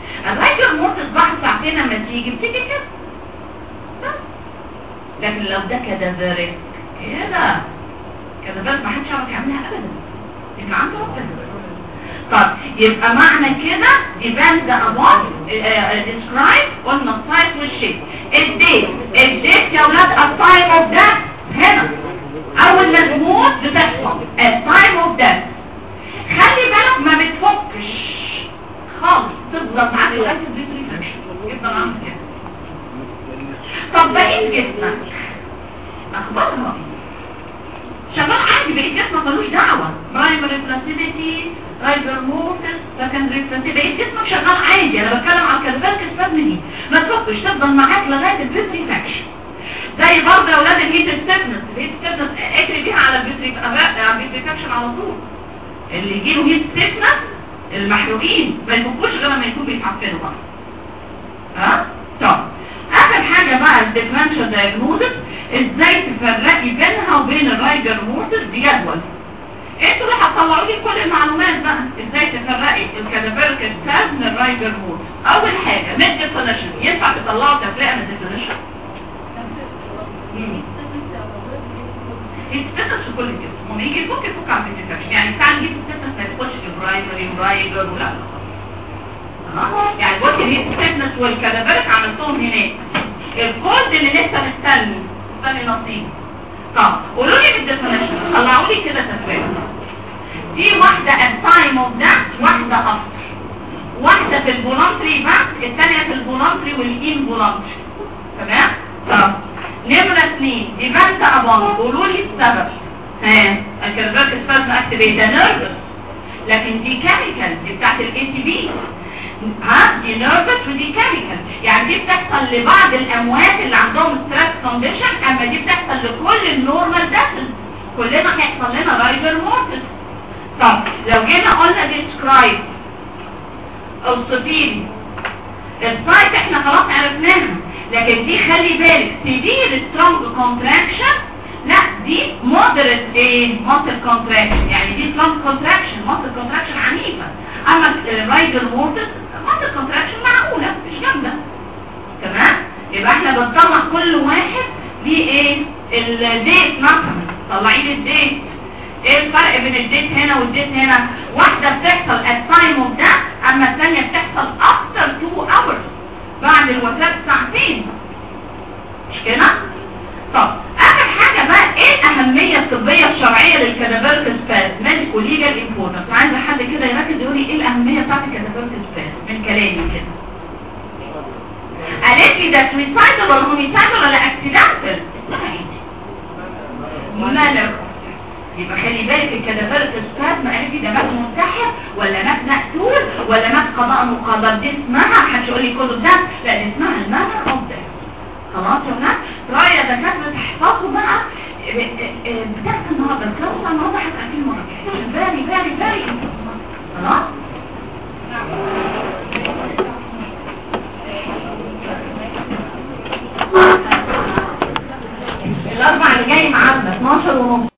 الرايجر مورتس بعد ساعتين لما تيجي بتيجي كده بس. لكن لو ده كدافيرك كده كدافيرك ما حدش يعرف يعملها ابدا يبقى عنده ربنا طب يبقى معنى كده depend upon describe قلنا السايت والشيء الديت الديت يا ولاد التايم اوف ده هنا اول ما تموت بتحصل التايم اوف ده خلي بالك ما بتفكش خالص تفضل معاك لغايه البيتريفكشن يفضل عامل كده طب بقيت جسمك اخبارها ايه شغال عادي بقيت جسمك ملوش دعوه برايمري بلاسيديتي رايبر موتس سكندري بلاسيديتي بقيت جسمك شغال عادي انا بتكلم على الكالفالك السبب دي ما تفكش تفضل معاك لغايه البيتريفكشن زي برضه يا اولاد الهيت ستيفنس الهيت ستيفنس اجري بيها على البيتريفكشن على طول اللي يجيله هيت ستيفنس المحروقين ما يفكوش غير لما يكونوا بيتعفنوا بقى ها طب اخر حاجه بقى الديفرنشال دايجنوزس ازاي تفرقي بينها وبين الرايجر مورتس بجدول انتوا اللي هتطلعوا لي كل المعلومات بقى ازاي تفرقي الكادافيرك ستاز من الرايجر مورتس اول حاجه من الديفينيشن ينفع تطلعوا تفرقه من الديفينيشن يتفتح في كل الجسم وما يجي يفك يفك على الانفكشن يعني بتاع نجيب التفتح ما يدخلش في برايمري ورايجر ولا ها؟ يعني قلت الهيت ستيفنس والكادافيرك عملتهم هناك الكود اللي لسه مستني مستني نصيب طب قولوا لي بالديفينيشن طلعوا لي كده تفرقه دي واحده التايم اوف ده واحده افتر واحده في الفولنتري باك الثانيه في الفولنتري والان فولنتري تمام طب نمرة اثنين ديبانت ابون قولوا لي السبب ها الكرباك سبازم اكتيفيت ده نيرفس لكن دي كيميكال دي بتاعت الاي تي بي ها دي نيرفس ودي كيميكال يعني دي بتحصل لبعض الاموات اللي عندهم ستريس كونديشن اما دي بتحصل لكل النورمال داسل كلنا هيحصل لنا رايجر مورتس طب لو جينا قلنا ديسكرايب اوصفيلي السايت احنا خلاص عرفناها لكن دي خلي بالك سيفير سترونج كونتراكشن لا دي مودريت ايه ماسل كونتراكشن يعني دي سترونج كونتراكشن ماسل كونتراكشن عنيفه اما الرايجر مورتس ماسل كونتراكشن معقوله مش جامده تمام يبقى احنا بنطلع كل واحد ليه ايه الديت مثلا طلعي لي الديت ايه الفرق بين الديت هنا والديت هنا واحده بتحصل التايم اوف ده اما الثانيه بتحصل اكتر 2 hours بعد الوفاه بساعتين مش كده طب اخر حاجه بقى ايه الاهميه الطبيه الشرعيه للكادافيرك سباز ميديكو ليجال امبورتنس عايزه حد كده يركز يقول لي ايه الاهميه بتاعت الكادافيرك سباز من كلامي كده قالت لي ده سويسايدال ولا هوميسايدال ولا اكسيدنتال مالك يبقى خلي بالك الكادافيرك سباز ما قالت لي ده مات منتحر ولا مات مقتول ولا مات قضاء مقدر دي اسمها محدش يقول لي كله ده لا دي اسمها المانر اوف خلاص يا ولاد راية دكاترة تحفظوا بقى بتاعت النهارده الكلاس النهارده هتبقى فيه المره الجايه فيري فيري فيري خلاص الاربع اللي جاي معانا 12 ونص